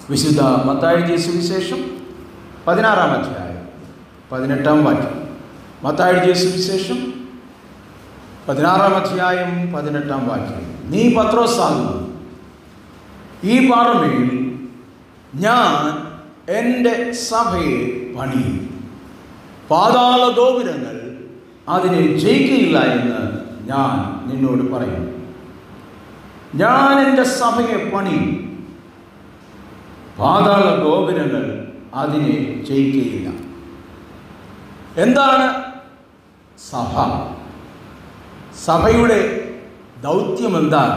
വിശുദ്ധ മത്താഴ്ച സുവിശേഷം പതിനാറാം അധ്യായം പതിനെട്ടാം വാക്യം മത്താഴ്ച സുവിശേഷം പതിനാറാം അധ്യായം പതിനെട്ടാം വാക്യം നീ പത്രോസാകുന്നു ഈ പാറമേൽ ഞാൻ എൻ്റെ സഭയെ പണിയും പാതാള ഗോപുരങ്ങൾ അതിനെ ജയിക്കുകയില്ല എന്ന് ഞാൻ നിന്നോട് പറയും ഞാൻ എൻ്റെ സഭയെ പണിയും പാതാള ഗോപുരങ്ങൾ അതിനെ ജയിക്കുകയില്ല എന്താണ് സഭ സഭയുടെ ദൗത്യം എന്താണ്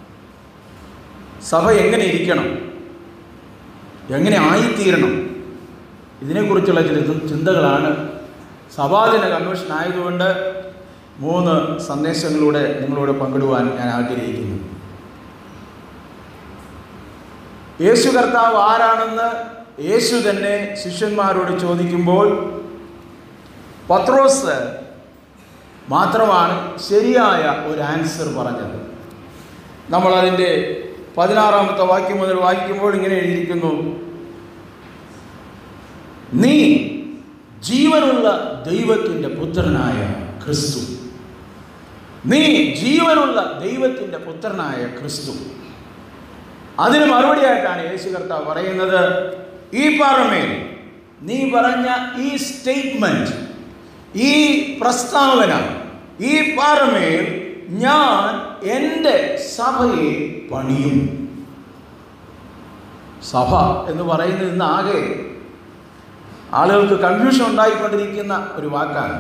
സഭ എങ്ങനെ ഇരിക്കണം എങ്ങനെ ആയിത്തീരണം ഇതിനെക്കുറിച്ചുള്ള ചില ചി- ചിന്തകളാണ് സഭാജന കൺവെൻഷൻ ആയതുകൊണ്ട് മൂന്ന് സന്ദേശങ്ങളിലൂടെ നിങ്ങളോട് പങ്കിടുവാൻ ഞാൻ ആഗ്രഹിക്കുന്നു യേശു കർത്താവ് ആരാണെന്ന് യേശു തന്നെ ശിഷ്യന്മാരോട് ചോദിക്കുമ്പോൾ പത്രോസ് മാത്രമാണ് ശരിയായ ഒരു ആൻസർ പറഞ്ഞത് നമ്മളതിൻ്റെ പതിനാറാമത്തെ വാക്യം മുതൽ വായിക്കുമ്പോൾ ഇങ്ങനെ എഴുതിയിരിക്കുന്നു നീ ജീവനുള്ള ദൈവത്തിൻ്റെ പുത്രനായ ക്രിസ്തു നീ ജീവനുള്ള ദൈവത്തിൻ്റെ പുത്രനായ ക്രിസ്തു അതിന് മറുപടിയായിട്ടാണ് യേശു കർത്താവ് പറയുന്നത് ഈ പാറമേൽ നീ പറഞ്ഞ ഈ സ്റ്റേറ്റ്മെന്റ് ഈ പ്രസ്താവന ഈ പാറമേൽ ഞാൻ എൻ്റെ സഭയെ പണിയും സഭ എന്ന് പറയുന്നത് ഇന്ന് ആകെ ആളുകൾക്ക് കൺഫ്യൂഷൻ ഉണ്ടായിക്കൊണ്ടിരിക്കുന്ന ഒരു വാക്കാണ്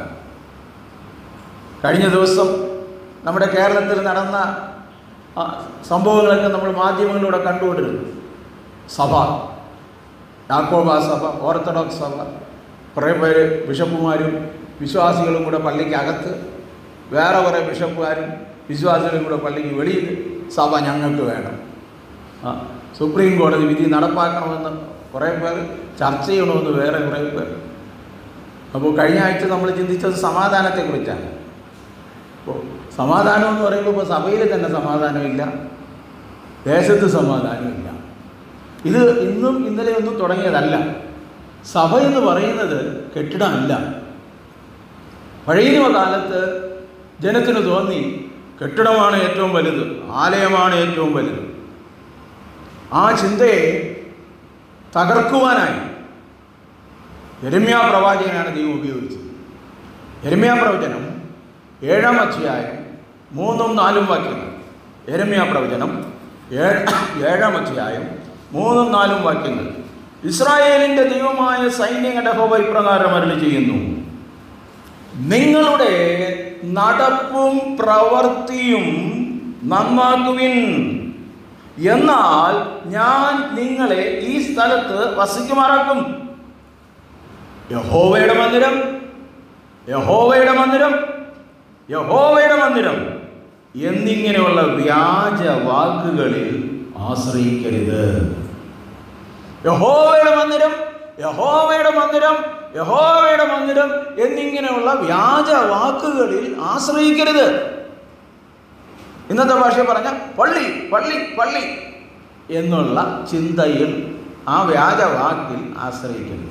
കഴിഞ്ഞ ദിവസം നമ്മുടെ കേരളത്തിൽ നടന്ന ആ, സംഭവങ്ങളൊക്കെ നമ്മൾ മാധ്യമങ്ങളിലൂടെ കണ്ടുകൊണ്ടിരുന്നു സഭ യാക്കോബ സഭ ഓർത്തഡോക്സ് സഭ കുറേ പേര് ബിഷപ്പുമാരും വിശ്വാസികളും കൂടെ പള്ളിക്ക് അകത്ത് വേറെ കുറേ ബിഷപ്പുമാരും വിശ്വാസികളും കൂടെ പള്ളിക്ക് വെളിയിൽ സഭ ഞങ്ങൾക്ക് വേണം ആ സുപ്രീം കോടതി വിധി നടപ്പാക്കണമെന്ന് കുറേ പേർ ചർച്ച ചെയ്യണമെന്ന് വേറെ കുറേ പേർ അപ്പോൾ കഴിഞ്ഞ ആഴ്ച നമ്മൾ ചിന്തിച്ചത് സമാധാനത്തെക്കുറിച്ചാണ് അപ്പോൾ സമാധാനം എന്ന് പറയുമ്പോൾ ഇപ്പോൾ സഭയിൽ തന്നെ സമാധാനമില്ല ദേശത്ത് സമാധാനമില്ല ഇത് ഇന്നും ഇന്നലെ ഒന്നും തുടങ്ങിയതല്ല സഭ എന്ന് പറയുന്നത് കെട്ടിടമല്ല പഴയ നിയമ കാലത്ത് ജനത്തിന് തോന്നി കെട്ടിടമാണ് ഏറ്റവും വലുത് ആലയമാണ് ഏറ്റവും വലുത് ആ ചിന്തയെ തകർക്കുവാനായി യരമ്യാ പ്രവാചകനാണ് ദൈവം ഉപയോഗിച്ചത് യരമ്യാ പ്രവചനം ഏഴാം അധ്യായം മൂന്നും നാലും വാക്യങ്ങൾ യരമ്യാ പ്രവചനം ഏഴ് ഏഴാം അധ്യായം മൂന്നും നാലും വാക്യങ്ങൾ ഇസ്രായേലിൻ്റെ ദൈവമായ സൈന്യങ്ങളുടെ ഹോവ ഇപ്രകാരം അരുളി ചെയ്യുന്നു നിങ്ങളുടെ നടപ്പും പ്രവൃത്തിയും നന്നാക്കുവിൻ എന്നാൽ ഞാൻ നിങ്ങളെ ഈ സ്ഥലത്ത് വസിക്കുമാറാക്കും യഹോവയുടെ മന്ദിരം യഹോവയുടെ മന്ദിരം യഹോവയുടെ മന്ദിരം എന്നിങ്ങനെയുള്ള വ്യാജ വാക്കുകളിൽ ആശ്രയിക്കരുത് യഹോവയുടെ മന്ദിരം യഹോവയുടെ മന്ദിരം യഹോവയുടെ മന്ദിരം എന്നിങ്ങനെയുള്ള വ്യാജ വാക്കുകളിൽ ആശ്രയിക്കരുത് ഇന്നത്തെ ഭാഷ പറഞ്ഞ പള്ളി പള്ളി പള്ളി എന്നുള്ള ചിന്തയിൽ ആ വ്യാജ വാക്കിൽ ആശ്രയിക്കരുത്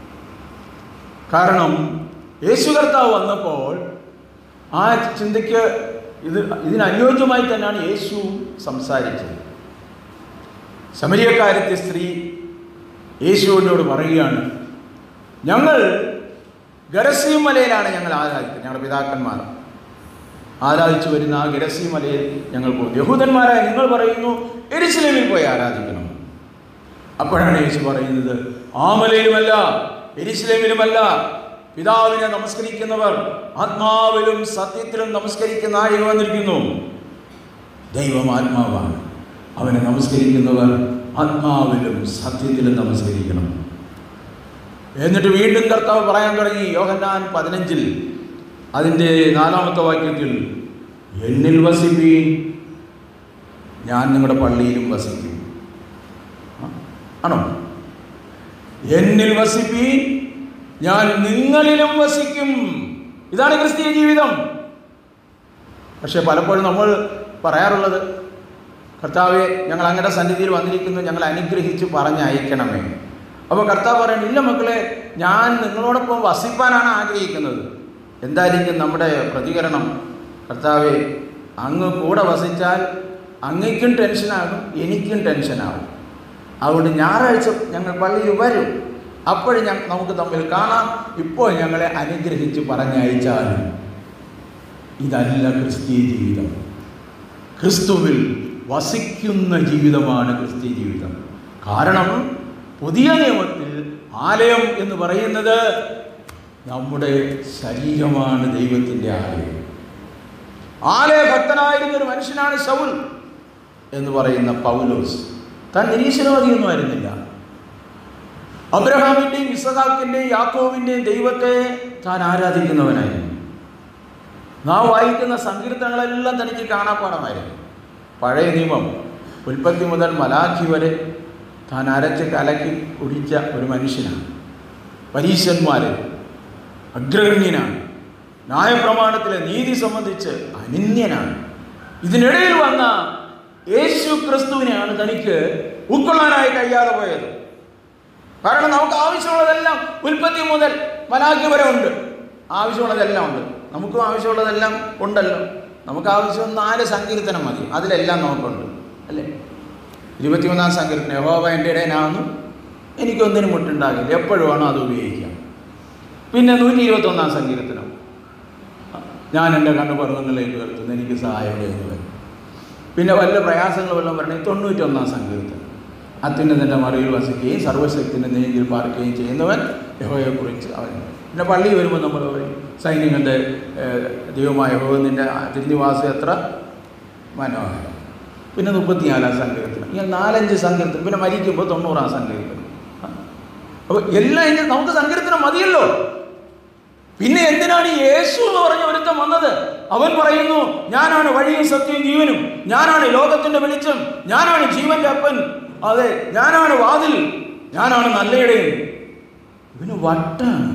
കാരണം യേശു കർത്താവ് വന്നപ്പോൾ ആ ചിന്തയ്ക്ക് ഇത് ഇതിനനുയോജ്യമായി തന്നെയാണ് യേശു സംസാരിച്ചത് ശമരിയക്കാരത്തെ സ്ത്രീ യേശുവിനോട് പറയുകയാണ് ഞങ്ങൾ ഗരസീം മലയിലാണ് ഞങ്ങൾ ആരാധിക്കുന്നത് ഞങ്ങളുടെ പിതാക്കന്മാർ ആരാധിച്ചു വരുന്ന ആ ഗരസീം മലയിൽ ഞങ്ങൾ പോകും യഹൂദന്മാരായ നിങ്ങൾ പറയുന്നു എരിശിലേമിൽ പോയി ആരാധിക്കണം അപ്പോഴാണ് യേശു പറയുന്നത് ആ മലയിലുമല്ല എരിശിലേമിലുമല്ല പിതാവിനെ നമസ്കരിക്കുന്നവർ ആത്മാവിലും സത്യത്തിലും നമസ്കരിക്കുന്ന ആഴിക വന്നിരിക്കുന്നു ദൈവം ആത്മാവാണ് അവനെ നമസ്കരിക്കുന്നവർ ആത്മാവിലും സത്യത്തിലും നമസ്കരിക്കണം എന്നിട്ട് വീണ്ടും കർത്താവ് പറയാൻ തുടങ്ങി യോഹന്നാൻ പതിനഞ്ചിൽ അതിൻ്റെ നാലാമത്തെ വാക്യത്തിൽ എന്നിൽ വസിപ്പീൻ ഞാൻ നിങ്ങളുടെ പള്ളിയിലും വസിക്കും ആ, ആണോ എന്നിൽ വസിപ്പീൻ ഞാൻ നിങ്ങളിലും വസിക്കും ഇതാണ് ക്രിസ്തീയ ജീവിതം പക്ഷെ പലപ്പോഴും നമ്മൾ പറയാറുള്ളത് കർത്താവെ ഞങ്ങൾ അങ്ങയുടെ സന്നിധിയിൽ വന്നിരിക്കുന്നു ഞങ്ങൾ അനുഗ്രഹിച്ച് പറഞ്ഞയക്കണമേ അപ്പോൾ കർത്താവ് പറയുന്നു ഇല്ല മക്കളെ ഞാൻ നിങ്ങളോടൊപ്പം വസിപ്പാനാണ് ആഗ്രഹിക്കുന്നത് എന്തായിരിക്കും നമ്മുടെ പ്രതികരണം കർത്താവെ അങ്ങ് കൂടെ വസിച്ചാൽ അങ്ങയ്ക്കും ടെൻഷനാകും എനിക്കും ടെൻഷനാകും അതുകൊണ്ട് ഞായറാഴ്ച ഞങ്ങൾ പള്ളിയിൽ വരും അപ്പോഴും ഞ നമുക്ക് തമ്മിൽ കാണാം ഇപ്പോൾ ഞങ്ങളെ അനുഗ്രഹിച്ച് പറഞ്ഞയച്ചാലും ഇതല്ല ക്രിസ്തീയ ജീവിതം ക്രിസ്തുവിൽ വസിക്കുന്ന ജീവിതമാണ് ക്രിസ്തീയ ജീവിതം കാരണം പുതിയ നിയമത്തിൽ ആലയം എന്ന് പറയുന്നത് നമ്മുടെ ശരീരമാണ് ദൈവത്തിൻ്റെ ആലയം ആലയഭക്തനായിരുന്ന ഒരു മനുഷ്യനാണ് ശൗൽ എന്ന് പറയുന്ന പൗലോസ് താൻ നിരീശ്വരവാദിയൊന്നും ആയിരുന്നില്ല അബ്രഹാമിൻ്റെയും ഇസഹാക്കിൻ്റെയും യാക്കോവിൻ്റെയും ദൈവത്തെ താൻ ആരാധിക്കുന്നവനായിരുന്നു നാം വായിക്കുന്ന സങ്കീർത്തനങ്ങളെല്ലാം തനിക്ക് കാണാപ്പാടമായിരുന്നു പഴയ നിയമം ഉൽപ്പത്തി മുതൽ മലാഖി വരെ താൻ അരച്ച് കലക്കി കുടിച്ച ഒരു മനുഷ്യനാണ് പരീശന്മാർ അഗ്രഗണ്യനാണ് ന്യായപ്രമാണത്തിലെ നീതി സംബന്ധിച്ച് അനന്യനാണ് ഇതിനിടയിൽ വന്ന യേശു ക്രിസ്തുവിനെയാണ് തനിക്ക് ഉൾക്കൊള്ളാനായി കഴിയാതെ പോയത് കാരണം നമുക്ക് ആവശ്യമുള്ളതെല്ലാം ഉൽപ്പത്തി മുതൽ മലാഖി വരെ ഉണ്ട് ആവശ്യമുള്ളതെല്ലാം ഉണ്ട് നമുക്കും ആവശ്യമുള്ളതെല്ലാം ഉണ്ടല്ലോ നമുക്ക് ആവശ്യം നാല് സങ്കീർത്തനം മതി അതിലെല്ലാം നമുക്കുണ്ട് അല്ലേ ഇരുപത്തിമൂന്നാം സങ്കീർത്തനം യഹോവ എൻ്റെ ഇടയനാവുന്നു എനിക്കൊന്നിനും മുട്ടുണ്ടാകില്ല എപ്പോഴും വേണോ അത് ഉപയോഗിക്കാം പിന്നെ നൂറ്റി ഇരുപത്തൊന്നാം സങ്കീർത്തനം ഞാൻ എൻ്റെ കണ്ണു പർവ്വങ്ങളിലേക്ക് ഉയർത്തുന്നു എനിക്ക് സഹായം എന്ന് വരും പിന്നെ വല്ല പ്രയാസങ്ങൾ വല്ലതും വരണമെങ്കിൽ തൊണ്ണൂറ്റൊന്നാം സങ്കീർത്തനം അത്യുന്നതിൻ്റെ മറിയിൽ വസിക്കുകയും സർവശക്തിൻ്റെ നെയ്യിൽ പാർക്കുകയും ചെയ്യുന്നവൻ യഹോയെക്കുറിച്ച് അവൻ പിന്നെ പള്ളി വരുമ്പോൾ നമ്മൾ പറയും സൈന്യങ്ങളുടെ ഏഹ്, ദൈവമായ യഹോവ നിൻ്റെ തിരുനിവാസം എത്ര മനോഹരം പിന്നെ മുപ്പത്തിനാലാം സങ്കീർത്തനം ഇങ്ങനെ നാലഞ്ച് സങ്കീർത്തനം പിന്നെ മരിക്കുമ്പോൾ തൊണ്ണൂറാം സങ്കീർത്തനം അപ്പോൾ എല്ലാം ഇങ്ങനെ നമുക്ക് സങ്കീർത്തനം മതിയല്ലോ പിന്നെ എന്തിനാണ് ഈ യേശു എന്ന് പറഞ്ഞ ഒരുത്തം വന്നത് അവൻ പറയുന്നു ഞാനാണ് വഴിയും സത്യവും ജീവനും ഞാനാണ് ലോകത്തിന്റെ വെളിച്ചം ഞാനാണ് ജീവന്റെ അപ്പൻ അതെ ഞാനാണ് വാതിൽ ഞാനാണ് നല്ലയിടയൻ ഇവന് വട്ടാണ്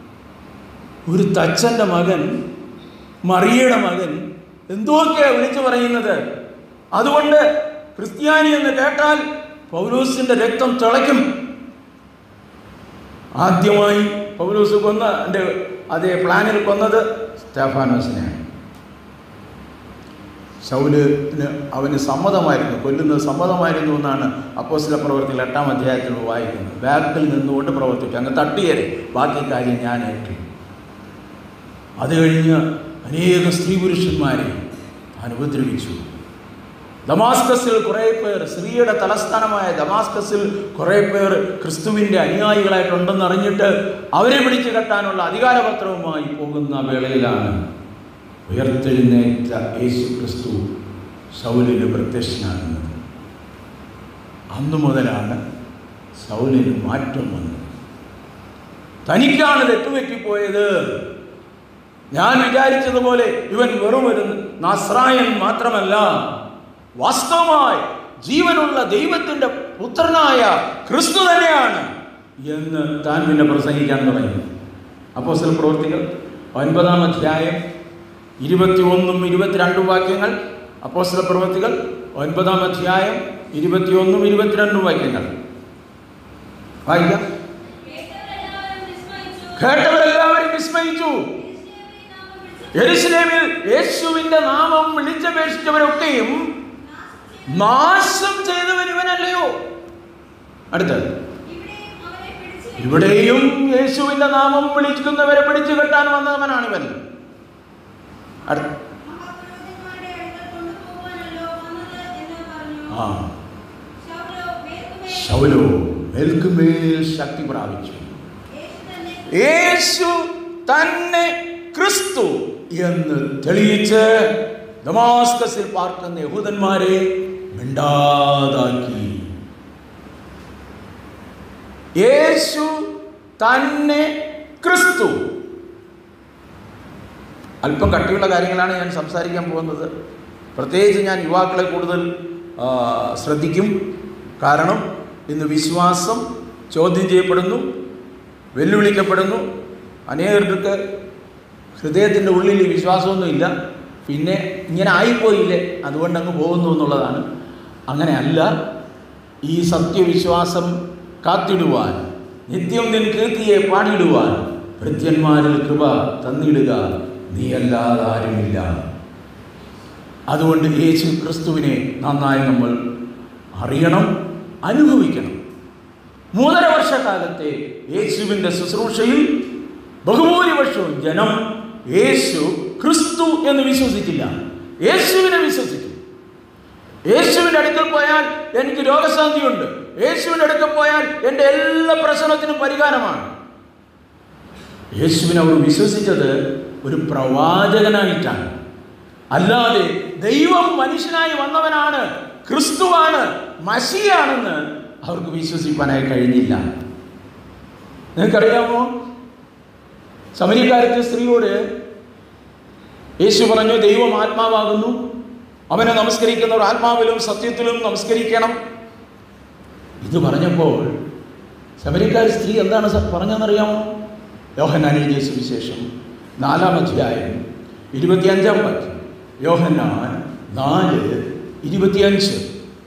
ഒരു തച്ചൻ്റെ മകൻ മറിയയുടെ മകൻ എന്തൊക്കെയാ വിളിച്ചു പറയുന്നത് അതുകൊണ്ട് ക്രിസ്ത്യാനി എന്ന് കേട്ടാൽ പൗലോസിന്റെ രക്തം തിളയ്ക്കും ആദ്യമായി പൗലോസ് കൊന്ന എൻ്റെ അതേ പ്ലാനിൽ കൊന്നത് സ്റ്റാഫാനോസിനെയാണ് ശൗലിന് അവന് സമ്മതമായിരുന്നു കൊല്ലുന്നത് സമ്മതമായിരുന്നു എന്നാണ് അപ്പോസ്തല പ്രവർത്തികൾ എട്ടാം അധ്യായത്തിൽ നമ്മൾ വായിക്കുന്നത് ബാക്കിൽ നിന്നുകൊണ്ട് പ്രവർത്തിച്ചു അങ്ങ് തട്ടിയേരെ ബാക്കി കാര്യം ഞാൻ ഏറ്റു അത് കഴിഞ്ഞ് അനേകം സ്ത്രീ പുരുഷന്മാരെ താൻ ഉപദ്രവിച്ചു ദമാസ്കസിൽ കുറേ പേർ സ്ത്രീയുടെ തലസ്ഥാനമായ ദമാസ്കസിൽ കുറേ പേർ ക്രിസ്തുവിൻ്റെ അനുയായികളായിട്ടുണ്ടെന്ന് അറിഞ്ഞിട്ട് അവരെ പിടിച്ചു കെട്ടാനുള്ള അധികാരപത്രവുമായി പോകുന്ന വേളയിലാണ് ഉയർത്തെഴുന്നേറ്റ യേശു ക്രിസ്തു ശൗലിന് പ്രത്യക്ഷനാകുന്നത് അന്നു മുതലാണ് ശൗലിന് മാറ്റം വന്നത് തനിക്കാണ് തെറ്റുപറ്റിപ്പോയത് ഞാൻ വിചാരിച്ചതുപോലെ ഇവൻ വെറും ഒരു നസ്രായൻ മാത്രമല്ല വാസ്തവമായി ജീവനുള്ള ദൈവത്തിൻ്റെ പുത്രനായ ക്രിസ്തു തന്നെയാണ് എന്ന് താൻ പിന്നെ പ്രസംഗിക്കാൻ തുടങ്ങി അപ്പോസ്തല പ്രവൃത്തികൾ ഒൻപതാം അധ്യായം ഇരുപത്തി ഒന്നും ഇരുപത്തിരണ്ടും വാക്യങ്ങൾ അപ്പോസ്തല പ്രവൃത്തികൾ ഒൻപതാം അധ്യായം ഇരുപത്തിയൊന്നും ഇരുപത്തിരണ്ടും വാക്യങ്ങൾ വായിക്കാം കേട്ടവരെല്ലാവരും വിസ്മയിച്ചു യെരുശലേമിൽ യേശുവിന്റെ നാമം വിളിച്ചപേക്ഷിച്ചവരൊക്കെയും നാശം ചെയ്തവൻ ഇവനല്ലയോ അടുത്തത് ഇവിടെയും യേശുവിന്റെ നാമം വിളിക്കുന്നവരെ പിടിച്ചു കെട്ടാൻ വന്നവനാണ് ഇവൻ അടുത്ത ആ ശൗലോ മേൽക്കുമേൽ ശക്തി പ്രാപിച്ചു യേശു തന്നെ ക്രിസ്തു എന്ന് തെളിയിച്ച് ദമാസ്കസിൽ പാർക്കുന്ന യഹൂദന്മാരെ മിണ്ടാതാക്കി യേശു തന്നെ ക്രിസ്തു അല്പം കട്ടിയുള്ള കാര്യങ്ങളാണ് ഞാൻ സംസാരിക്കാൻ പോകുന്നത് പ്രത്യേകിച്ച് ഞാൻ യുവാക്കളെ കൂടുതൽ ആ, ശ്രദ്ധിക്കും കാരണം ഇന്ന് വിശ്വാസം ചോദ്യം ചെയ്യപ്പെടുന്നു വെല്ലുവിളിക്കപ്പെടുന്നു അനേകർക്ക് ഹൃദയത്തിൻ്റെ ഉള്ളിൽ ഈ വിശ്വാസമൊന്നുമില്ല പിന്നെ ഇങ്ങനെ ആയിപ്പോയില്ലേ അതുകൊണ്ട് അങ്ങ് പോകുന്നു എന്നുള്ളതാണ് അങ്ങനെയല്ല ഈ സത്യവിശ്വാസം കാത്തിടുവാൻ നിത്യം നിൻ കീർത്തിയെ പാടിയിടുവാൻ ഭൃത്യന്മാരിൽ കൃപ തന്നിടുക നീയല്ലാതെ ആരുമില്ല അതുകൊണ്ട് യേശു ക്രിസ്തുവിനെ നന്നായി നമ്മൾ അറിയണം അനുഭവിക്കണം മൂന്നര വർഷക്കാലത്തെ യേശുവിൻ്റെ ശുശ്രൂഷയിൽ ബഹുഭൂരിപക്ഷവും ജനം യേശു ക്രിസ്തു എന്ന് വിശ്വസിച്ചില്ല യേശുവിനെ വിശ്വസിച്ചു യേശുവിൻ്റെ അടുക്കൽ പോയാൽ എനിക്ക് രോഗശാന്തിയുണ്ട് യേശുവിൻ്റെ അടുക്കൽ പോയാൽ എൻ്റെ എല്ലാ പ്രശ്നത്തിനും പരിഹാരമാണ് യേശുവിനെ അവർ വിശ്വസിച്ചത് ഒരു പ്രവാചകനായിട്ടാണ് അല്ലാതെ ദൈവം മനുഷ്യനായി വന്നവനാണ് ക്രിസ്തുവാണ് മഷിയാണെന്ന് അവർക്ക് വിശ്വസിക്കാനായി കഴിഞ്ഞില്ല നിങ്ങൾക്കറിയാമോ സമരിക്കാരത്തെ സ്ത്രീയോട് യേശു പറഞ്ഞു ദൈവം ആത്മാവാകുന്നു അവനെ നമസ്കരിക്കുന്നവർ ആത്മാവിലും സത്യത്തിലും നമസ്കരിക്കണം ഇത് പറഞ്ഞപ്പോൾ ശബരിക്കാരി സ്ത്രീ എന്താണ് സ- പറഞ്ഞതെന്നറിയാമോ യോഹന്നാൻ എഴുതിയ സുവിശേഷം നാലാം അധ്യായം ഇരുപത്തിയഞ്ചാം വാക്യം യോഹന്നാൻ നാല് ഇരുപത്തിയഞ്ച്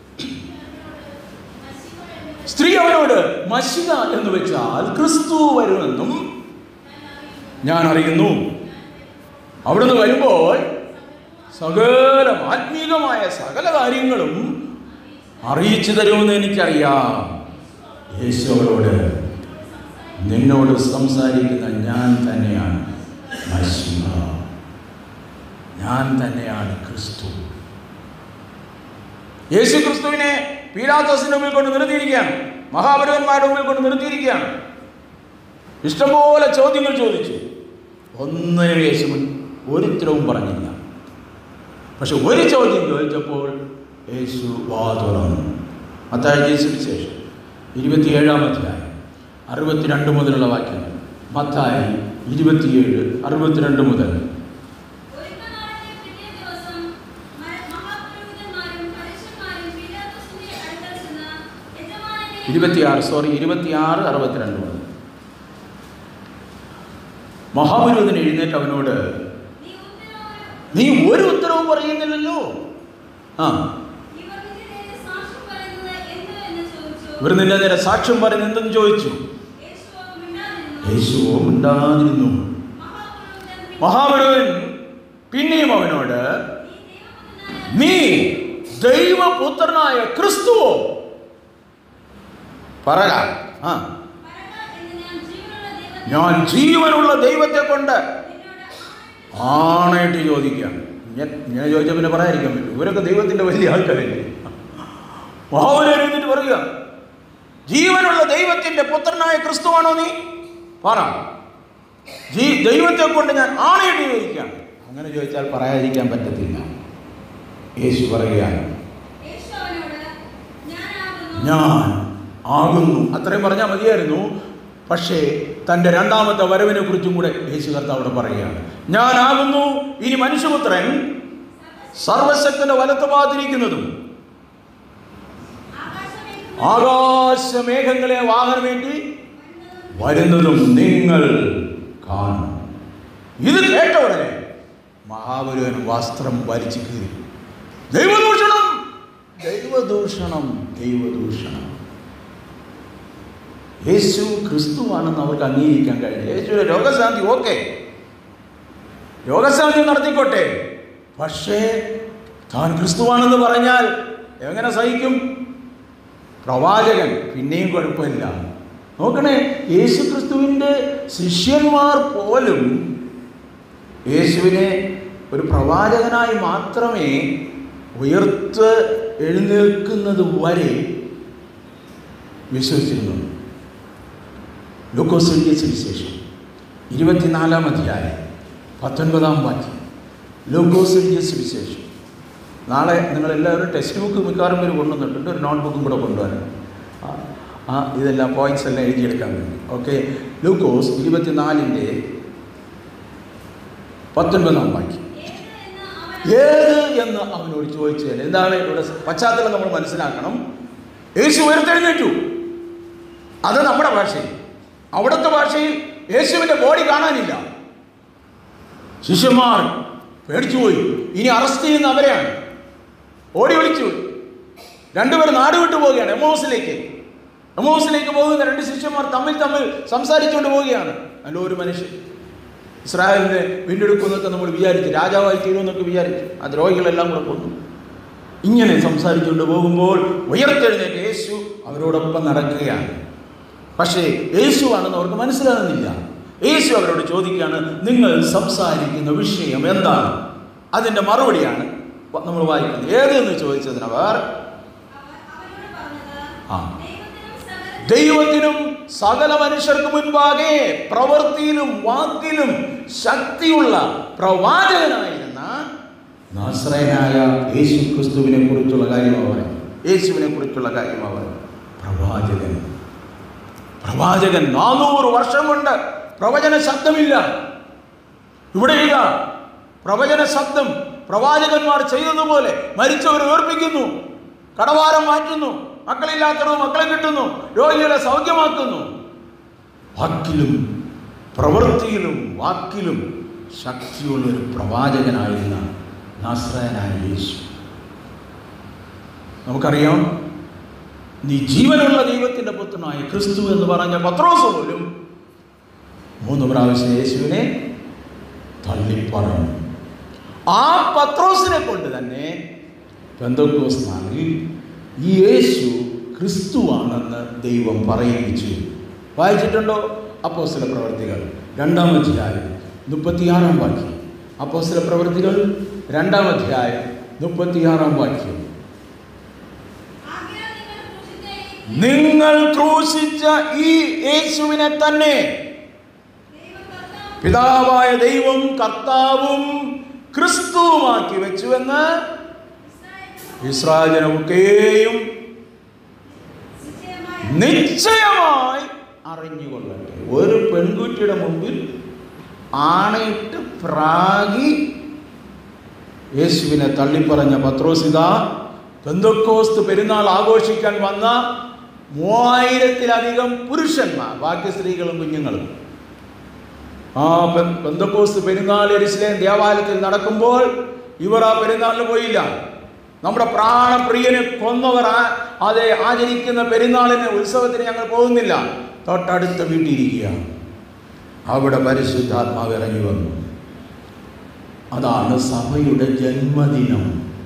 സ്ത്രീ അവനോട് മഷിക എന്ന് വെച്ചാൽ ക്രിസ്തു വരുമെന്നും ഞാൻ അറിയുന്നു അവിടുന്ന് വരുമ്പോൾ സകല ആത്മീകമായ സകല കാര്യങ്ങളും അറിയിച്ചു തരുമെന്ന് എനിക്കറിയാം യേശു അവരോട് നിന്നോട് സംസാരിക്കുന്ന ഞാൻ തന്നെയാണ് മഷിക ഞാൻ തന്നെയാണ് ക്രിസ്തു യേശു ക്രിസ്തുവിനെ പീലാത്തോസിന്റെ മുമ്പിൽ കൊണ്ട് നിർത്തിയിരിക്കുകയാണ് മഹാപുരവന്മാരുടെ മുമ്പിൽ കൊണ്ട് നിർത്തിയിരിക്കുകയാണ് ഇഷ്ടംപോലെ ചോദ്യങ്ങൾ ചോദിച്ചു ഒന്നിനും യേശു ഒരുത്തരവും പറഞ്ഞില്ല പക്ഷെ ഒരു ചോദ്യം ചോദിച്ചപ്പോൾ യേശു വാ തുറന്നു മത്തായി യേശു വിശേഷം ഇരുപത്തിയേഴാം അധ്യായം അറുപത്തിരണ്ട് മുതലുള്ള വാക്യങ്ങൾ മത്തായി ഇരുപത്തിയേഴ് അറുപത്തിരണ്ട് മുതൽ ഒരുക്കനാളിന്റെ പിറ്റേ ദിവസം മ- മഹാപുരോഹിതന്മാരും പരീക്ഷന്മാരും പീലാത്തോസിന്റെ അടുക്കൽ ചെന്ന് യജമാനനെ ഇരുപത്തിയാറ് സോറി ഇരുപത്തിയാറ് അറുപത്തിരണ്ട് മുതൽ മഹാപുരോഹിതൻ എഴുന്നേറ്റ് അവനോട് നീ ഉത്തരവ് നീ ഒരു ഉത്തരവും പറയുന്നില്ലല്ലോ ആ ഇവർ നിന്റെ നേരെ സാക്ഷ്യം പറയുന്നത് എന്ത് എന്ന് ചോദിച്ചു ഇവർ നിന്റെ നേരെ സാക്ഷ്യം പറഞ്ഞ് എന്തെന്ന് ചോദിച്ചു യേശുവോ മിണ്ടാതിരുന്നു. യേശുവോ ഉണ്ടാതിരുന്നു മഹാപുരോഹിതൻ പിന്നെ, മഹാപുരോഹിതൻ പിന്നെയും അവനോട് നീ നീ ദൈവപുത്രനായ ദൈവപുത്രനായ ക്രിസ്തുവോ പറക ആ പറക എന്ന് ഞാൻ ജീവനുള്ള ദൈവത്തെ ഞാൻ ജീവനുള്ള ദൈവത്തെ കൊണ്ട് നിന്നോട് ആണായിട്ട് ചോദിക്കുകയാണ് ഞാൻ ഞാൻ ചോദിച്ചാൽ പിന്നെ പറയാതിരിക്കാൻ പറ്റും ഇവരൊക്കെ ദൈവത്തിൻ്റെ വലിയ ആൾക്കാരല്ലേ മഹാവരെ എഴുന്നിട്ട് പറയുക ജീവനുള്ള ദൈവത്തിൻ്റെ പുത്രനായ ക്രിസ്തുവാണോ നീ പറ ജീ ദൈവത്തെ കൊണ്ട് ഞാൻ ആണയിട്ട് ചോദിക്കുകയാണ് അങ്ങനെ ചോദിച്ചാൽ പറയാതിരിക്കാൻ പറ്റത്തില്ല യേശു പറയുകയാണ് യേശു അവനോട് ഞാനാകുന്നു ഞാൻ ആകുന്നു അത്രയും പറഞ്ഞാൽ മതിയായിരുന്നു പക്ഷേ തൻ്റെ രണ്ടാമത്തെ വരവിനെ കുറിച്ചും കൂടെ യേശു കർത്താവ് പറയുകയാണ് ഞാനാകുന്നു ഇനി മനുഷ്യപുത്രൻ സർവശക്തന്റെ വലത്തുഭാഗത്തിരിക്കുന്നതും ആകാശമേഘം ആകാശമേഘങ്ങളെ വാഹനമേറ്റി വരുന്നതും നിങ്ങൾ കാണും ഇത് കേട്ട ഉടനെ മഹാപുരുവൻ വസ്ത്രം വലിച്ചു കീറി ദൈവദൂഷണം ദൈവദൂഷണം ദൈവദൂഷണം യേശു ക്രിസ്തുവാണെന്ന് അവർക്ക് അംഗീകരിക്കാൻ കഴിഞ്ഞു യേശുവിന്റെ രോഗശാന്തി ഓക്കെ രോഗശാന്തി നടത്തിക്കോട്ടെ പക്ഷേ താൻ ക്രിസ്തുവാണെന്ന് പറഞ്ഞാൽ എങ്ങനെ സഹിക്കും പ്രവാചകൻ പിന്നെയും കുഴപ്പമില്ല നോക്കണേ യേശു ക്രിസ്തുവിൻ്റെ ശിഷ്യന്മാർ പോലും യേശുവിനെ ഒരു പ്രവാചകനായി മാത്രമേ ഉയർത്ത് എഴുന്നേൽക്കുന്നത് വരെ വിശ്വസിച്ചിരുന്നു ലൂക്കോസ് എഴുതിയ സുവിശേഷം ഇരുപത്തിനാലാം അധ്യായം പത്തൊൻപതാം വാക്യം ലൂക്കോസ് എഴുതിയ സുവിശേഷം നാളെ നിങ്ങളെല്ലാവരും ടെക്സ്റ്റ് ബുക്ക് മിക്കവാറും പേര് കൊണ്ടുവന്നിട്ടുണ്ട് ഒരു നോട്ട് ബുക്കും കൂടെ കൊണ്ടുവരണം ആ, ആ ഇതെല്ലാം പോയിന്റ്സ് എല്ലാം എഴുതിയെടുക്കാൻ വേണ്ടി ഓക്കെ ലൂക്കോസ് ഇരുപത്തിനാലിൻ്റെ പത്തൊൻപതാം വാക്യം ഏത് എന്ന് അവൻ ഏത് എന്ന് അവനോട് ചോദിച്ചാൽ എന്താണ് ഇവിടെ പശ്ചാത്തലം നമ്മൾ മനസ്സിലാക്കണം യേശു ഉയർത്തെഴുന്നേറ്റു അത് നമ്മുടെ ഭാഷയിൽ അവിടുത്തെ ഭാഷയിൽ യേശുവിൻ്റെ ബോഡി കാണാനില്ല ശിഷ്യന്മാർ പേടിച്ചുപോയി ഇനി അറസ്റ്റ് ചെയ്യുന്ന അവരെയാണ് ഓടി ഒളിച്ചു രണ്ടുപേർ നാട് വിട്ടു പോവുകയാണ് എമോസിലേക്ക് എമോസിലേക്ക് പോകുന്ന രണ്ട് ശിഷ്യന്മാർ തമ്മിൽ തമ്മിൽ സംസാരിച്ചുകൊണ്ട് പോവുകയാണ് അല്ല ഒരു മനുഷ്യൻ ഇസ്രായേലിനെ വീണ്ടെടുക്കുമെന്നൊക്കെ നമ്മൾ വിചാരിച്ചു രാജാവായി തീരുമെന്നൊക്കെ വിചാരിച്ചു ആ ദ്രോഹികളെല്ലാം കൂടെ കൊന്നു ഇങ്ങനെ സംസാരിച്ചുകൊണ്ട് പോകുമ്പോൾ ഉയർത്തെഴുന്നേറ്റ് യേശു അവരോടൊപ്പം നടക്കുകയാണ് പക്ഷേ യേശുവാണെന്ന് അവർക്ക് മനസ്സിലാകുന്നില്ല യേശു അവരോട് ചോദിക്കുകയാണ് നിങ്ങൾ സംസാരിക്കുന്ന വിഷയം എന്താണ് അതിൻ്റെ മറുപടിയാണ് നമ്മൾ വായിക്കുന്നത് ഏതെന്ന് ചോദിച്ചതിന് അവർ അവ- അവനോട് പറഞ്ഞത്, ആ. ദൈവത്തിനും സകല ദൈവത്തിനും സകല മനുഷ്യർക്ക് മുൻപാകെ പ്രവൃത്തിയിലും വാക്കിലും ശക്തിയുള്ള പ്രവാചകനായിരുന്ന നാസ്രയനായ യേശു ക്രിസ്തുവിനെ കുറിച്ചുള്ള കാര്യമാണ് പറയുന്നത് യേശുവിനെ കുറിച്ചുള്ള കാര്യമാണ് പറയുന്നത് പ്രവാചകൻ പ്രവാചകൻ നാനൂറ് വർഷം കൊണ്ട് പ്രവചന ശബ്ദമില്ല ഇവിടെ ഇല്ല പ്രവചന ശബ്ദം പ്രവാചകന്മാർ ചെയ്തതുപോലെ മരിച്ചവരെ ഉയർപ്പിക്കുന്നു കടവാരം മാറ്റുന്നു മക്കളില്ലാത്തവർ മക്കളെ കിട്ടുന്നു രോഗികളെ സൗഖ്യമാക്കുന്നു വാക്കിലും പ്രവൃത്തിയിലും വാക്കിലും ശക്തിയുള്ള ഒരു പ്രവാചകനായിരുന്ന നാസ്രയനായ യേശു നമുക്കറിയാം നീ ജീവനുള്ള ദൈവത്തിൻ്റെ പുത്രനായ ക്രിസ്തു എന്ന് പറഞ്ഞ പത്രോസ് പോലും മൂന്ന് പ്രാവശ്യം യേശുവിനെ തള്ളിപ്പറഞ്ഞു ആ പത്രോസിനെ കൊണ്ട് തന്നെ പെന്തക്കോസ് നാളിൽ ഈ യേശു ക്രിസ്തുവാണെന്ന് ദൈവം പറയിപ്പിച്ചു വായിച്ചിട്ടുണ്ടോ അപ്പോസ്തല പ്രവർത്തികൾ രണ്ടാം അധ്യായം മുപ്പത്തിയാറാം വാക്യം അപ്പോസ്തല പ്രവർത്തികൾ രണ്ടാം അധ്യായം മുപ്പത്തിയാറാം വാക്യം ആകയാൽ നിങ്ങൾ ക്രൂശിച്ച ഈ നിങ്ങൾ ക്രൂശിച്ച ഈ യേശുവിനെ തന്നെ ദൈവം കർത്താവും പിതാവായ ദൈവം കർത്താവും ക്രിസ്തുവുമാക്കി വെച്ചുവെന്ന് ഇസ്രായേലിനും ഇസ്രായേലൊക്കെയും നിശ്ചയമായി നിശ്ചയമായി അറിഞ്ഞുകൊള്ളട്ടെ ഒരു പെൺകുട്ടിയുടെ മുമ്പിൽ ആണയിട്ട് പ്രാഗി യേശുവിനെ തള്ളിപ്പറഞ്ഞ പത്രോസിത പെന്തക്കോസ്ത് പെരുന്നാൾ ആഘോഷിക്കാൻ വന്ന മൂവായിരത്തിലധികം പുരുഷന്മാർ ബാക്കി സ്ത്രീകളും കുഞ്ഞുങ്ങളും ആ പെ- പെന്തക്കോസ്ത് പെരുന്നാൾ എരിശിലേം ദേവാലയത്തിൽ നടക്കുമ്പോൾ ഇവർ ആ പെരുന്നാളിന് പോയില്ല നമ്മുടെ പ്രാണപ്രിയനെ കൊന്നവർ ആ- അതെ ആചരിക്കുന്ന പെരുന്നാളിന് ഉത്സവത്തിന് ഞങ്ങൾ പോകുന്നില്ല തൊട്ടടുത്ത വീട്ടിലിരിക്കുക അവിടെ പരിശുദ്ധാത്മാവ് ഇറങ്ങി വന്നു അതാണ് സഭയുടെ ജന്മദിനം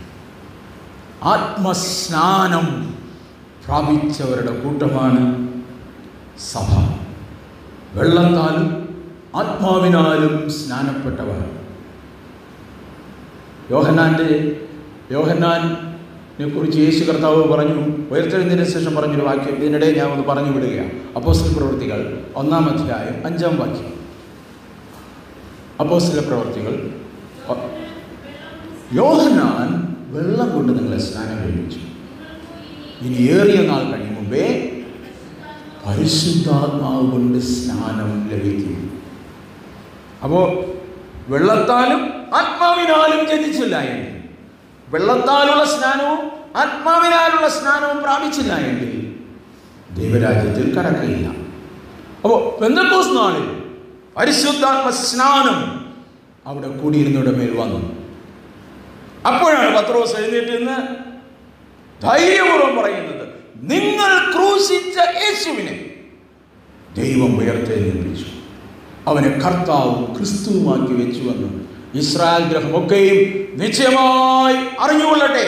ആത്മസ്നാനം പ്രാപിച്ചവരുടെ കൂട്ടമാണ് സഭ വെള്ളത്താലും ആത്മാവിനാലും സ്നാനപ്പെട്ടവർ യോഹന്നാൻ്റെ യോഹന്നാനെ കുറിച്ച് യേശു കർത്താവ് പറഞ്ഞു ഉയർത്തെഴുന്നതിന് ശേഷം പറഞ്ഞൊരു വാക്യം ഇതിനിടെ ഞാൻ ഒന്ന് പറഞ്ഞു വിടുകയാണ് അപ്പോസ്റ്റൽ പ്രവൃത്തികൾ ഒന്നാം അധ്യായം അഞ്ചാം വാക്യം അപ്പോസ്റ്റല പ്രവൃത്തികൾ ഒ- യോഹന്നാൻ വെള്ളം കൊണ്ട് നിങ്ങളെ സ്നാനം കഴിപ്പിച്ചു ഇനി ഏറിയ നാൾ കഴിയും മുമ്പേ പരിശുദ്ധാത്മാവ് കൊണ്ട് സ്നാനം ലഭിക്കും അപ്പോൾ വെള്ളത്താലും ആത്മാവിനാലും ജനിച്ചില്ല എങ്കിൽ വെള്ളത്താലുള്ള സ്നാനവും ആത്മാവിനാലുള്ള സ്നാനവും പ്രാപിച്ചില്ല എങ്കിൽ ദൈവരാജ്യത്തിൽ കടക്കയില്ല അപ്പോൾ പെന്തക്കോസ് നാളിൽ പരിശുദ്ധാത്മ സ്നാനം അവിടെ കൂടിയിരുന്നവരുടെ മേൽ വന്നു അപ്പോഴാണ് പത്രോസ് എഴുന്നേറ്റ് നിന്ന് ധൈര്യപൂർവ്വം പറയുന്നത് നിങ്ങൾ ക്രൂശിച്ച യേശുവിനെ ദൈവം ഉയർത്തെഴുന്നേൽപ്പിച്ചു അവനെ കർത്താവും ക്രിസ്തുവുമാക്കി വെച്ചുവെന്ന് ഇസ്രായേൽ ഗ്രഹമൊക്കെയും നിശ്ചയമായി അറിഞ്ഞുകൊള്ളട്ടെ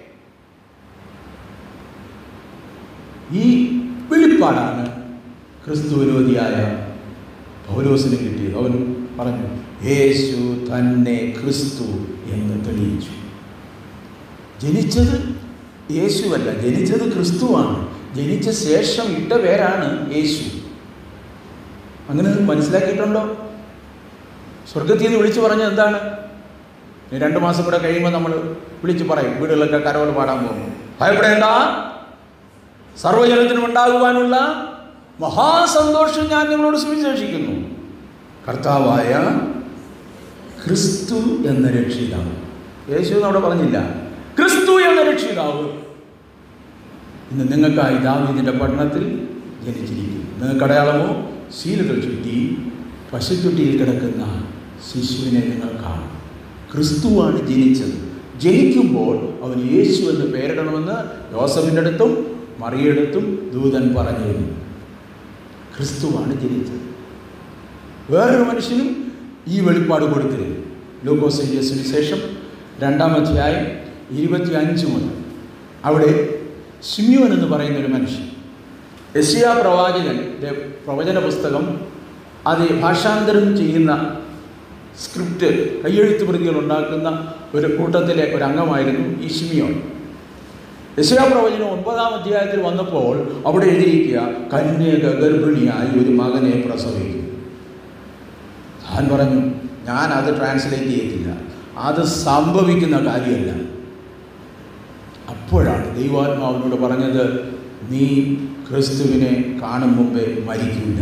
ഈ വെളിപ്പാടാണ് ക്രിസ്തു വിരോധിയായ പൗലോസിന് കിട്ടിയത് അവൻ പറഞ്ഞു യേശു തന്നെ ക്രിസ്തു എന്ന് തെളിയിച്ചു ജനിച്ചത് യേശുവല്ല ജനിച്ചത് ക്രിസ്തുവാണ് ജനിച്ച ശേഷം ഇട്ട പേരാണ് യേശു അങ്ങനെ നിങ്ങൾ മനസ്സിലാക്കിയിട്ടുണ്ടോ സ്വർഗത്തിൽ നിന്ന് വിളിച്ചു പറഞ്ഞത് എന്താണ് ഇനി രണ്ട് മാസം കൂടെ കഴിയുമ്പോൾ നമ്മൾ വിളിച്ചു പറയും വീടുകളിലൊക്കെ കരോൾ പാടാൻ പോകും ഭയപ്പെടേണ്ട സർവ്വജനത്തിനും ഉണ്ടാകുവാനുള്ള മഹാസന്തോഷം ഞാൻ നിങ്ങളോട് സുവിശേഷിക്കുന്നു കർത്താവായ ക്രിസ്തു എന്ന രക്ഷിതാവ് യേശു എന്ന് അവിടെ പറഞ്ഞില്ല ക്രിസ്തു എന്ന രക്ഷിതാവ് ഇന്ന് നിങ്ങൾക്കായി ദാവീദിൻ്റെ പട്ടണത്തിൽ ജനിച്ചിരിക്കുന്നു നിങ്ങൾക്ക് അടയാളമോ ശീലകൾ ചുറ്റി പശുത്തൊട്ടിയിൽ കിടക്കുന്ന ശിശുവിനെ നിങ്ങൾ കാണും ക്രിസ്തുവാണ് ജനിച്ചത് ജനിക്കുമ്പോൾ അവൻ യേശു എന്ന് പേരിടണമെന്ന് യോസഫിൻ്റെ അടുത്തും മറിയടുത്തും ദൂതൻ പറഞ്ഞിരുന്നു ക്രിസ്തുവാണ് ജനിച്ചത് വേറൊരു മനുഷ്യനും ഈ വെളിപ്പാട് കൊടുത്തിരുന്നു ലൂക്കോസിൻ്റെ സുവിശേഷം രണ്ടാം അധ്യായം ഇരുപത്തി അഞ്ച് മുതൽ അവിടെ സിമിയോൻ എന്ന് പറയുന്ന ഒരു മനുഷ്യൻ എസിയ പ്രവാചകൻ്റെ പ്രവചന പുസ്തകം അത് ഭാഷാന്തരം ചെയ്യുന്ന സ്ക്രിപ്റ്റ് കയ്യെഴുത്ത് പ്രതികൾ ഉണ്ടാക്കുന്ന ഒരു കൂട്ടത്തിലെ ഒരു അംഗമായിരുന്നു ഈ സിമിയോൻ യശയാ പ്രവചനം ഒൻപതാം അധ്യായത്തിൽ വന്നപ്പോൾ അവിടെ എഴുതിയിരിക്കുക കന്യക ഗർഭിണിയായി ഒരു മകനെ പ്രസവിക്കും താൻ പറഞ്ഞു ഞാൻ അത് ട്രാൻസ്ലേറ്റ് ചെയ്യത്തില്ല അത് സംഭവിക്കുന്ന കാര്യമല്ല അപ്പോഴാണ് ദൈവാത്മാവിനോട് പറഞ്ഞത് നീ ക്രിസ്തുവിനെ കാണും മുമ്പേ മരിക്കില്ല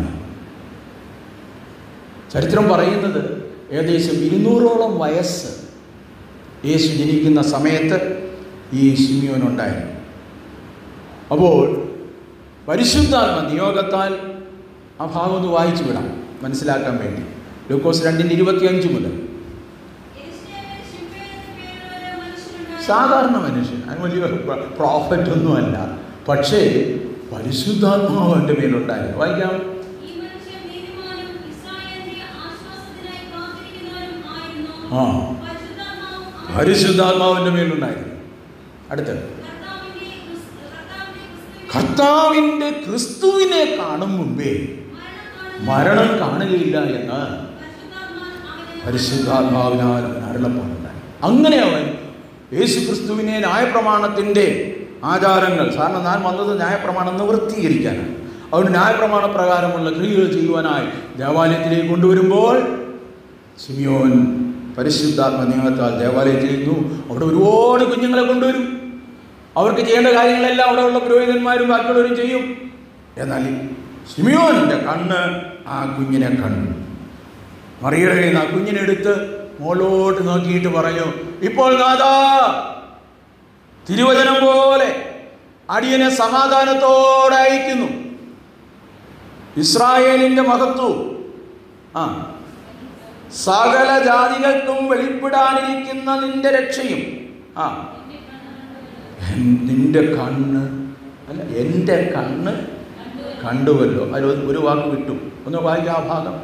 ചരിത്രം പറയുന്നത് ഏകദേശം ഇരുന്നൂറോളം വയസ്സ് യേശു ജനിക്കുന്ന സമയത്ത് ഈ ശിമിയോനുണ്ടായിരുന്നു അപ്പോൾ പരിശുദ്ധാത്മ നിയോഗത്താൽ ആ ഭാഗം ഒന്ന് വായിച്ചു വിടാം മനസ്സിലാക്കാൻ വേണ്ടി ലൂക്കോസ് രണ്ടിൻ്റെ ഇരുപത്തിയഞ്ച് മുതൽ യെരൂശലേമിൽ ശിംശോൻ എന്നു പേരുള്ള ഒരു മനുഷ്യനുണ്ടായിരുന്നു. സാധാരണ മനുഷ്യൻ അതിന് വലിയ പ്രോഫറ്റ് ഒന്നുമല്ല പക്ഷേ പരിശുദ്ധാത്മാവ് എൻ്റെ മേലുണ്ടായിരുന്നു വായിക്കാം ഈ മനുഷ്യൻ നീതിമാനും ഇസ്രായേലിന്റെ ആശ്വാസത്തിനായി കാത്തിരിക്കുന്നവനും ആയിരുന്നു. ആ. പരിശുദ്ധാത്മാവും അവൻ പരിശുദ്ധാത്മാവിൻ്റെ മേലുണ്ടായിരുന്നു അടുത്തത് കർത്താവിന്റെ ക്രിസ്തു- കർത്താവിന്റെ ക്രിസ്തുവിനെ കർത്താവിൻ്റെ ക്രിസ്തുവിനെ കാണും മുമ്പേ മരണം കാണുന്ന മരണം കാണുകയില്ല എന്ന് പരിശുദ്ധാത്മാവ് അവനെ പരിശുദ്ധാത്മാവിനാൽ അവൻ അരുളപ്പാടുണ്ടായി അങ്ങനെ അവൻ യേശു ക്രിസ്തുവിനെ ന്യായപ്രമാണത്തിൻ്റെ ആചാരങ്ങൾ കാരണം ഞാൻ വന്നത് ന്യായപ്രമാണം നിവൃത്തീകരിക്കാനാണ് അതുകൊണ്ട് ന്യായപ്രമാണ പ്രകാരമുള്ള ക്രിയകൾ ചെയ്യുവാനായി ദേവാലയത്തിലേക്ക് കൊണ്ടുവരുമ്പോൾ സിമിയോൻ പരിശുദ്ധാത്മ നിയമത്താൽ ദേവാലയത്തിലിരുന്നു അവിടെ ഒരുപാട് കുഞ്ഞുങ്ങളെ കൊണ്ടുവരും അവർക്ക് ചെയ്യേണ്ട കാര്യങ്ങളെല്ലാം അവിടെയുള്ള പുരോഹിതന്മാരും ബാക്കിയുള്ളവരും ചെയ്യും എന്നാൽ സിമിയോൻ്റെ കണ്ണ് ആ കുഞ്ഞിനെ കണ്ടു മറിയുടെ ആ കുഞ്ഞിനെടുത്ത് മോളോട്ട് നോക്കിയിട്ട് പറഞ്ഞു ഇപ്പോൾ നാദാ തിരുവചനം പോലെ അടിയനെ സമാധാനത്തോടെ അയക്കുന്നു ഇസ്രായേലിൻ്റെ മഹത്വവും ആ സകല ജാതികൾക്കും വെളിപ്പെടാനിരിക്കുന്ന നിന്റെ രക്ഷയും ആ എൻ- നിന്റെ കണ്ണ് അല്ല എൻ്റെ കണ്ണ് കണ്ടുവല്ലോ അതിൽ ഒരു- ഒരു വാക്ക് വിട്ടു ഒന്ന് വായിക്കാം ആ ഭാഗം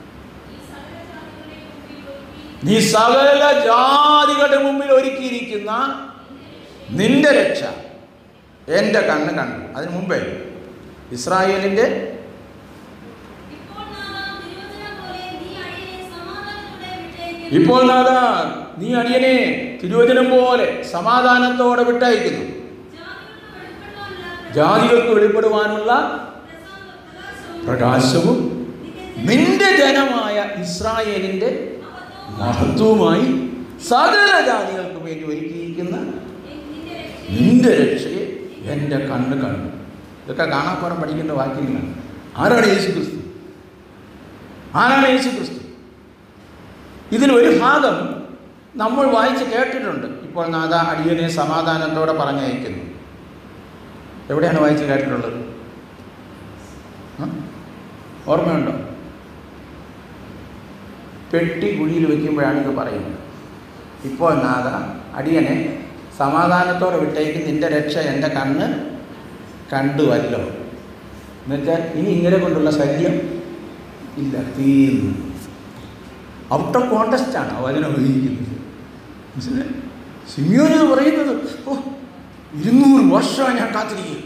നീ സകല ജാതികളുടെ മുമ്പിൽ ഒരുക്കിയിരിക്കുന്ന നിന്റെ രക്ഷ എൻ്റെ കണ്ണ് കണ്ടു അതിന് മുമ്പേ ഇസ്രായേലിൻ്റെ ഇപ്പോൾ നാം തിരുവചനം പോലെ നീ അടിയനെ സമാധാനത്തോടെ വിട്ടേക്കുന്നു. ഇപ്പോൾ നാഥാ നീ അടിയനെ തിരുവചനം പോലെ സമാധാനത്തോടെ വിട്ടയക്കുന്നു ജാതികൾക്ക് വെളിപ്പെടുവാനുള്ള ജാതികൾക്ക് വെളിപ്പെടുവാനുള്ള പ്രസാദ- പ്രകാശവും പ്രകാശവും നിന്റെ നിന്റെ ജനമായ ഇസ്രായേലിൻ്റെ മഹത്വവും മഹത്വവുമായി സകല ജാതികൾക്ക് വേണ്ടി ഒരുക്കിയിരിക്കുന്ന നിന്റെ രക്ഷയും നിന്റെ രക്ഷയെ എൻ്റെ കണ്ണ് കണ്ടു ഇതൊക്കെ കാണാപ്പുറം പഠിക്കേണ്ട വാക്യങ്ങളാണ് ആരാണ് യേശു ക്രിസ്തു ആരാണ് യേശു ക്രിസ്തു ഇതിൽ ഒരു ഭാഗം നമ്മൾ വായിച്ച് കേട്ടിട്ടുണ്ട് ഇപ്പോൾ നാഥ അടിയനെ സമാധാനത്തോടെ പറഞ്ഞയക്കുന്നു എവിടെയാണ് വായിച്ച് കേട്ടിട്ടുള്ളത് ആ? ഓർമ്മയുണ്ടോ പെട്ടി കുഴിയിൽ വെക്കുമ്പോഴാണ് ഇത് പറയുന്നത് ഇപ്പോൾ നാഥ അടിയനെ സമാധാനത്തോടെ വിട്ടേക്ക് നിന്റെ രക്ഷ എൻ്റെ കണ്ണ് കണ്ടുവല്ലോ എന്നുവെച്ചാൽ ഇനി ഇങ്ങനെ കൊണ്ടുള്ള ശല്യം ഇല്ല തീർന്നു ഔട്ട് ഓഫ് കോണ്ടസ്റ്റ് ആണ് വചനം ഉപയോഗിക്കുന്നത് മനസ്സിലായി സിമിയോൻ എന്ന് പറയുന്നത് ഓ ഇരുന്നൂറ് വർഷമാണ് ഞാൻ കാത്തിരിക്കുക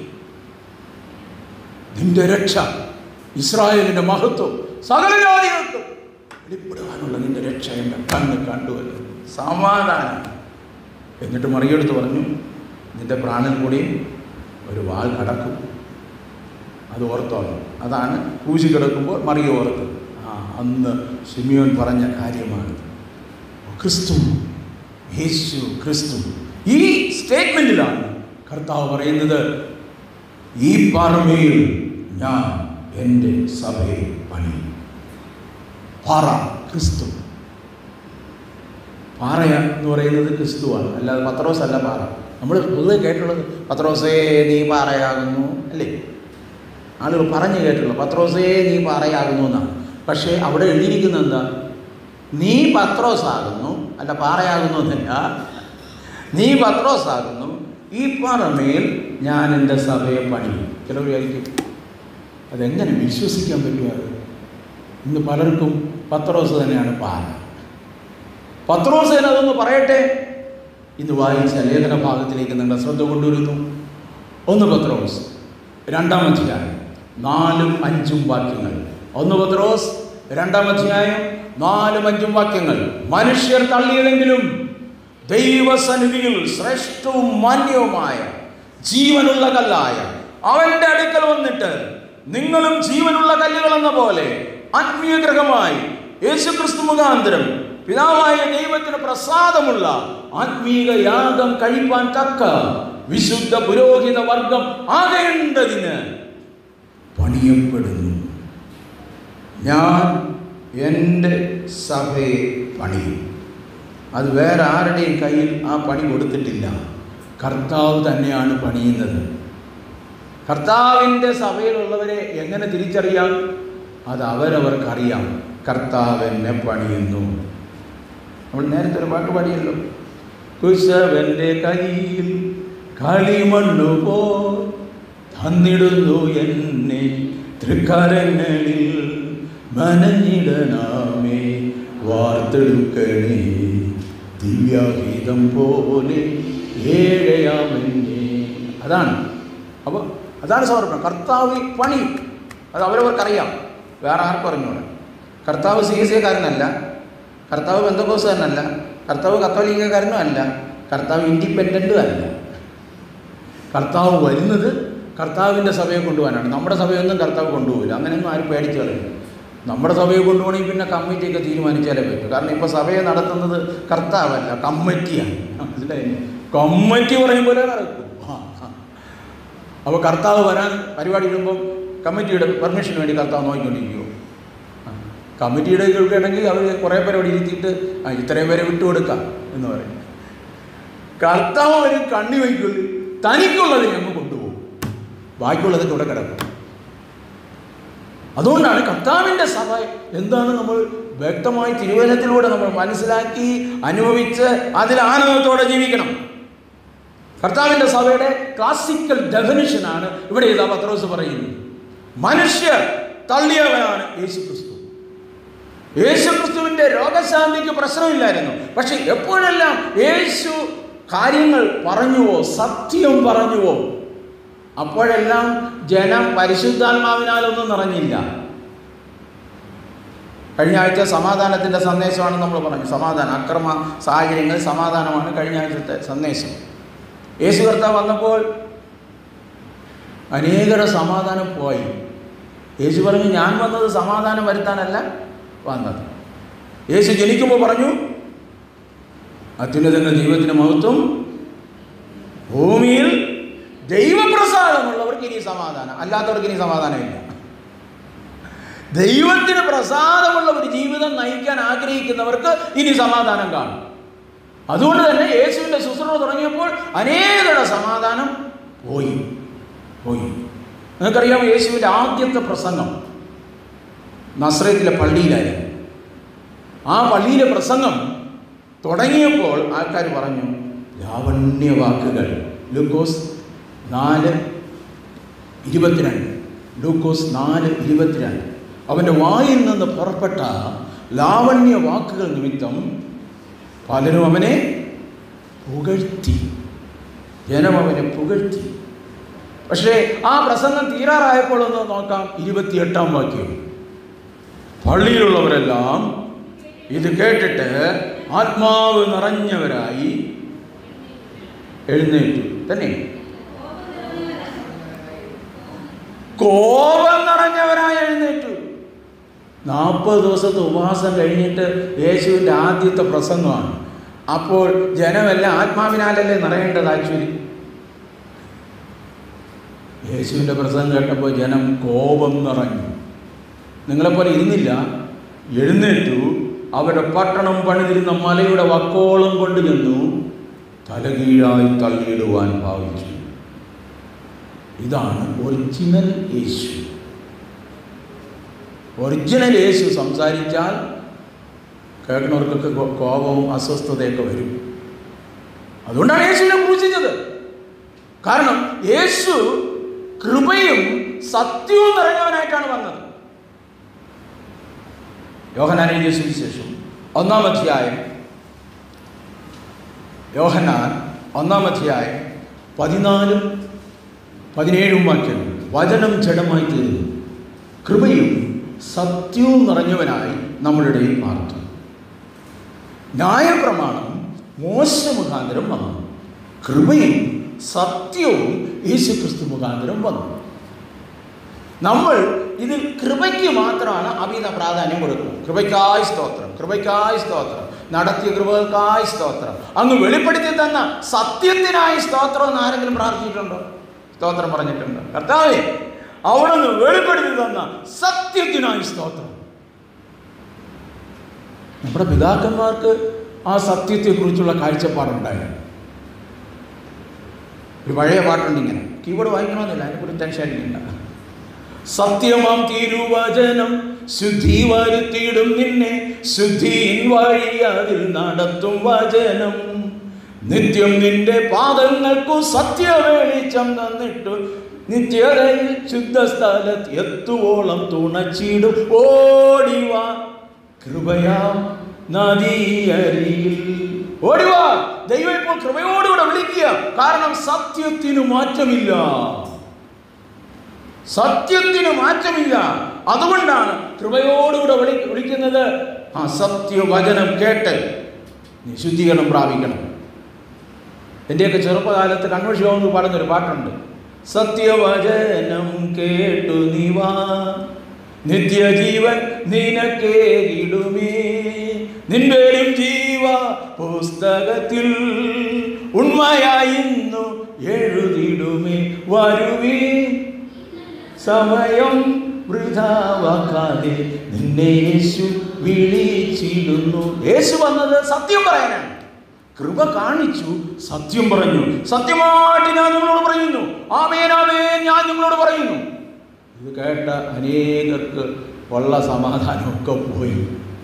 നിന്റെ രക്ഷ ഇസ്രായേലിൻ്റെ മഹത്വം സകല ജാതികൾക്കും വെളിപ്പെടുവാനുള്ള നിന്റെ രക്ഷ എൻ്റെ കണ്ണ് കണ്ടുവല്ലോ സമാധാനം എന്നിട്ട് മറിയെടുത്ത് പറഞ്ഞു നിന്റെ പ്രാണൻ കൂടിയും ഒരു വാൾ കടക്കും അത് ഓർത്തോളാം അതാണ് പൂജി കിടക്കുമ്പോൾ മറിയ ഓർത്ത് ആ അന്ന് സിമിയോൻ പറഞ്ഞ കാര്യമാണ് ക്രിസ്തു യേശു ക്രിസ്തു ഈ സ്റ്റേറ്റ്മെൻറ്റിലാണ് കർത്താവ് പറയുന്നത് ഈ പാറമേൽ ഞാൻ എൻ്റെ സഭയെ പണി പാറ ക്രിസ്തു പാറ എന്ന് പറയുന്നത് ക്രിസ്തുവാണ് അല്ലാതെ പത്രോസ് അല്ല പാറ നമ്മൾ പൊതുവെ കേട്ടുള്ളത് പത്രോസേ നീ പാറയാകുന്നു അല്ലേ ആളുകൾ പറഞ്ഞു കേട്ടുള്ളൂ പത്രോസേ നീ പാറയാകുന്നു എന്നാണ് പക്ഷേ അവിടെ എഴുതിയിരിക്കുന്നത് എന്താ നീ പത്രോസാകുന്നു അല്ല പാറയാകുന്നു എന്നല്ല നീ പത്രോസാകുന്നു ഈ പാറമേൽ ഞാൻ എൻ്റെ സഭയെ പണിയും ചിലർ വിചാരിക്കും അതെങ്ങനെ വിശ്വസിക്കാൻ പറ്റുക അത് ഇന്ന് പലർക്കും പത്രോസ് തന്നെയാണ് പാറ പത്രോസ് തന്നെ അതൊന്ന് പറയട്ടെ ഇന്ന് വായിച്ച ലേഖന ഭാഗത്തിലേക്ക് നിങ്ങളുടെ ശ്രദ്ധ കൊണ്ടുവരുന്നു ഒന്ന് പത്രോസ് രണ്ടാം അധ്യായം നാലും അഞ്ചും വാക്യങ്ങൾ ഒന്ന് പത്രോസ് രണ്ടാം അധ്യായം നാലും അഞ്ചും വാക്യങ്ങൾ മനുഷ്യർ തള്ളിയതെങ്കിലും ദൈവസന്നിധിയിൽ ശ്രേഷ്ഠവും മാന്യവുമായ ജീവനുള്ള കല്ലായ അവന്റെ അടുക്കൽ വന്നിട്ട് നിങ്ങളും ജീവനുള്ള കല്ലുകൾ എന്ന പോലെ ആത്മീയ ഗ്രഹമായി യേശുക്രിസ്തു മുഖാന്തരം പിതാവായ ദൈവത്തിന് പ്രസാദമുള്ള ആത്മീക യാഗം കഴിപ്പാൻ തക്ക വിശുദ്ധ പുരോഹിത വർഗം ആകേണ്ടതിന് പണിയപ്പെടുന്നു ഞാൻ എൻ്റെ സഭയെ പണിയും അത് വേറെ ആരുടെയും കയ്യിൽ ആ പണി കൊടുത്തിട്ടില്ല കർത്താവ് തന്നെയാണ് പണിയുന്നത് കർത്താവിൻ്റെ സഭയിലുള്ളവരെ എങ്ങനെ തിരിച്ചറിയാം അത് അവരവർക്കറിയാം കർത്താവ് എന്നെ പണിയുന്നു നമ്മൾ നേരത്തെ ഒരു പാട്ട് പാടിയല്ലോ കുശവന്റെ കയ്യിൽ കളിമണ്ണു പോ തന്നിടുന്നു എന്നെ തൃക്കരങ്ങളിൽ മനഞ്ഞിടനാമേ വാർത്തെടുക്കണേ ദിവ്യാഗീതം പോലെ ഏഴയാമെന്നെ അതാണ് അപ്പോൾ അതാണ് സമർപ്പണം കർത്താവ് പണി അത് അവരവർക്കറിയാം വേറെ ആർക്കും അറിഞ്ഞൂടാ കർത്താവ് സി എസ് കാരനല്ല കർത്താവ് ബന്ധക്കോസുകാരനല്ല കർത്താവ് കത്തോലിക്കക്കാരനും അല്ല കർത്താവ് ഇൻഡിപെൻഡൻറ്റും അല്ല കർത്താവ് വരുന്നത് കർത്താവിൻ്റെ സഭയെ കൊണ്ടുപോകാനാണ് നമ്മുടെ സഭയൊന്നും കർത്താവ് കൊണ്ടുപോകില്ല അങ്ങനെയൊന്നും ആരും പേടിച്ച് കളയും നമ്മുടെ സഭയെ കൊണ്ടുപോകണമെങ്കിൽ പിന്നെ കമ്മിറ്റിയൊക്കെ തീരുമാനിച്ചാലേ പറ്റും കാരണം ഇപ്പോൾ സഭയെ നടത്തുന്നത് കർത്താവല്ല കമ്മിറ്റിയാണ് മനസ്സിലായില്ലേ കമ്മിറ്റി പറയും പോലെ നടക്കും ആ, ആ. അപ്പോൾ കർത്താവ് വരാൻ പരിപാടി ഇടുമ്പം കമ്മിറ്റിയുടെ പെർമിഷന് വേണ്ടി കർത്താവ് നോക്കിക്കൊണ്ടിരിക്കുമോ ആ. കമ്മിറ്റിയുടെ കേൾക്കുകയാണെങ്കിൽ അവർ കുറേ പേരെ അവിടെ ഇരുത്തിയിട്ട് ആ ഇത്രയും പേരെ വിട്ടുകൊടുക്കാം എന്ന് പറയും കർത്താവ് ഒരു കണ്ണി വയ്ക്കുള്ളൂ തനിക്കുള്ളത് ഞങ്ങൾ കൊണ്ടുപോകും ബാക്കിയുള്ളതൊക്കെ ഇവിടെ കിടക്കും അതുകൊണ്ടാണ് കർത്താവിൻ്റെ സഭ എന്താണ് നമ്മൾ വ്യക്തമായി തിരുവനത്തിലൂടെ നമ്മൾ മനസ്സിലാക്കി അനുഭവിച്ച് അതിൽ ആനന്ദത്തോടെ ജീവിക്കണം കർത്താവിൻ്റെ സഭയുടെ ക്ലാസിക്കൽ ഡെഫിനിഷനാണ് ഇവിടെ ഇതാ പത്രോസ് പറയുന്നത് മനുഷ്യർ തള്ളിയവനാണ് യേശു ക്രിസ്തു യേശു ക്രിസ്തുവിൻ്റെ രോഗശാന്തിക്ക് പ്രശ്നമില്ലായിരുന്നു പക്ഷെ എപ്പോഴെല്ലാം യേശു കാര്യങ്ങൾ പറഞ്ഞുവോ സത്യം പറഞ്ഞുവോ അപ്പോഴെല്ലാം ജനം പരിശുദ്ധാത്മാവിനാലൊന്നും നിറഞ്ഞില്ല കഴിഞ്ഞ ആഴ്ച സമാധാനത്തിൻ്റെ സന്ദേശമാണ് നമ്മൾ പറഞ്ഞു സമാധാനം അക്രമ സാഹചര്യങ്ങൾ സമാധാനമാണ് കഴിഞ്ഞ ആഴ്ചത്തെ സന്ദേശം യേശു കർത്താവ് വന്നപ്പോൾ അനേകര സമാധാനം പോയി യേശു പറഞ്ഞു ഞാൻ വന്നത് സമാധാനം വരുത്താനല്ല വന്നത് യേശു ജനിക്കുമ്പോൾ പറഞ്ഞു അത്യുന്നതങ്ങളുടെ ജീവിതത്തിന് മഹത്വം ഭൂമിയിൽ ദൈവപ്രസാദമുള്ളവർക്ക് ഇനി സമാധാനം അല്ലാത്തവർക്ക് ഇനി സമാധാനമില്ല ദൈവത്തിന് പ്രസാദമുള്ള ഒരു ജീവിതം നയിക്കാൻ ആഗ്രഹിക്കുന്നവർക്ക് ഇനി സമാധാനം കാണും അതുകൊണ്ട് തന്നെ യേശുവിൻ്റെ ശുശ്രൂഷ തുടങ്ങിയപ്പോൾ അനേകരുടെ സമാധാനം പോയി പോയി നിങ്ങൾക്കറിയാം യേശുവിൻ്റെ ആദ്യത്തെ പ്രസംഗം നസ്രത്തിലെ പള്ളിയിലായിരുന്നു ആ പള്ളിയിലെ പ്രസംഗം തുടങ്ങിയപ്പോൾ ആൾക്കാർ പറഞ്ഞു ലാവണ്യ വാക്കുകൾ ലൂക്കോസ് നാല് ഇരുപത്തിരണ്ട് ലൂക്കോസ് നാല് ഇരുപത്തിരണ്ട് അവൻ്റെ വായിൽ നിന്ന് പുറപ്പെട്ട ലാവണ്യ വാക്കുകൾ നിമിത്തം പലരും അവനെ പുകഴ്ത്തി ജനം അവനെ പുകഴ്ത്തി പക്ഷേ ആ പ്രസംഗം തീരാറായപ്പോൾ ഒന്ന് നോക്കാം ഇരുപത്തിയെട്ടാം വാക്യം പള്ളിയിലുള്ളവരെല്ലാം ഇത് കേട്ടിട്ട് ആത്മാവ് നിറഞ്ഞവരായി എഴുന്നേറ്റു തന്നെ കോപം നിറഞ്ഞവരായി എഴുന്നേറ്റു നാൽപ്പത് ദിവസത്തെ ഉപവാസം കഴിഞ്ഞിട്ട് യേശുവിൻ്റെ ആദ്യത്തെ പ്രസംഗമാണ് അപ്പോൾ ജനമെല്ലാം ആത്മാവിനാലല്ലേ നിറയേണ്ടത് ആക്ച്വലി യേശുവിൻ്റെ പ്രസംഗം കേട്ടപ്പോൾ ജനം കോപം നിറഞ്ഞു നിങ്ങളെപ്പോലെ ഇരുന്നില്ല എഴുന്നേറ്റു അവരുടെ പട്ടണം പണിതിരുന്ന മലയുടെ വക്കോളം കൊണ്ടു ചെന്നു തലകീഴായി തള്ളിയിടുവാൻ ഭാവിച്ചു ഇതാണ് ഒറിജിനൽ യേശു ഒറിജിനൽ യേശു സംസാരിച്ചാൽ കേൾക്കുന്നവർക്കൊക്കെ കോ- കോപവും അസ്വസ്ഥതയൊക്കെ വരും അതുകൊണ്ടാണ് യേശുവിനെ ക്രൂശിച്ചത് കാരണം യേശു കൃപയും സത്യവും നിറഞ്ഞവനായിട്ടാണ് വന്നത് യോഹനാൻ എഴുതിയ സുവിശേഷം ഒന്നാം അധ്യായം യോഹനാൻ ഒന്നാം അധ്യായം പതിനാലും പതിനേഴും വാക്യം വചനം ജഡമായി തീർന്നു കൃപയും സത്യവും നിറഞ്ഞവനായി നമ്മളുടെ ഇടയിൽ മാർത്തു ന്യായപ്രമാണം മോശ മുഖാന്തരം വന്നു കൃപയും സത്യവും യേശുക്രിസ്തു മുഖാന്തരം വന്നു നമ്മൾ ഇതിൽ കൃപയ്ക്ക് മാത്രമാണ് അമിത പ്രാധാന്യം കൊടുക്കുന്നത് കൃപയ്ക്കായി സ്തോത്രം കൃപയ്ക്കായി സ്തോത്രം നടത്തിയ കൃപകൾക്കായി സ്തോത്രം അങ്ങ് വെളിപ്പെടുത്തി തന്ന സത്യത്തിനായി സ്തോത്രം എന്ന് ആരെങ്കിലും പ്രാർത്ഥിച്ചിട്ടുണ്ടോ സ്തോത്രം പറഞ്ഞിട്ടുണ്ടോ കർത്താവേ അവിടെ നിന്ന് വെളിപ്പെടുത്തി തന്ന സത്യത്തിനായി സ്തോത്രം നമ്മുടെ പിതാക്കന്മാർക്ക് ആ സത്യത്തെക്കുറിച്ചുള്ള കാഴ്ചപ്പാടുണ്ടായിരുന്നു ഒരു പഴയ പാട്ടുണ്ട് ഇങ്ങനെ കീബോർഡ് വായിക്കണമെന്നില്ല അതിനെക്കുറിച്ച് ടെൻഷൻ അടിക്കണ്ട സത്യമാം തിരുവചനം ശുദ്ധി വരുത്തിയിടും നിന്നെ ശുദ്ധിയിൻ വഴി അതിൽ നടത്തും വചനം നിത്യം നിന്റെ പാദങ്ങൾക്കു സത്യവെളിച്ചം തന്നിട്ടു നിത്യതയിൽ ശുദ്ധസ്ഥലത്ത് എത്തുവോളം തുണച്ചിടും ഓടിവാ കൃപയാ നദിയരിയിൽ ഓടിവാ ദൈവം ഇപ്പോൾ കൃപയോടുകൂടെ വിളിക്കുക കാരണം സത്യത്തിനു മാറ്റമില്ല സത്യത്തിന് മാറ്റമില്ല അതുകൊണ്ടാണ് കൃപയോടുകൂടെ വിളി വിളിക്കുന്നത് ആ സത്യവചനം കേട്ട് നീ ശുദ്ധീകരണം പ്രാപിക്കണം എൻ്റെയൊക്കെ ചെറുപ്പകാലത്ത് കൺവെൻഷൻ എന്ന് പറഞ്ഞൊരു പാട്ടുണ്ട് സത്യവചനം കേട്ടു നീവാ നിത്യജീവൻ നിനക്കേകിടുമേ നിന്റെയും ജീവ പുസ്തകത്തിൽ ഉണ്മയായിന്നു എഴുതിടുമേ വരുവേ സമയം വൃഥാവാക്കാതെ നിന്നെ യേശു വിളിച്ചിടുന്നു യേശു വന്നത് സത്യം പറയാനാണ് കൃപ കാണിച്ചു സത്യം പറഞ്ഞു സത്യമായിട്ട് ഞാൻ നിങ്ങളോട് പറയുന്നു ആമേൻ ആമേൻ ഞാൻ നിങ്ങളോട് പറയുന്നു ഇത് കേട്ട അനേകർക്ക് ഉള്ള സമാധാനമൊക്കെ പോയി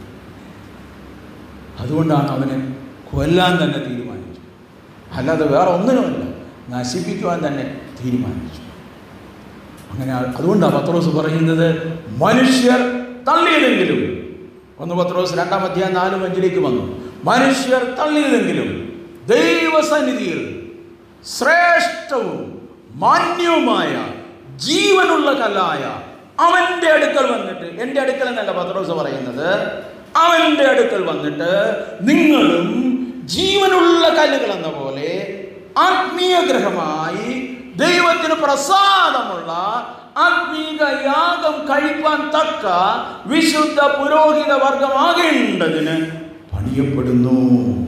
അതുകൊണ്ടാണ് അവനെ കൊല്ലാൻ തന്നെ തീരുമാനിച്ചു അല്ലാതെ വേറെ ഒന്നിനുമല്ല നശിപ്പിക്കുവാൻ തന്നെ തീരുമാനിച്ചു അങ്ങനെ ആ- അതുകൊണ്ടാണ് പത്രോസ് പറയുന്നത് മനുഷ്യർ തള്ളിയതെങ്കിലും ഒന്ന് പത്രോസ് രണ്ടാം അധ്യായം നാലും അഞ്ചിലേക്ക് വന്നു മനുഷ്യർ തള്ളിയതെങ്കിലും ദൈവസന്നിധിയിൽ ശ്രേഷ്ഠവും മാന്യവുമായ ജീവനുള്ള കല്ലായ അവൻ്റെ അടുക്കൽ വന്നിട്ട് എൻ്റെ അടുക്കൽ എന്നല്ല പത്രോസ് പറയുന്നത് അവൻ്റെ അടുക്കൽ വന്നിട്ട് നിങ്ങളും ജീവനുള്ള കല്ലുകൾ എന്ന പോലെ ആത്മീയ ഗ്രഹമായി ദൈവത്തിന് പ്രസാദമുള്ള ആത്മീക യാഗം കഴിപ്പാൻ തക്ക വിശുദ്ധ പുരോഹിത വർഗമാകേണ്ടതിന് പണിയപ്പെടുന്നു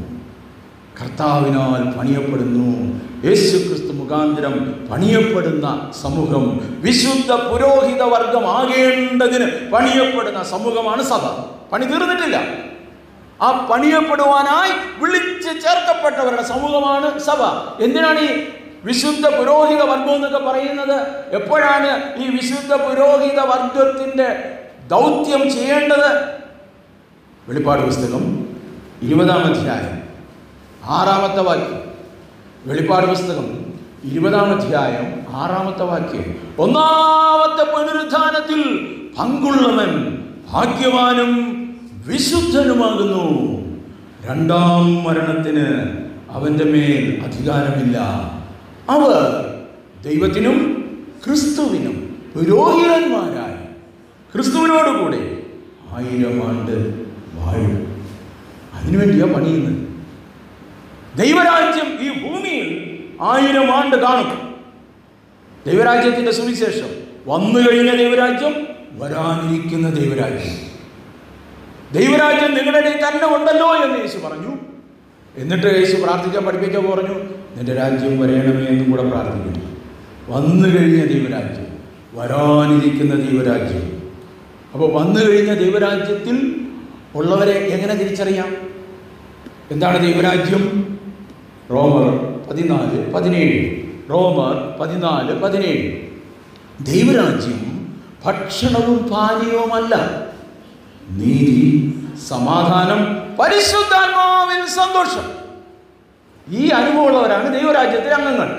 കർത്താവിനാൽ പണിയപ്പെടുന്നു യേശു ക്രിസ്തു മുഖാന്തരം പണിയപ്പെടുന്ന സമൂഹം വിശുദ്ധ പുരോഹിത വർഗമാകേണ്ടതിന് പണിയപ്പെടുന്ന സമൂഹമാണ് സഭ പണി തീർന്നിട്ടില്ല ആ പണിയപ്പെടുവാനായി വിളിച്ച് ചേർക്കപ്പെട്ടവരുടെ സമൂഹമാണ് സഭ എന്തിനാണ് ഈ വിശുദ്ധ പുരോഹിത വർഗം എന്നൊക്കെ പറയുന്നത് എപ്പോഴാണ് ഈ വിശുദ്ധ പുരോഹിത വർഗത്തിന്റെ ദൗത്യം ചെയ്യേണ്ടത് വെളിപ്പാട് പുസ്തകം ഇരുപതാം അധ്യായം ആറാമത്തെ വാക്യം വെളിപ്പാട് പുസ്തകം ഇരുപതാം അധ്യായം ആറാമത്തെ വാക്യം ഒന്നാമത്തെ പുനരുദ്ധാനത്തിൽ പങ്കുള്ളവൻ ഭാഗ്യവാനും വിശുദ്ധനുമാകുന്നു രണ്ടാം മരണത്തിന് അവൻ്റെ മേൽ അധികാരമില്ല അവർ ദൈവത്തിനും ക്രിസ്തുവിനും പുരോഹിതന്മാരായി ക്രിസ്തുവിനോടുകൂടെ ആയിരം ആണ്ട് വാഴും അതിനുവേണ്ടിയാ പണിയുന്നത് ദൈവരാജ്യം ഈ ഭൂമിയിൽ ആയിരം ആണ്ട് കാണും ദൈവരാജ്യത്തിന്റെ സുവിശേഷം വന്നു കഴിഞ്ഞ ദൈവരാജ്യം വരാനിരിക്കുന്ന ദൈവരാജ്യം ദൈവരാജ്യം നിങ്ങളുടെ ഇടയിൽ തന്നെ ഉണ്ടല്ലോ എന്ന് യേശു പറഞ്ഞു എന്നിട്ട് യേശു പ്രാർത്ഥിക്കാൻ പഠിപ്പിച്ചപ്പോൾ പറഞ്ഞു നിന്റെ രാജ്യം വരയണമേ എന്നും കൂടെ പ്രാർത്ഥിക്കുന്നു വന്നു കഴിഞ്ഞ ദൈവരാജ്യം വരാനിരിക്കുന്ന ദൈവരാജ്യം അപ്പോൾ വന്നു കഴിഞ്ഞ ദൈവരാജ്യത്തിൽ ഉള്ളവരെ എങ്ങനെ തിരിച്ചറിയാം എന്താണ് ദൈവരാജ്യം റോമർ പതിനാല് പതിനേഴ് റോമർ പതിനാല് പതിനേഴ് ദൈവരാജ്യം ഭക്ഷണവും പാനീയവുമല്ല നീതി സമാധാനം പരിശുദ്ധാത്മാവിൻ സന്തോഷം ഈ അനുഭവമുള്ളവരാണ് ദൈവരാജ്യത്തിലെ അംഗങ്ങൾ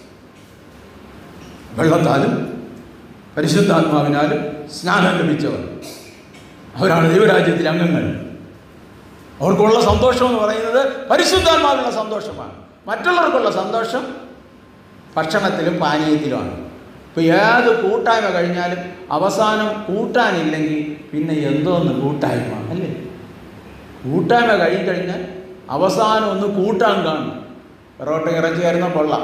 വെള്ളത്താലും പരിശുദ്ധാത്മാവിനാലും സ്നാനം ലഭിച്ചവർ അവരാണ് ദൈവരാജ്യത്തിലെ അംഗങ്ങൾ അവർക്കുള്ള സന്തോഷം എന്ന് പറയുന്നത് പരിശുദ്ധാത്മാവിനുള്ള സന്തോഷമാണ് മറ്റുള്ളവർക്കുള്ള സന്തോഷം ഭക്ഷണത്തിലും പാനീയത്തിലുമാണ് ഇപ്പോൾ ഏത് കൂട്ടായ്മ കഴിഞ്ഞാലും അവസാനം കൂട്ടാനില്ലെങ്കിൽ പിന്നെ എന്തോന്ന് കൂട്ടായ്മ അല്ലേ കൂട്ടായ്മ കഴിഞ്ഞാൽ അവസാനം ഒന്ന് കൂട്ടാൻ കാണും പൊറോട്ട ഇറച്ചി ആയിരുന്ന കൊള്ളാം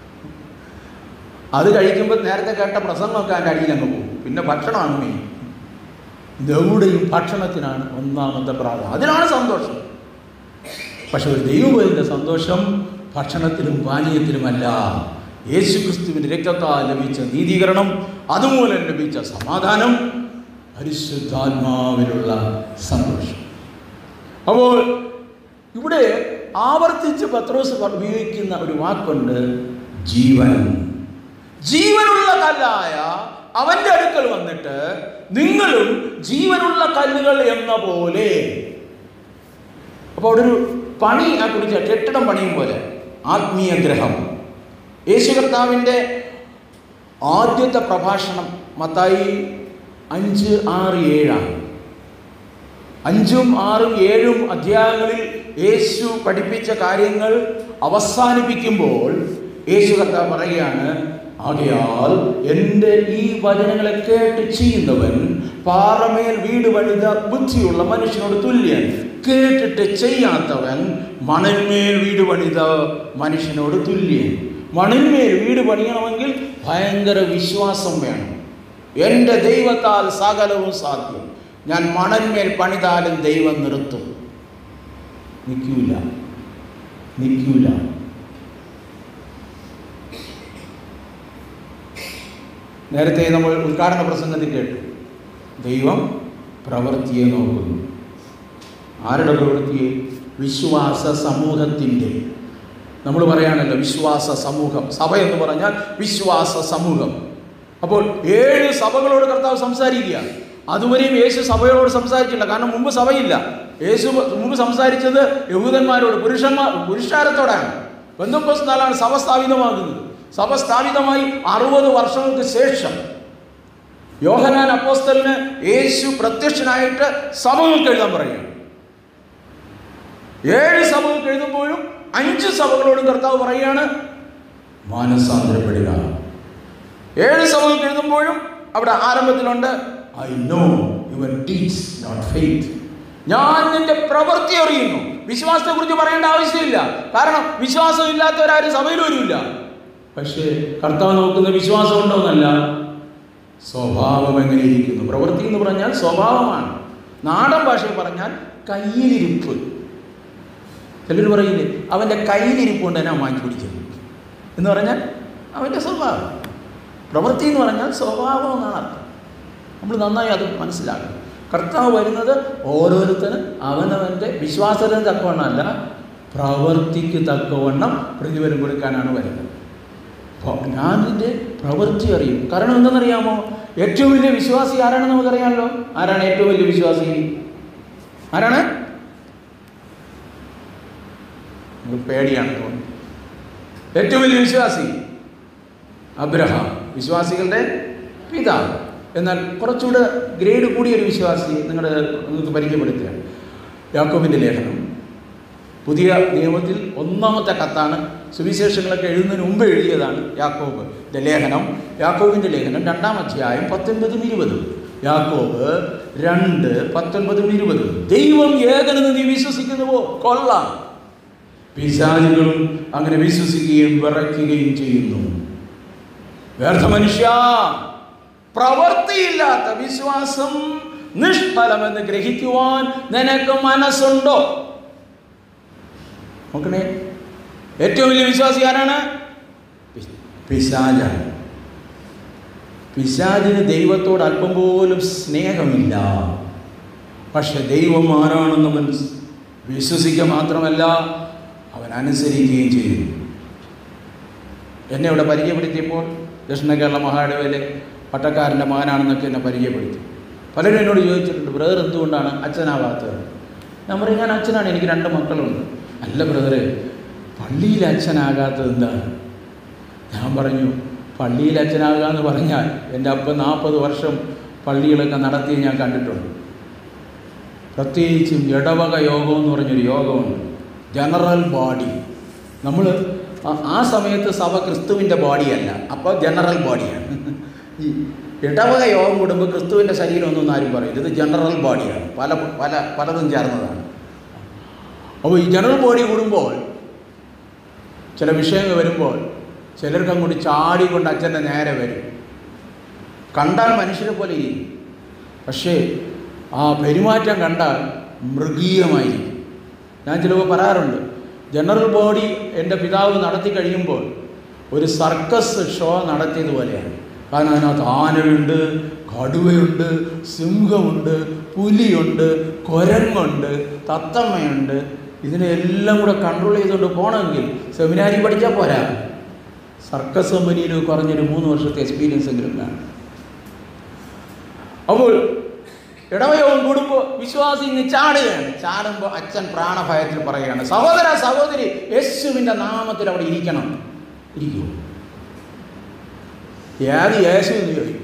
അത് കഴിക്കുമ്പോൾ നേരത്തെ കേട്ട പ്രസംഗമൊക്കെ അതിൻ്റെ അടിയിൽ അങ്ങ് പോകും പിന്നെ ഭക്ഷണമാണ് മെയിൻ ഇതെവിടെയും ഭക്ഷണത്തിനാണ് ഒന്നാമത്തെ പ്രാധാന്യം അതിനാണ് സന്തോഷം പക്ഷെ ഒരു ദൈവത്തിൻ്റെ സന്തോഷം ഭക്ഷണത്തിലും പാനീയത്തിലുമല്ല യേശു ക്രിസ്തുവിൻ്റെ രക്തത്താൽ ലഭിച്ച നീതീകരണം അതുമൂലം ലഭിച്ച സമാധാനം പരിശുദ്ധാത്മാവിലുള്ള സന്തോഷം അപ്പോൾ ഇവിടെ ആവർത്തിച്ച് പത്രോസ് ഉപയോഗിക്കുന്ന ഒരു വാക്കുണ്ട് ജീവൻ ജീവനുള്ള കല്ലായ അവന്റെ അടുക്കൽ വന്നിട്ട് നിങ്ങളും ജീവനുള്ള കല്ലുകൾ എന്ന പോലെ അപ്പോൾ അവിടെ ഒരു പണി ആ കുറിച്ച് കെട്ടിടം പണിയും പോലെ ആത്മീയ ഗ്രഹം യേശു കർത്താവിൻ്റെ ആദ്യത്തെ പ്രഭാഷണം മത്തായി അഞ്ച് ആറ് ഏഴാണ് അഞ്ചും ആറും ഏഴും അധ്യായങ്ങളിൽ യേശു പഠിപ്പിച്ച കാര്യങ്ങൾ അവസാനിപ്പിക്കുമ്പോൾ യേശു കർത്താവ് പറയുകയാണ് ആകയാൽ എൻ്റെ ഈ വചനങ്ങളെ കേട്ട് ചെയ്യുന്നവൻ പാറമേൽ വീട് പണിത ബുദ്ധിയുള്ള മനുഷ്യനോട് തുല്യൻ കേട്ടിട്ട് ചെയ്യാത്തവൻ മണന്മേൽ വീട് പണിത മനുഷ്യനോട് തുല്യൻ മണന്മേൽ വീട് പണിയണമെങ്കിൽ ഭയങ്കര വിശ്വാസം വേണം എൻ്റെ ദൈവത്താൽ സകലവും സാധ്യം ഞാൻ മണന്മേൽ പണിതാലും ദൈവം നിർത്തും നിൽക്കൂല നിൽക്കൂല നേരത്തെ നമ്മൾ ഉദ്ഘാടന പ്രസംഗത്തിൽ കേട്ടു ദൈവം പ്രവൃത്തിയെ നോക്കുന്നു ആരുടെ പ്രവൃത്തിയെ വിശ്വാസ സമൂഹത്തിൻ്റെ നമ്മൾ പറയാണല്ലോ വിശ്വാസ സമൂഹം സഭ എന്ന് പറഞ്ഞാൽ വിശ്വാസ സമൂഹം അപ്പോൾ ഏഴ് സഭകളോട് കർത്താവ് സംസാരിക്കുക അതുവരെയും യേശു സഭയോട് സംസാരിച്ചില്ല കാരണം മുമ്പ് സഭയില്ല യേശു മുമ്പ് സംസാരിച്ചത് യഹൂദന്മാരോട് പുരുഷന്മാർ പുരുഷാരത്തോടാണ് ബന്ധുക്കോസ് നാളാണ് സഭ സ്ഥാപിതമാകുന്നത് സഭ സ്ഥാപിതമായി അറുപത് വർഷങ്ങൾക്ക് ശേഷം യോഹനാൻ അപ്പോസ്തലിന് യേശു പ്രത്യക്ഷനായിട്ട് സഭകൾക്ക് എഴുതാൻ പറയുകയാണ് ഏഴ് സഭകൾക്ക് എഴുതുമ്പോഴും അഞ്ച് സഭകളോടും കർത്താവ് പറയുകയാണ് മാനസാന്തരപ്പെടുക ഏഴ് സഭകൾക്ക് എഴുതുമ്പോഴും അവിടെ ആരംഭത്തിലുണ്ട് I know your deeds not faith ഞാൻ നിന്റെ പ്രവൃത്തി അറിയുന്നു വിശ്വാസത്തെ കുറിച്ച് പറയേണ്ട ആവശ്യമില്ല കാരണം വിശ്വാസം ഇല്ലാത്തവരാരും സഭയിൽ വരുമില്ല പക്ഷേ കർത്താവ് നോക്കുന്ന വിശ്വാസം ഉണ്ടോന്നല്ല സ്വഭാവം എങ്ങനെ ഇരിക്കുന്നു പ്രവൃത്തി എന്ന് പറഞ്ഞാൽ സ്വഭാവമാണ് നാടൻ ഭാഷയിൽ പറഞ്ഞാൽ കയ്യിലിരിപ്പ് ചിലർ പറയില്ലേ അവൻ്റെ കയ്യിലിരിപ്പ് കൊണ്ട് തന്നെ മാറ്റി പിടിച്ചത് എന്ന് പറഞ്ഞാൽ അവൻ്റെ സ്വഭാവം പ്രവൃത്തി എന്ന് പറഞ്ഞാൽ സ്വഭാവം എന്നാണ് അർത്ഥം നമ്മൾ നന്നായി അത് മനസ്സിലാക്കണം കർത്താവ് വരുന്നത് ഓരോരുത്തരും അവനവൻ്റെ വിശ്വാസത്തിന് തക്കവണ്ണമല്ല പ്രവൃത്തിക്ക് തക്കവണ്ണം പ്രതിഫലം കൊടുക്കാനാണ് വരുന്നത് അപ്പോൾ ഞാൻ ഇതിൻ്റെ പ്രവൃത്തി അറിയും കാരണം എന്തെന്നറിയാമോ ഏറ്റവും വലിയ വിശ്വാസി ആരാണെന്ന് നമുക്കറിയാമല്ലോ ആരാണ് ഏറ്റവും വലിയ വിശ്വാസി ആരാണ് നമുക്ക് പേടിയാണ് തോന്നുന്നത് ഏറ്റവും വലിയ വിശ്വാസി അബ്രഹാം വിശ്വാസികളുടെ പിതാവ് എന്നാൽ കുറച്ചുകൂടെ ഗ്രേഡ് കൂടിയ ഒരു വിശ്വാസി നിങ്ങളുടെ നിങ്ങൾക്ക് പരിചയപ്പെടുത്തുകയാണ് യാക്കോബിൻ്റെ ലേഖനം പുതിയ നിയമത്തിൽ ഒന്നാമത്തെ കത്താണ് സുവിശേഷങ്ങളൊക്കെ എഴുതുന്നതിന് മുമ്പ് എഴുതിയതാണ് യാക്കോബിൻ്റെ ലേഖനം യാക്കോബിൻ്റെ ലേഖനം രണ്ടാം അധ്യായം പത്തൊൻപതും ഇരുപതും യാക്കോബ് രണ്ട് പത്തൊൻപതും ഇരുപതും ദൈവം ഏകനെന്ന് നീ വിശ്വസിക്കുന്നുവോ കൊള്ളാം പിശാചുകളും അങ്ങനെ വിശ്വസിക്കുകയും വിറയ്ക്കുകയും ചെയ്യുന്നു വ്യർത്ഥ മനുഷ്യ പ്രവൃത്തിയില്ലാത്ത വിശ്വാസം നിഷ്ഫലമെന്ന് ഗ്രഹിക്കുവാൻ നിനക്ക് മനസ്സുണ്ടോ നോക്കണേ ഏറ്റവും വലിയ വിശ്വാസി ആരാണ് പി- പിശാചാണ് പിശാചിന് ദൈവത്തോട് അല്പം പോലും സ്നേഹമില്ല പക്ഷെ ദൈവം ആരാണെന്ന് അവൻ വിശ്വസിക്കുക മാത്രമല്ല അവൻ അനുസരിക്കുകയും ചെയ്യും എന്നെ ഇവിടെ പരിചയപ്പെടുത്തിയപ്പോൾ ദക്ഷിണ കേരള മഹാദേവയിലെ പട്ടക്കാരൻ്റെ മകനാണെന്നൊക്കെ എന്നെ പരിചയപ്പെടുത്തി പലരും എന്നോട് ചോദിച്ചിട്ടുണ്ട് ബ്രദർ എന്തുകൊണ്ടാണ് അച്ഛനാവാത്തത് ഞാൻ പറയും ഞാൻ അച്ഛനാണ് എനിക്ക് രണ്ട് മക്കളുണ്ട് അല്ല ബ്രദറെ പള്ളിയിൽ അച്ഛനാകാത്തത് എന്താണ് ഞാൻ പറഞ്ഞു പള്ളിയിൽ അച്ഛനാകുക എന്ന് പറഞ്ഞാൽ എൻ്റെ അപ്പൻ നാൽപ്പത് വർഷം പള്ളികളൊക്കെ നടത്തി ഞാൻ കണ്ടിട്ടുണ്ട് പ്രത്യേകിച്ചും ഇടവക യോഗം എന്ന് പറഞ്ഞൊരു യോഗമുണ്ട് ജനറൽ ബോഡി നമ്മൾ ആ സമയത്ത് സഭ ക്രിസ്തുവിൻ്റെ ബോഡിയല്ല അപ്പോൾ ജനറൽ ബോഡിയാണ് ഈ ഇടവക യോഗം കൂടുമ്പോൾ ക്രിസ്തുവിൻ്റെ ശരീരം ഒന്നും ആരും പറയില്ല ഇത് ജനറൽ ബോഡിയാണ് പല പല പലതും ചേർന്നതാണ് അപ്പോൾ ഈ ജനറൽ ബോഡി കൂടുമ്പോൾ ചില വിഷയങ്ങൾ വരുമ്പോൾ ചിലർക്ക് അങ്ങോട്ട് ചാടിക്കൊണ്ട് അച്ഛൻ്റെ നേരെ വരും കണ്ടാൽ മനുഷ്യരെ പോലെ ഇരിക്കും പക്ഷേ ആ പെരുമാറ്റം കണ്ടാൽ മൃഗീയമായിരിക്കും ഞാൻ ചിലപ്പോൾ പറയാറുണ്ട് ജനറൽ ബോഡി എൻ്റെ പിതാവ് നടത്തി കഴിയുമ്പോൾ ഒരു സർക്കസ് ഷോ നടത്തിയതുപോലെയാണ് കാരണം അതിനകത്ത് ആനയുണ്ട് കടുവയുണ്ട് സിംഹമുണ്ട് പുലിയുണ്ട് കുരങ്ങുണ്ട് തത്തമ്മയുണ്ട് ഇതിനെല്ലാം കൂടെ കൺട്രോൾ ചെയ്തുകൊണ്ട് പോകണമെങ്കിൽ സെമിനാരി പഠിച്ചാൽ പോരാ സർക്കസ് കമ്പനിയിൽ കുറഞ്ഞൊരു മൂന്ന് വർഷത്തെ എക്സ്പീരിയൻസ് എങ്കിലും വേണം അപ്പോൾ ഇടവയവും കൂടുമ്പോൾ വിശ്വാസി ഇങ്ങ് ചാടുകയാണ് ചാടുമ്പോൾ അച്ഛൻ പ്രാണഭയത്തിൽ പറയുകയാണ് സഹോദര സഹോദരി യേശുവിൻ്റെ നാമത്തിൽ അവിടെ ഇരിക്കണം ഇരിക്കൂ ഏത് യേശു എന്ന് ചോദിക്കും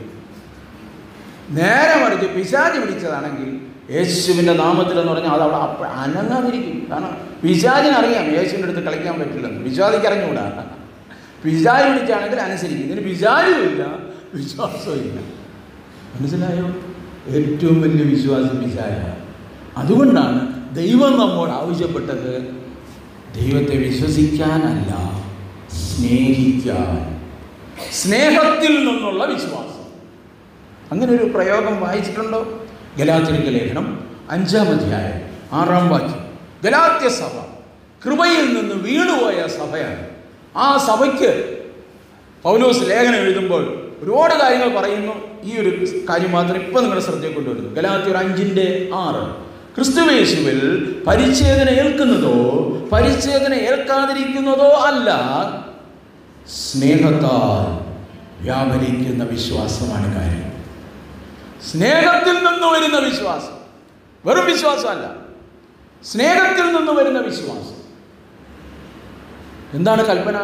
നേരെ മറിച്ച് പിശാചി പിടിച്ചതാണെങ്കിൽ യേശുവിൻ്റെ നാമത്തിൽ എന്ന് പറഞ്ഞാൽ അത് അവിടെ അപ്പ അനങ്ങാതിരിക്കും കാരണം പിശാചിനറിയാം യേശുവിൻ്റെ അടുത്ത് കളിക്കാൻ പറ്റില്ലെന്ന് പിശാചിക്ക് അറിഞ്ഞുകൂടാ പിശാചി പിടിച്ചാണെങ്കിൽ അനുസരിക്കും ഇതിന് പിശാചും ഇല്ല വിശ്വാസവും ഇല്ല മനസ്സിലായോ ഏറ്റവും വലിയ വിശ്വാസം പിശാച അതുകൊണ്ടാണ് ദൈവം നമ്മോട് ആവശ്യപ്പെട്ടത് ദൈവത്തെ വിശ്വസിക്കാനല്ല സ്നേഹിക്കാൻ സ്നേഹത്തിൽ നിന്നുള്ള വിശ്വാസം അങ്ങനെ ഒരു പ്രയോഗം വായിച്ചിട്ടുണ്ടോ ഗലാത്തിരിക്ക ലേഖനം അഞ്ചാം അധ്യായം ആറാം വാക്യം ഗലാത്യ സഭ കൃപയിൽ നിന്ന് വീണുപോയ സഭയാണ് ആ സഭയ്ക്ക് പൗലോസ് ലേഖനം എഴുതുമ്പോൾ ഒരുപാട് കാര്യങ്ങൾ പറയുന്നു ഈ ഒരു കാര്യം മാത്രം ഇപ്പം നിങ്ങളുടെ ശ്രദ്ധയിൽ കൊണ്ടുവരുന്നു ഗലാത്തിയർ അഞ്ചിൻ്റെ ആറ് ക്രിസ്തുവേശുവിൽ പരിച്ഛേദന ഏൽക്കുന്നതോ പരിച്ഛേദന ഏൽക്കാതിരിക്കുന്നതോ അല്ല സ്നേഹത്താൽ വ്യാപരിക്കുന്ന വിശ്വാസമാണ് കാര്യം സ്നേഹത്തിൽ നിന്ന് വരുന്ന വിശ്വാസം വെറും വിശ്വാസമല്ല സ്നേഹത്തിൽ നിന്ന് വരുന്ന വിശ്വാസം എന്താണ് കൽപ്പന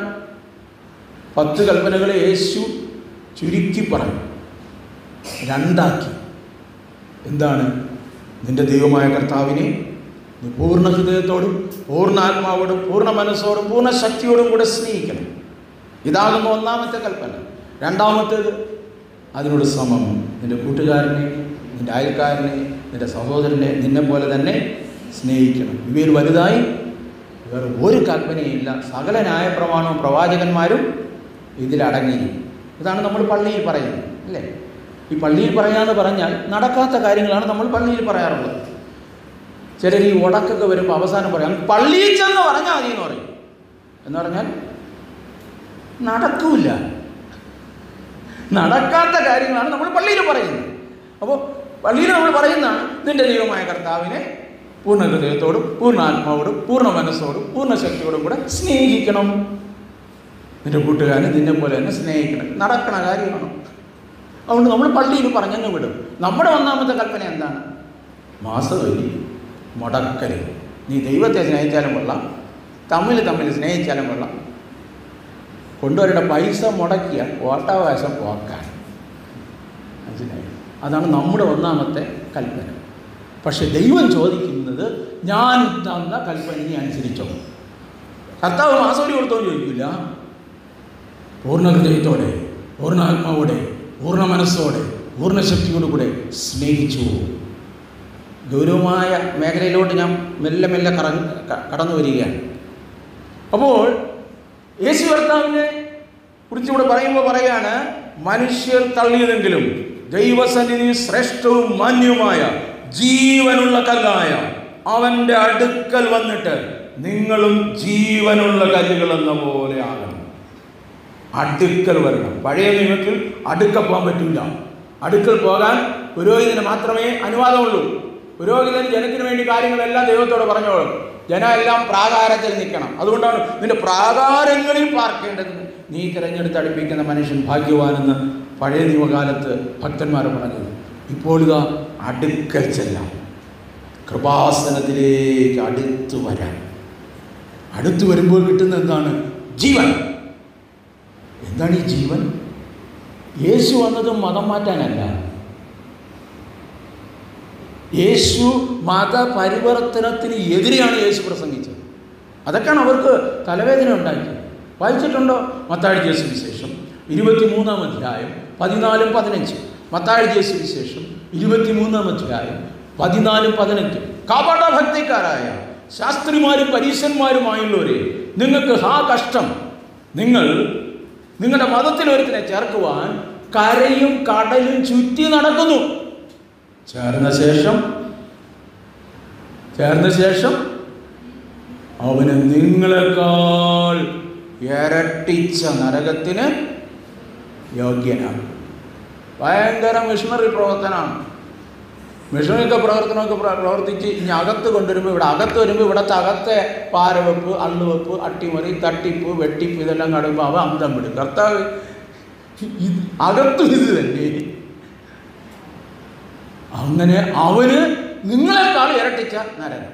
പത്ത് കൽപ്പനകളെ യേശു ചുരുക്കി പറഞ്ഞു രണ്ടാക്കി എന്താണ് നിന്റെ ദൈവമായ കർത്താവിനെ നീ പൂർണ്ണ ഹൃദയത്തോടും പൂർണ്ണ ആത്മാവോടും പൂർണ്ണ മനസ്സോടും പൂർണ്ണ ശക്തിയോടും കൂടെ സ്നേഹിക്കണം ഇതാകുന്ന ഒന്നാമത്തെ കൽപ്പന രണ്ടാമത്തേത് അതിനോട് സമം നിന്റെ കൂട്ടുകാരനെ നിന്റെ അയൽക്കാരനെ നിന്റെ സഹോദരനെ നിന്നെ പോലെ തന്നെ സ്നേഹിക്കണം ഇവയിൽ വലുതായി വേറെ ഒരു കൽപ്പനയില്ല സകല ന്യായപ്രമാണവും പ്രവാചകന്മാരും ഇതിലടങ്ങിയിരിക്കും ഇതാണ് നമ്മൾ പള്ളിയിൽ പറയുന്നത് അല്ലേ ഈ പള്ളിയിൽ പറയാന്ന് പറഞ്ഞാൽ നടക്കാത്ത കാര്യങ്ങളാണ് നമ്മൾ പള്ളിയിൽ പറയാറുള്ളത് ചിലർ ഈ ഉടക്കൊക്കെ വരുമ്പോൾ അവസാനം പറയാം പള്ളിയിൽ ചെന്ന് പറഞ്ഞാൽ മതി എന്ന് പറയും എന്ന് പറഞ്ഞാൽ നടക്കൂല നടക്കാത്ത കാര്യങ്ങളാണ് നമ്മൾ പള്ളിയിൽ പറയുന്നത് അപ്പോൾ പള്ളിയിൽ നമ്മൾ പറയുന്നതാണ് നിന്റെ ദൈവമായ കർത്താവിനെ പൂർണ്ണ ഹൃദയത്തോടും പൂർണ്ണ ആത്മാവോടും പൂർണ്ണ മനസ്സോടും പൂർണ്ണ ശക്തിയോടും കൂടെ സ്നേഹിക്കണം നിന്റെ കൂട്ടുകാരനെ നിന്നെ പോലെ തന്നെ സ്നേഹിക്കണം നടക്കണ കാര്യമാണ് അതുകൊണ്ട് നമ്മൾ പള്ളിയിൽ പറഞ്ഞങ്ങ് വിടും നമ്മുടെ ഒന്നാമത്തെ കൽപ്പന എന്താണ് മാസതൊലി മുടക്കൽ നീ ദൈവത്തെ സ്നേഹിച്ചാലും കൊള്ളാം തമ്മിൽ തമ്മിൽ സ്നേഹിച്ചാലും കൊള്ളാം കൊണ്ടുവരുടെ പൈസ മുടക്കിയ വോട്ടാവകാശം പോക്കാൻ മനസ്സിലായി അതാണ് നമ്മുടെ ഒന്നാമത്തെ കൽപ്പന പക്ഷെ ദൈവം ചോദിക്കുന്നത് ഞാൻ തന്ന കൽപ്പന നീ അനുസരിച്ചോ കർത്താവ് മാസോലി കൊടുത്തോ ചോദിക്കില്ല പൂർണ്ണ ഹൃദയത്തോടെ പൂർണ്ണ ആത്മാവോടെ പൂർണ്ണ മനസ്സോടെ പൂർണ്ണ ശക്തിയോടു കൂടെ സ്നേഹിച്ചു ഗൗരവമായ മേഖലയിലോട്ട് ഞാൻ മെല്ലെ മെല്ലെ കറ കടന്നു വരികയാണ് അപ്പോൾ യേശു കർത്താവിനെ കുറിച്ചുകൂടെ പറയുമ്പോൾ പറയാണ് മനുഷ്യർ തള്ളിയതെങ്കിലും ദൈവസന്നിധി ശ്രേഷ്ഠവും മാന്യവുമായ ജീവനുള്ള കല്ലായ അവൻ്റെ അടുക്കൽ വന്നിട്ട് നിങ്ങളും ജീവനുള്ള കല്ലുകൾ എന്ന പോലെ ആകണം അടുക്കൽ വരണം പഴയ നിയമത്തിൽ അടുക്കൽ പോകാൻ പറ്റില്ല അടുക്കൽ പോകാൻ പുരോഹിതന് മാത്രമേ അനുവാദമുള്ളൂ പുരോഹിതൻ ജനത്തിന് വേണ്ടി കാര്യങ്ങളെല്ലാം ദൈവത്തോട് പറഞ്ഞോളും ജനം എല്ലാം പ്രാകാരത്തിൽ നിൽക്കണം അതുകൊണ്ടാണ് നിന്റെ പ്രാകാരങ്ങളിൽ പാർക്കേണ്ടത് നീ തിരഞ്ഞെടുത്ത് അടുപ്പിക്കുന്ന മനുഷ്യൻ ഭാഗ്യവാനെന്ന് പഴയ നിയമകാലത്ത് ഭക്തന്മാർ പറഞ്ഞത് ഇപ്പോൾ ഇതാ അടുക്കൽ ചെല്ലാം കൃപാസനത്തിലേക്ക് അടുത്തു വരാൻ അടുത്ത് വരുമ്പോൾ കിട്ടുന്ന എന്താണ് ജീവൻ എന്താണ് ഈ ജീവൻ യേശു വന്നത് മതം മാറ്റാനല്ല യേശു മതപരിവർത്തനത്തിന് എതിരെയാണ് യേശു പ്രസംഗിച്ചത് അതൊക്കെയാണ് അവർക്ക് തലവേദന ഉണ്ടാക്കിയത് വായിച്ചിട്ടുണ്ടോ മത്താഴ്ച സുവിശേഷം ഇരുപത്തിമൂന്നാം അധ്യായം പതിനാലും പതിനഞ്ചും മത്താഴ്ച സുവിശേഷം ഇരുപത്തിമൂന്നാം അധ്യായം പതിനാലും പതിനഞ്ചും കാപാട ഭക്തിക്കാരായ ശാസ്ത്രിമാരും പരീശന്മാരുമായുള്ളവരെ നിങ്ങൾക്ക് ഹാ കഷ്ടം നിങ്ങൾ നിങ്ങളുടെ മതത്തിൽ ഒരുത്തിനെ ചേർക്കുവാൻ കരയും കടലും ചുറ്റി നടക്കുന്നു ചേർന്ന ശേഷം ചേർന്ന ശേഷം അവന് നിങ്ങളെക്കാൾ ഇരട്ടിച്ച നരകത്തിന് യോഗ്യനാണ് ഭയങ്കര മിഷണറി പ്രവർത്തനമാണ് മിഷണറിയൊക്കെ പ്രവർത്തനമൊക്കെ പ്ര- പ്രവർത്തിച്ച് ഇനി അകത്ത് കൊണ്ടുവരുമ്പോൾ ഇവിടെ അകത്ത് വരുമ്പോൾ ഇവിടുത്തെ അകത്തെ പാരവെപ്പ് അള്ളുവെപ്പ് അട്ടിമറി തട്ടിപ്പ് വെട്ടിപ്പ് ഇതെല്ലാം കാണുമ്പോൾ അവ അന്തം വിടും കർത്താവ് ഇത് അകത്തും ഇത് തന്നെ അങ്ങനെ അവന് നിങ്ങളെക്കാൾ ഇരട്ടിച്ച നരകം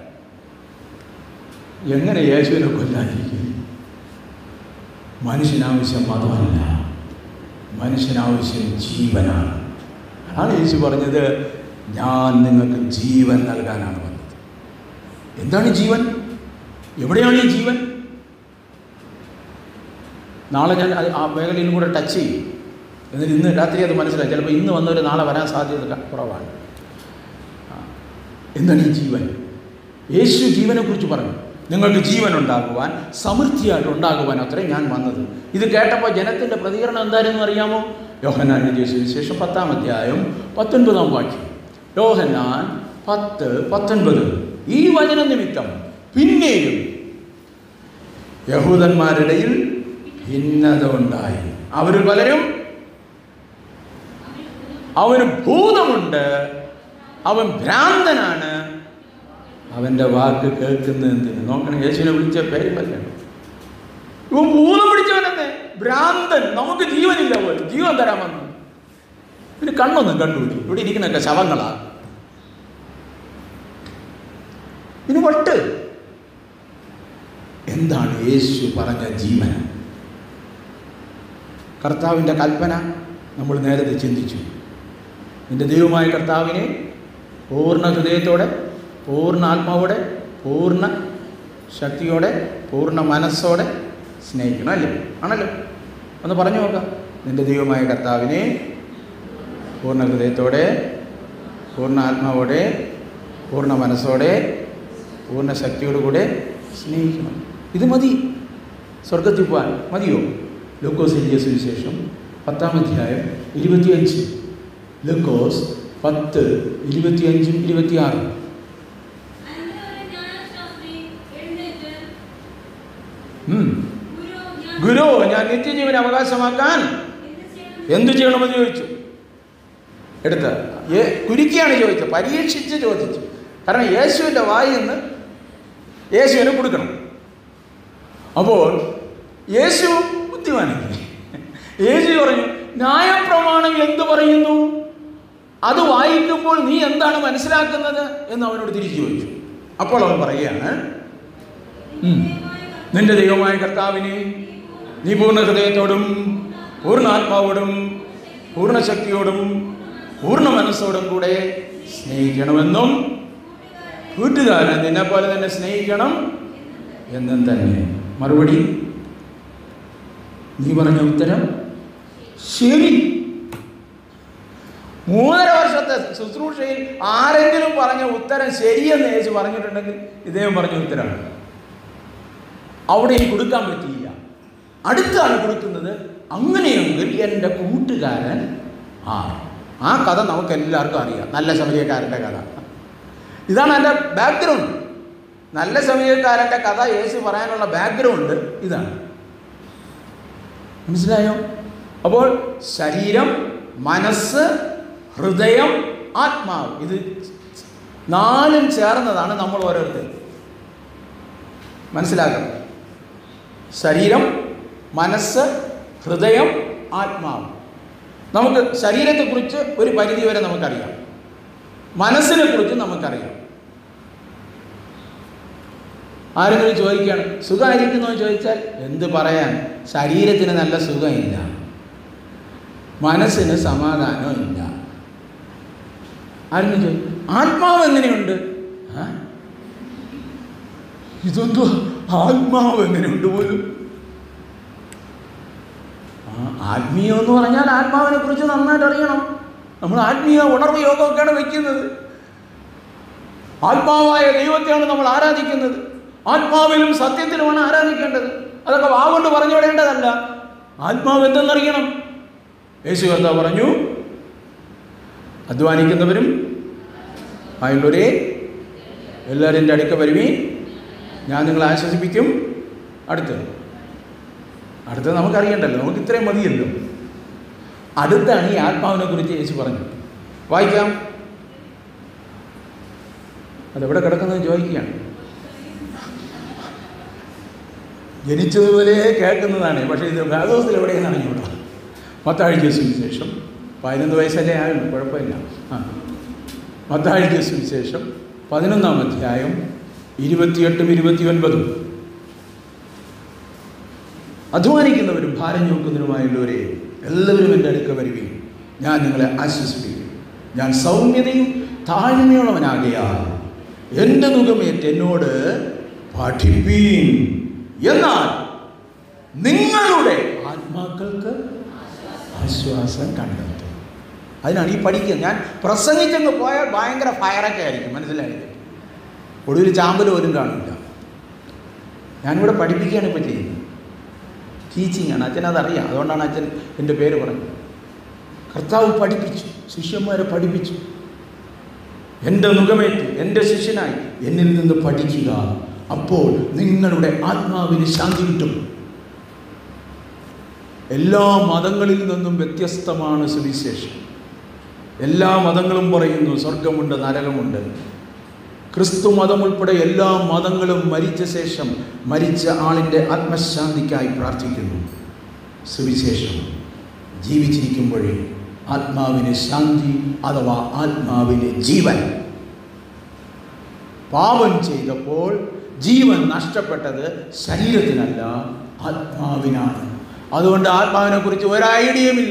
എങ്ങനെ യേശുവിനെ കൊല്ലാതിരിക്കും മനുഷ്യനാവശ്യം മതമല്ല മനുഷ്യനാവശ്യം ജീവനാണ് അതാണ് യേശു പറഞ്ഞത് ഞാൻ നിങ്ങൾക്ക് ജീവൻ നൽകാനാണ് വന്നത് എന്താണ് ജീവൻ എവിടെയാണ് ഈ ജീവൻ നാളെ ഞാൻ അത് ആ മേഖലയിലും കൂടെ ടച്ച് ചെയ്യും എന്നിട്ട് ഇന്ന് രാത്രി അത് മനസ്സിലായി ചിലപ്പോൾ ഇന്ന് വന്നവർ നാളെ വരാൻ സാധ്യത ക- കുറവാണ് ആ. എന്താണ് ഈ ജീവൻ യേശു ജീവനെക്കുറിച്ച് പറഞ്ഞു നിങ്ങൾക്ക് ജീവൻ ഉണ്ടാകുവാൻ സമൃദ്ധിയായിട്ട് ഉണ്ടാകുവാൻ അത്രേ ഞാൻ വന്നത് ഇത് കേട്ടപ്പോൾ ജനത്തിൻ്റെ പ്രതികരണം എന്തായിരുന്നു അറിയാമോ യോഹനാൻ എഴുതിയ സുവിശേഷം പത്താം അധ്യായം പത്തൊൻപതാം വാക്യം യോഹന്നാൻ പത്ത് പത്തൊൻപത് ഈ വചന നിമിത്തം പിന്നെയും യഹൂദന്മാരുടെ ഇടയിൽ ഭിന്നത ഉണ്ടായി അവർ പലരും അവന് ഭൂതമുണ്ട് അവൻ ഭ്രാന്തനാണ് അവൻ്റെ വാക്ക് കേൾക്കുന്നത് എന്തിന് നോക്കണം യേശുവിനെ വിളിച്ച പേര് പറയണം ഇവൻ ഭൂതം പിടിച്ചവനെന്നെ ഭ്രാന്തൻ നമുക്ക് ജീവനില്ല പോലും ജീവൻ തരാൻ വന്നു പിന്നെ കണ്ണൊന്നും കണ്ടുപിടി ഇവിടെ ഇരിക്കുന്നൊക്കെ ശവങ്ങളാ ഇനി വട്ട് എന്താണ് യേശു പറഞ്ഞ ജീവൻ കർത്താവിൻ്റെ കൽപ്പന നമ്മൾ നേരത്തെ ചിന്തിച്ചു നിന്റെ ദൈവമായ കർത്താവിനെ പൂർണ്ണ ഹൃദയത്തോടെ പൂർണ്ണ ആത്മാവോടെ പൂർണ്ണ ശക്തിയോടെ പൂർണ്ണ മനസ്സോടെ സ്നേഹിക്കണം അല്ലേ ആണല്ലോ ഒന്ന് പറഞ്ഞു നോക്കാം നിന്റെ ദൈവമായ കർത്താവിനെ പൂർണ്ണ ഹൃദയത്തോടെ പൂർണ്ണ ആത്മാവോടെ പൂർണ്ണ മനസ്സോടെ പൂർണ്ണ ശക്തിയോടുകൂടെ സ്നേഹിക്കണം ഇത് മതി സ്വർഗത്തിൽ പോകാൻ മതിയോ ലൂക്കോസ് എഴുതിയ സുവിശേഷം പത്താം അധ്യായം ഇരുപത്തിയഞ്ച് ലൂക്കോസ് പത്ത് ഇരുപത്തിയഞ്ചും ഇരുപത്തിയാറും അനന്തരം ഒരു ന്യായശാസ്ത്രി എഴുന്നേറ്റ്, ഉം. "ഗുരു, ഞാൻ ഗുരു ഞാൻ നിത്യജീവൻ അവകാശമാക്കാൻ എന്ത് ചെയ്യണം?" എന്ത് ചെയ്യണമെന്ന് ചോദിച്ചു എടുത്ത് ഏ കുരുക്കിയാണ് ചോദിച്ചത് പരീക്ഷിച്ച് ചോദിച്ചു കാരണം യേശുവിൻ്റെ വായിൽ നിന്ന് യേശുവിനെ കൊടുക്കണം അപ്പോൾ യേശു ബുദ്ധിമാനായി യേശു പറഞ്ഞു ന്യായപ്രമാണം എന്ത് പറയുന്നു അത് വായിക്കുമ്പോൾ നീ എന്താണ് മനസ്സിലാക്കുന്നത് എന്ന് അവനോട് തിരിച്ചു ചോദിച്ചു അപ്പോൾ അവൻ പറയുകയാണ് ഉം. നിന്റെ ദൈവമായ കർത്താവിനെ നീ പൂർണ്ണ ഹൃദയത്തോടും പൂർണ്ണ ആത്മാവോടും പൂർണ്ണ ശക്തിയോടും പൂർണ്ണ മനസ്സോടും കൂടെ സ്നേഹിക്കണമെന്നും കൂട്ടുകാരൻ നിന്നെ പോലെ തന്നെ സ്നേഹിക്കണം എന്നും തന്നെ മറുപടി നീ പറഞ്ഞ ഉത്തരം ശരി മൂന്നര വർഷത്തെ ശുശ്രൂഷയിൽ ആരെങ്കിലും പറഞ്ഞ ഉത്തരം ശരിയെന്ന് യേശു പറഞ്ഞിട്ടുണ്ടെങ്കിൽ ഇദ്ദേഹം പറഞ്ഞ ഉത്തരമാണ് അവിടെ എനിക്ക് കൊടുക്കാൻ പറ്റിയില്ല അടുത്ത ആൾ കൊടുക്കുന്നത് അങ്ങനെയെങ്കിൽ എൻ്റെ കൂട്ടുകാരൻ ആ ആ കഥ നമുക്ക് എല്ലാവർക്കും അറിയാം നല്ല സമയക്കാരൻ്റെ കഥ ഇതാണ് എൻ്റെ ബാക്ക്ഗ്രൗണ്ട് നല്ല സമയക്കാരൻ്റെ കഥ യേശു പറയാനുള്ള ബാക്ക്ഗ്രൗണ്ട് ഇതാണ് മനസ്സിലായോ അപ്പോൾ ശരീരം മനസ്സ് ഹൃദയം ആത്മാവ് ഇത് നാലും ചേർന്നതാണ് നമ്മൾ ഓരോരുത്തരും മനസ്സിലാക്കണം ശരീരം മനസ്സ് ഹൃദയം ആത്മാവ് നമുക്ക് ശരീരത്തെക്കുറിച്ച് ഒരു പരിധി വരെ നമുക്കറിയാം മനസ്സിനെ കുറിച്ച് നമുക്കറിയാം ആരെങ്കിലും ചോദിക്കുകയാണ് സുഖമായിരിക്കുന്നോ എന്ന് ചോദിച്ചാൽ എന്ത് പറയാൻ ശരീരത്തിന് നല്ല സുഖമില്ല മനസ്സിന് സമാധാനം ഇല്ല ആരെങ്കിലും ചോദിക്കും ആത്മാവ് എങ്ങനെയുണ്ട് ആ? ഇതെന്തോ ആത്മാവ് എങ്ങനെയുണ്ട് പോലും ആ, ആത്മീയം എന്ന് പറഞ്ഞാൽ ആത്മാവിനെ കുറിച്ച് നന്നായിട്ട് അറിയണം നമ്മൾ ആത്മീയ ഉണർവ് യോഗമൊക്കെയാണ് വയ്ക്കുന്നത് ആത്മാവായ ദൈവത്തെയാണ് നമ്മൾ ആരാധിക്കുന്നത് ആത്മാവിലും സത്യത്തിലുമാണ് ആരാധിക്കേണ്ടത് അതൊക്കെ വാഗൊണ്ട് പറഞ്ഞു വിടേണ്ടതല്ല ആത്മാവ് എന്തെന്നറിയണം യേശു കർത്താവ് പറഞ്ഞു അധ്വാനിക്കുന്നവരും ആയുള്ളവരെ എല്ലാവരും എൻ്റെ അടുക്ക വരുവീൻ ഞാൻ നിങ്ങളെ ആശ്വസിപ്പിക്കും അടുത്ത് അടുത്തത് നമുക്കറിയണ്ടല്ലോ നമുക്ക് ഇത്രയും മതിയല്ലോ അടുത്താണ് ഈ ആത്മാവിനെ കുറിച്ച് യേശു പറഞ്ഞത് വായിക്കാം അതെവിടെ കിടക്കുന്നത് ചോദിക്കുകയാണ് ജനിച്ചതുപോലെ കേൾക്കുന്നതാണ് പക്ഷേ ഇത് വേദോസിൽ എവിടെയെന്ന് അറിഞ്ഞൂടാ മത്താഴ്ച സുവിശേഷം പതിനൊന്ന് വയസ്സല്ലേ ആയുള്ളൂ കുഴപ്പമില്ല ആ മത്താഴ്ച സുവിശേഷം പതിനൊന്നാം അധ്യായം ഇരുപത്തിയെട്ടും ഇരുപത്തിയൊൻപതും അധ്വാനിക്കുന്നവരും ഭാരം ചുമക്കുന്നവരുമായുള്ളവരെ എല്ലാവരും എൻ്റെ അടുക്ക വരുകയും ഞാൻ നിങ്ങളെ ആശ്വസിപ്പിക്കും ഞാൻ സൗമ്യതയും താഴ്മയുള്ളവനാകയാൽ എൻ്റെ മുഖമേറ്റ് എന്നോട് പഠിപ്പീൻ എന്നാൽ നിങ്ങളുടെ ആത്മാക്കൾക്ക് ആശ്വാസം കണ്ടെത്തും അതിനാണ് ഈ പഠിക്കുന്നത് ഞാൻ പ്രസംഗിച്ചങ്ങ് പോയാൽ ഭയങ്കര ഫയറൊക്കെ ആയിരിക്കും മനസ്സിലായില്ലേ ഒടുവിൽ ചാമ്പൽ പോലും കാണില്ല ഞാനിവിടെ പഠിപ്പിക്കുകയാണ് ഇപ്പോൾ ചെയ്യുന്നത് ടീച്ചിങ് ആണ് അച്ഛൻ അതറിയാം അതുകൊണ്ടാണ് അച്ഛൻ എൻ്റെ പേര് പറഞ്ഞത് കർത്താവ് പഠിപ്പിച്ചു ശിഷ്യന്മാരെ പഠിപ്പിച്ചു എൻ്റെ മുഖമേറ്റ് എൻ്റെ ശിഷ്യനായി എന്നിൽ നിന്ന് പഠിക്കുക അപ്പോൾ നിങ്ങളുടെ ആത്മാവിന് ശാന്തി കിട്ടും എല്ലാ മതങ്ങളിൽ നിന്നും വ്യത്യസ്തമാണ് സുവിശേഷം എല്ലാ മതങ്ങളും പറയുന്നു സ്വർഗമുണ്ട് നരകമുണ്ട് ക്രിസ്തു മതം ഉൾപ്പെടെ എല്ലാ മതങ്ങളും മരിച്ച ശേഷം മരിച്ച ആളിൻ്റെ ആത്മശാന്തിക്കായി പ്രാർത്ഥിക്കുന്നു സുവിശേഷം ജീവിച്ചിരിക്കുമ്പോഴേ ആത്മാവിന് ശാന്തി അഥവാ ആത്മാവിന് ജീവൻ പാപം ചെയ്തപ്പോൾ ജീവൻ നഷ്ടപ്പെട്ടത് ശരീരത്തിനല്ല ആത്മാവിനാണ് അതുകൊണ്ട് ആത്മാവിനെ കുറിച്ച് ഒരു ഐഡിയയുമില്ല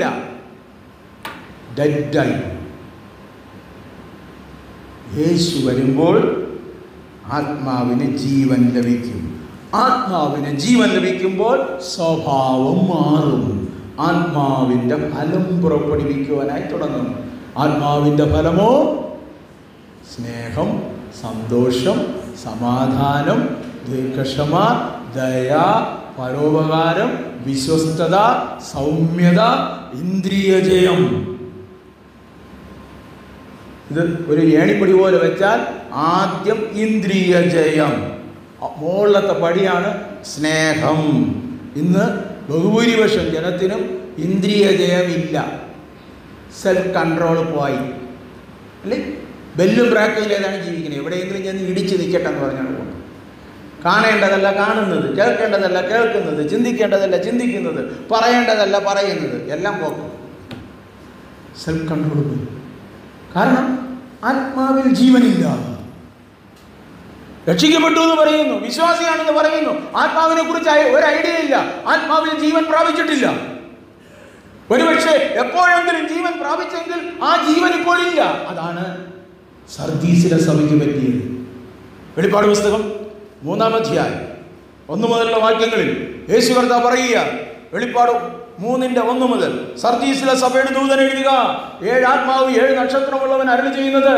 ഡെഡായി യേശു വരുമ്പോൾ ആത്മാവിന് ജീവൻ ലഭിക്കും ആത്മാവിന് ജീവൻ ലഭിക്കുമ്പോൾ സ്വഭാവം മാറും ആത്മാവിൻ്റെ ഫലം പുറപ്പെടുവിക്കുവാനായി തുടങ്ങും ആത്മാവിൻ്റെ ഫലമോ സ്നേഹം സന്തോഷം സമാധാനം ദീർഘക്ഷമ ദയ പരോപകാരം വിശ്വസ്തത സൗമ്യത ഇന്ദ്രിയജയം ഇത് ഒരു ഏണിപ്പടി പോലെ വെച്ചാൽ ആദ്യം ഇന്ദ്രിയ ജയം മുകളിലത്തെ പടിയാണ് സ്നേഹം ഇന്ന് ബഹുഭൂരിപക്ഷം ജനത്തിനും ഇന്ദ്രിയ ജയമില്ല സെൽഫ് കൺട്രോൾ പോയി അല്ലേ ബെല്ലും ബ്രാക്കും ഏതാണ് ജീവിക്കുന്നത് എവിടെയെങ്കിലും ചെന്ന് ഇടിച്ച് നിൽക്കട്ടെ എന്ന് പറഞ്ഞാണ് പോകുന്നത് കാണേണ്ടതല്ല കാണുന്നത് കേൾക്കേണ്ടതല്ല കേൾക്കുന്നത് ചിന്തിക്കേണ്ടതല്ല ചിന്തിക്കുന്നത് പറയേണ്ടതല്ല പറയുന്നത് എല്ലാം പോക്കും സെൽഫ് കൺട്രോൾ പോയി കാരണം ആത്മാവിൽ ജീവനില്ല രക്ഷിക്കപ്പെട്ടു എന്ന് പറയുന്നു വിശ്വാസിയാണെന്ന് പറയുന്നു ആത്മാവിനെ കുറിച്ച് ഒരു ഐഡിയ ഇല്ല ആത്മാവിൽ ജീവൻ പ്രാപിച്ചിട്ടില്ല ഒരുപക്ഷെ എപ്പോഴെങ്കിലും ജീവൻ പ്രാപിച്ചെങ്കിൽ ആ ജീവൻ ഇപ്പോഴില്ല അതാണ് സർദീസിലെ സഭയ്ക്ക് പറ്റിയത് വെളിപ്പാട് പുസ്തകം മൂന്നാം അധ്യായം ഒന്ന് മുതലുള്ള വാക്യങ്ങളിൽ യേശു കർത്താവ് പറയുക വെളിപ്പാട് മൂന്നിന്റെ ഒന്ന് മുതൽ സർദീസിലെ സഭയുടെ ദൂതൻ എഴുതുക ഏഴ് ആത്മാവ് ഏഴ് നക്ഷത്രമുള്ളവൻ അരളി ചെയ്യുന്നത്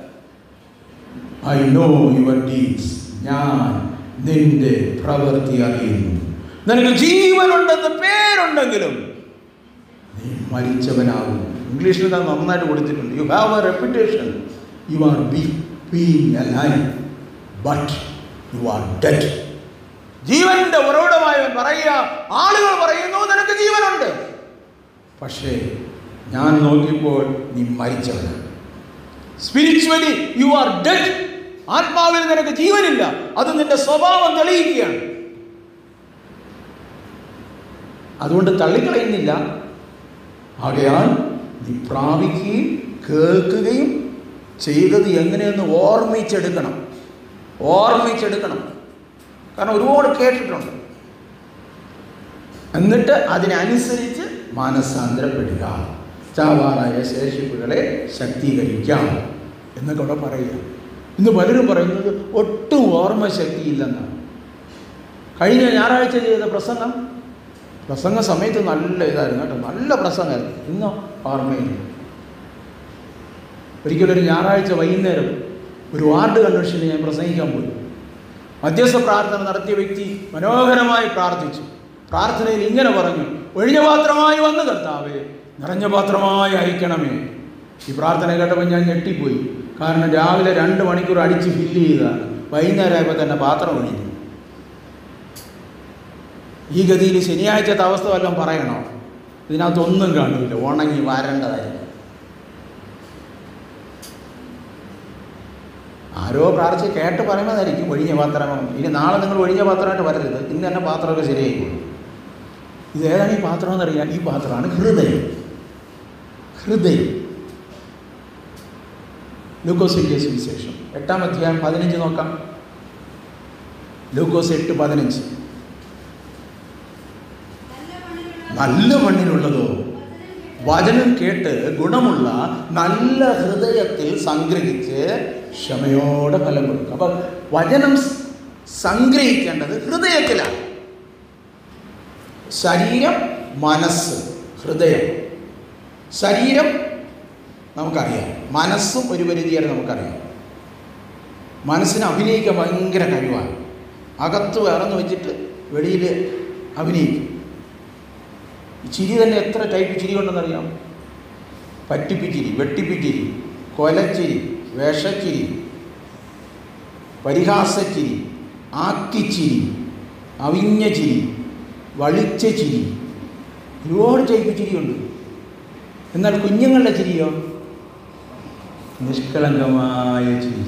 ഐ നോ യുവർ ഡീഡ്സ് ഞാൻ നിന്റെ പ്രവൃത്തി അറിയുന്നു നിനക്ക് ജീവനുണ്ടെന്ന് പേരുണ്ടെങ്കിലും നീ മരിച്ചവനാകും ഇംഗ്ലീഷിൽ അത് നന്നായിട്ട് കൊടുത്തിട്ടുണ്ട് you have a reputation you are be being alive but you are dead ജീവന്റെ ഉറവിടമായവൻ പറയുക ആളുകൾ പറയുന്നു നിനക്ക് ജീവനുണ്ട് പക്ഷേ ഞാൻ നോക്കിയപ്പോൾ നീ മരിച്ചവനാണ് സ്പിരിച്വലി യു ആർ ഡെഡ് ആത്മാവിൽ നിനക്ക് ജീവനില്ല അത് നിന്റെ സ്വഭാവം തെളിയിക്കുകയാണ് അതുകൊണ്ട് തള്ളിക്കളയുന്നില്ല ആകയാൽ നീ പ്രാപിക്കുകയും കേൾക്കുകയും ചെയ്തത് എങ്ങനെയെന്ന് ഓർമ്മിച്ചെടുക്കണം ഓർമ്മിച്ചെടുക്കണം കാരണം ഒരുപാട് കേട്ടിട്ടുണ്ട് എന്നിട്ട് അതിനനുസരിച്ച് മാനസാന്തരപ്പെടുക ചാവാറായ ശേഷിപ്പുകളെ ശക്തീകരിക്കാം എന്നൊക്കെ അവിടെ പറയുക ഇന്ന് പലരും പറയുന്നത് ഒട്ടും ഓർമ്മശക്തിയില്ലെന്നാണ് കഴിഞ്ഞ ഞായറാഴ്ച ചെയ്ത പ്രസംഗം പ്രസംഗ സമയത്ത് നല്ല ഇതായിരുന്നു കേട്ടോ നല്ല പ്രസംഗമായിരുന്നു ഇന്നോ ഓർമ്മയില്ല ഒരിക്കലൊരു ഞായറാഴ്ച വൈകുന്നേരം ഒരു വാർഡ് കൺവെൻഷന് ഞാൻ പ്രസംഗിക്കാൻ പോയി മധ്യസ്ഥ പ്രാർത്ഥന നടത്തിയ വ്യക്തി മനോഹരമായി പ്രാർത്ഥിച്ചു പ്രാർത്ഥനയിൽ ഇങ്ങനെ പറഞ്ഞു ഒഴിഞ്ഞ പാത്രമായി വന്ന് കർത്താവേ നിറഞ്ഞ പാത്രമായി അയക്കണമേ ഈ പ്രാർത്ഥന കേട്ടപ്പോൾ ഞാൻ ഞെട്ടിപ്പോയി കാരണം രാവിലെ രണ്ട് മണിക്കൂർ അടിച്ച് ഫില്ല് ചെയ്തതാണ് വൈകുന്നേരമായപ്പോൾ തന്നെ പാത്രം ഒഴിഞ്ഞു ഈ ഗതിയിൽ ശനിയാഴ്ചത്തെ അവസ്ഥ വല്ലതും പറയണോ ഇതിനകത്തൊന്നും കാണില്ല ഉണങ്ങി വരേണ്ടതായിരുന്നു ആരോ പ്രാർത്ഥിച്ച് കേട്ട് പറയുന്നതായിരിക്കും ഒഴിഞ്ഞ പാത്രം ഇനി നാളെ നിങ്ങൾ ഒഴിഞ്ഞ പാത്രമായിട്ട് വരരുത് ഇന്ന് തന്നെ പാത്രമൊക്കെ ശരിയായിക്കോളും ഇത് ഏതാണ് ഈ പാത്രം എന്നറിയാം ഈ പാത്രമാണ് ഹൃദയം ഹൃദയം ലൂക്കോസിൻ്റെ സുവിശേഷം എട്ടാം അധ്യായം പതിനഞ്ച് നോക്കാം ലൂക്കോസ് എട്ട് പതിനഞ്ച് നല്ല മണ്ണിലുള്ളതോ വചനം കേട്ട് ഗുണമുള്ള നല്ല ഹൃദയത്തിൽ സംഗ്രഹിച്ച് ക്ഷമയോടെ ഫലം കൊടുക്കും അപ്പം വചനം സ് സംഗ്രഹിക്കേണ്ടത് ഹൃദയത്തിലാണ് ശരീരം മനസ്സ് ഹൃദയം ശരീരം നമുക്കറിയാം മനസ്സും ഒരു പരിധി വരെ നമുക്കറിയാം മനസ്സിന് അഭിനയിക്കാൻ ഭയങ്കര കഴിവാണ് അകത്ത് വേറെന്ന് വെച്ചിട്ട് വെളിയിൽ അഭിനയിക്കും ഈ ചിരി തന്നെ എത്ര ടൈപ്പ് ചിരി ഉണ്ടെന്നറിയാം പറ്റിപ്പിച്ചിരി വെട്ടിപ്പിച്ചിരി കൊലച്ചിരി വേഷച്ചിരി പരിഹാസച്ചിരി ആക്കിച്ചിരി അവിഞ്ഞ ചിരി വളിച്ച ചിരി ഒരുപാട് ടൈപ്പ് ചിരിയുണ്ട് എന്നാൽ കുഞ്ഞുങ്ങളുടെ ചിരിയോ നിഷ്കളങ്കമായ ചിരി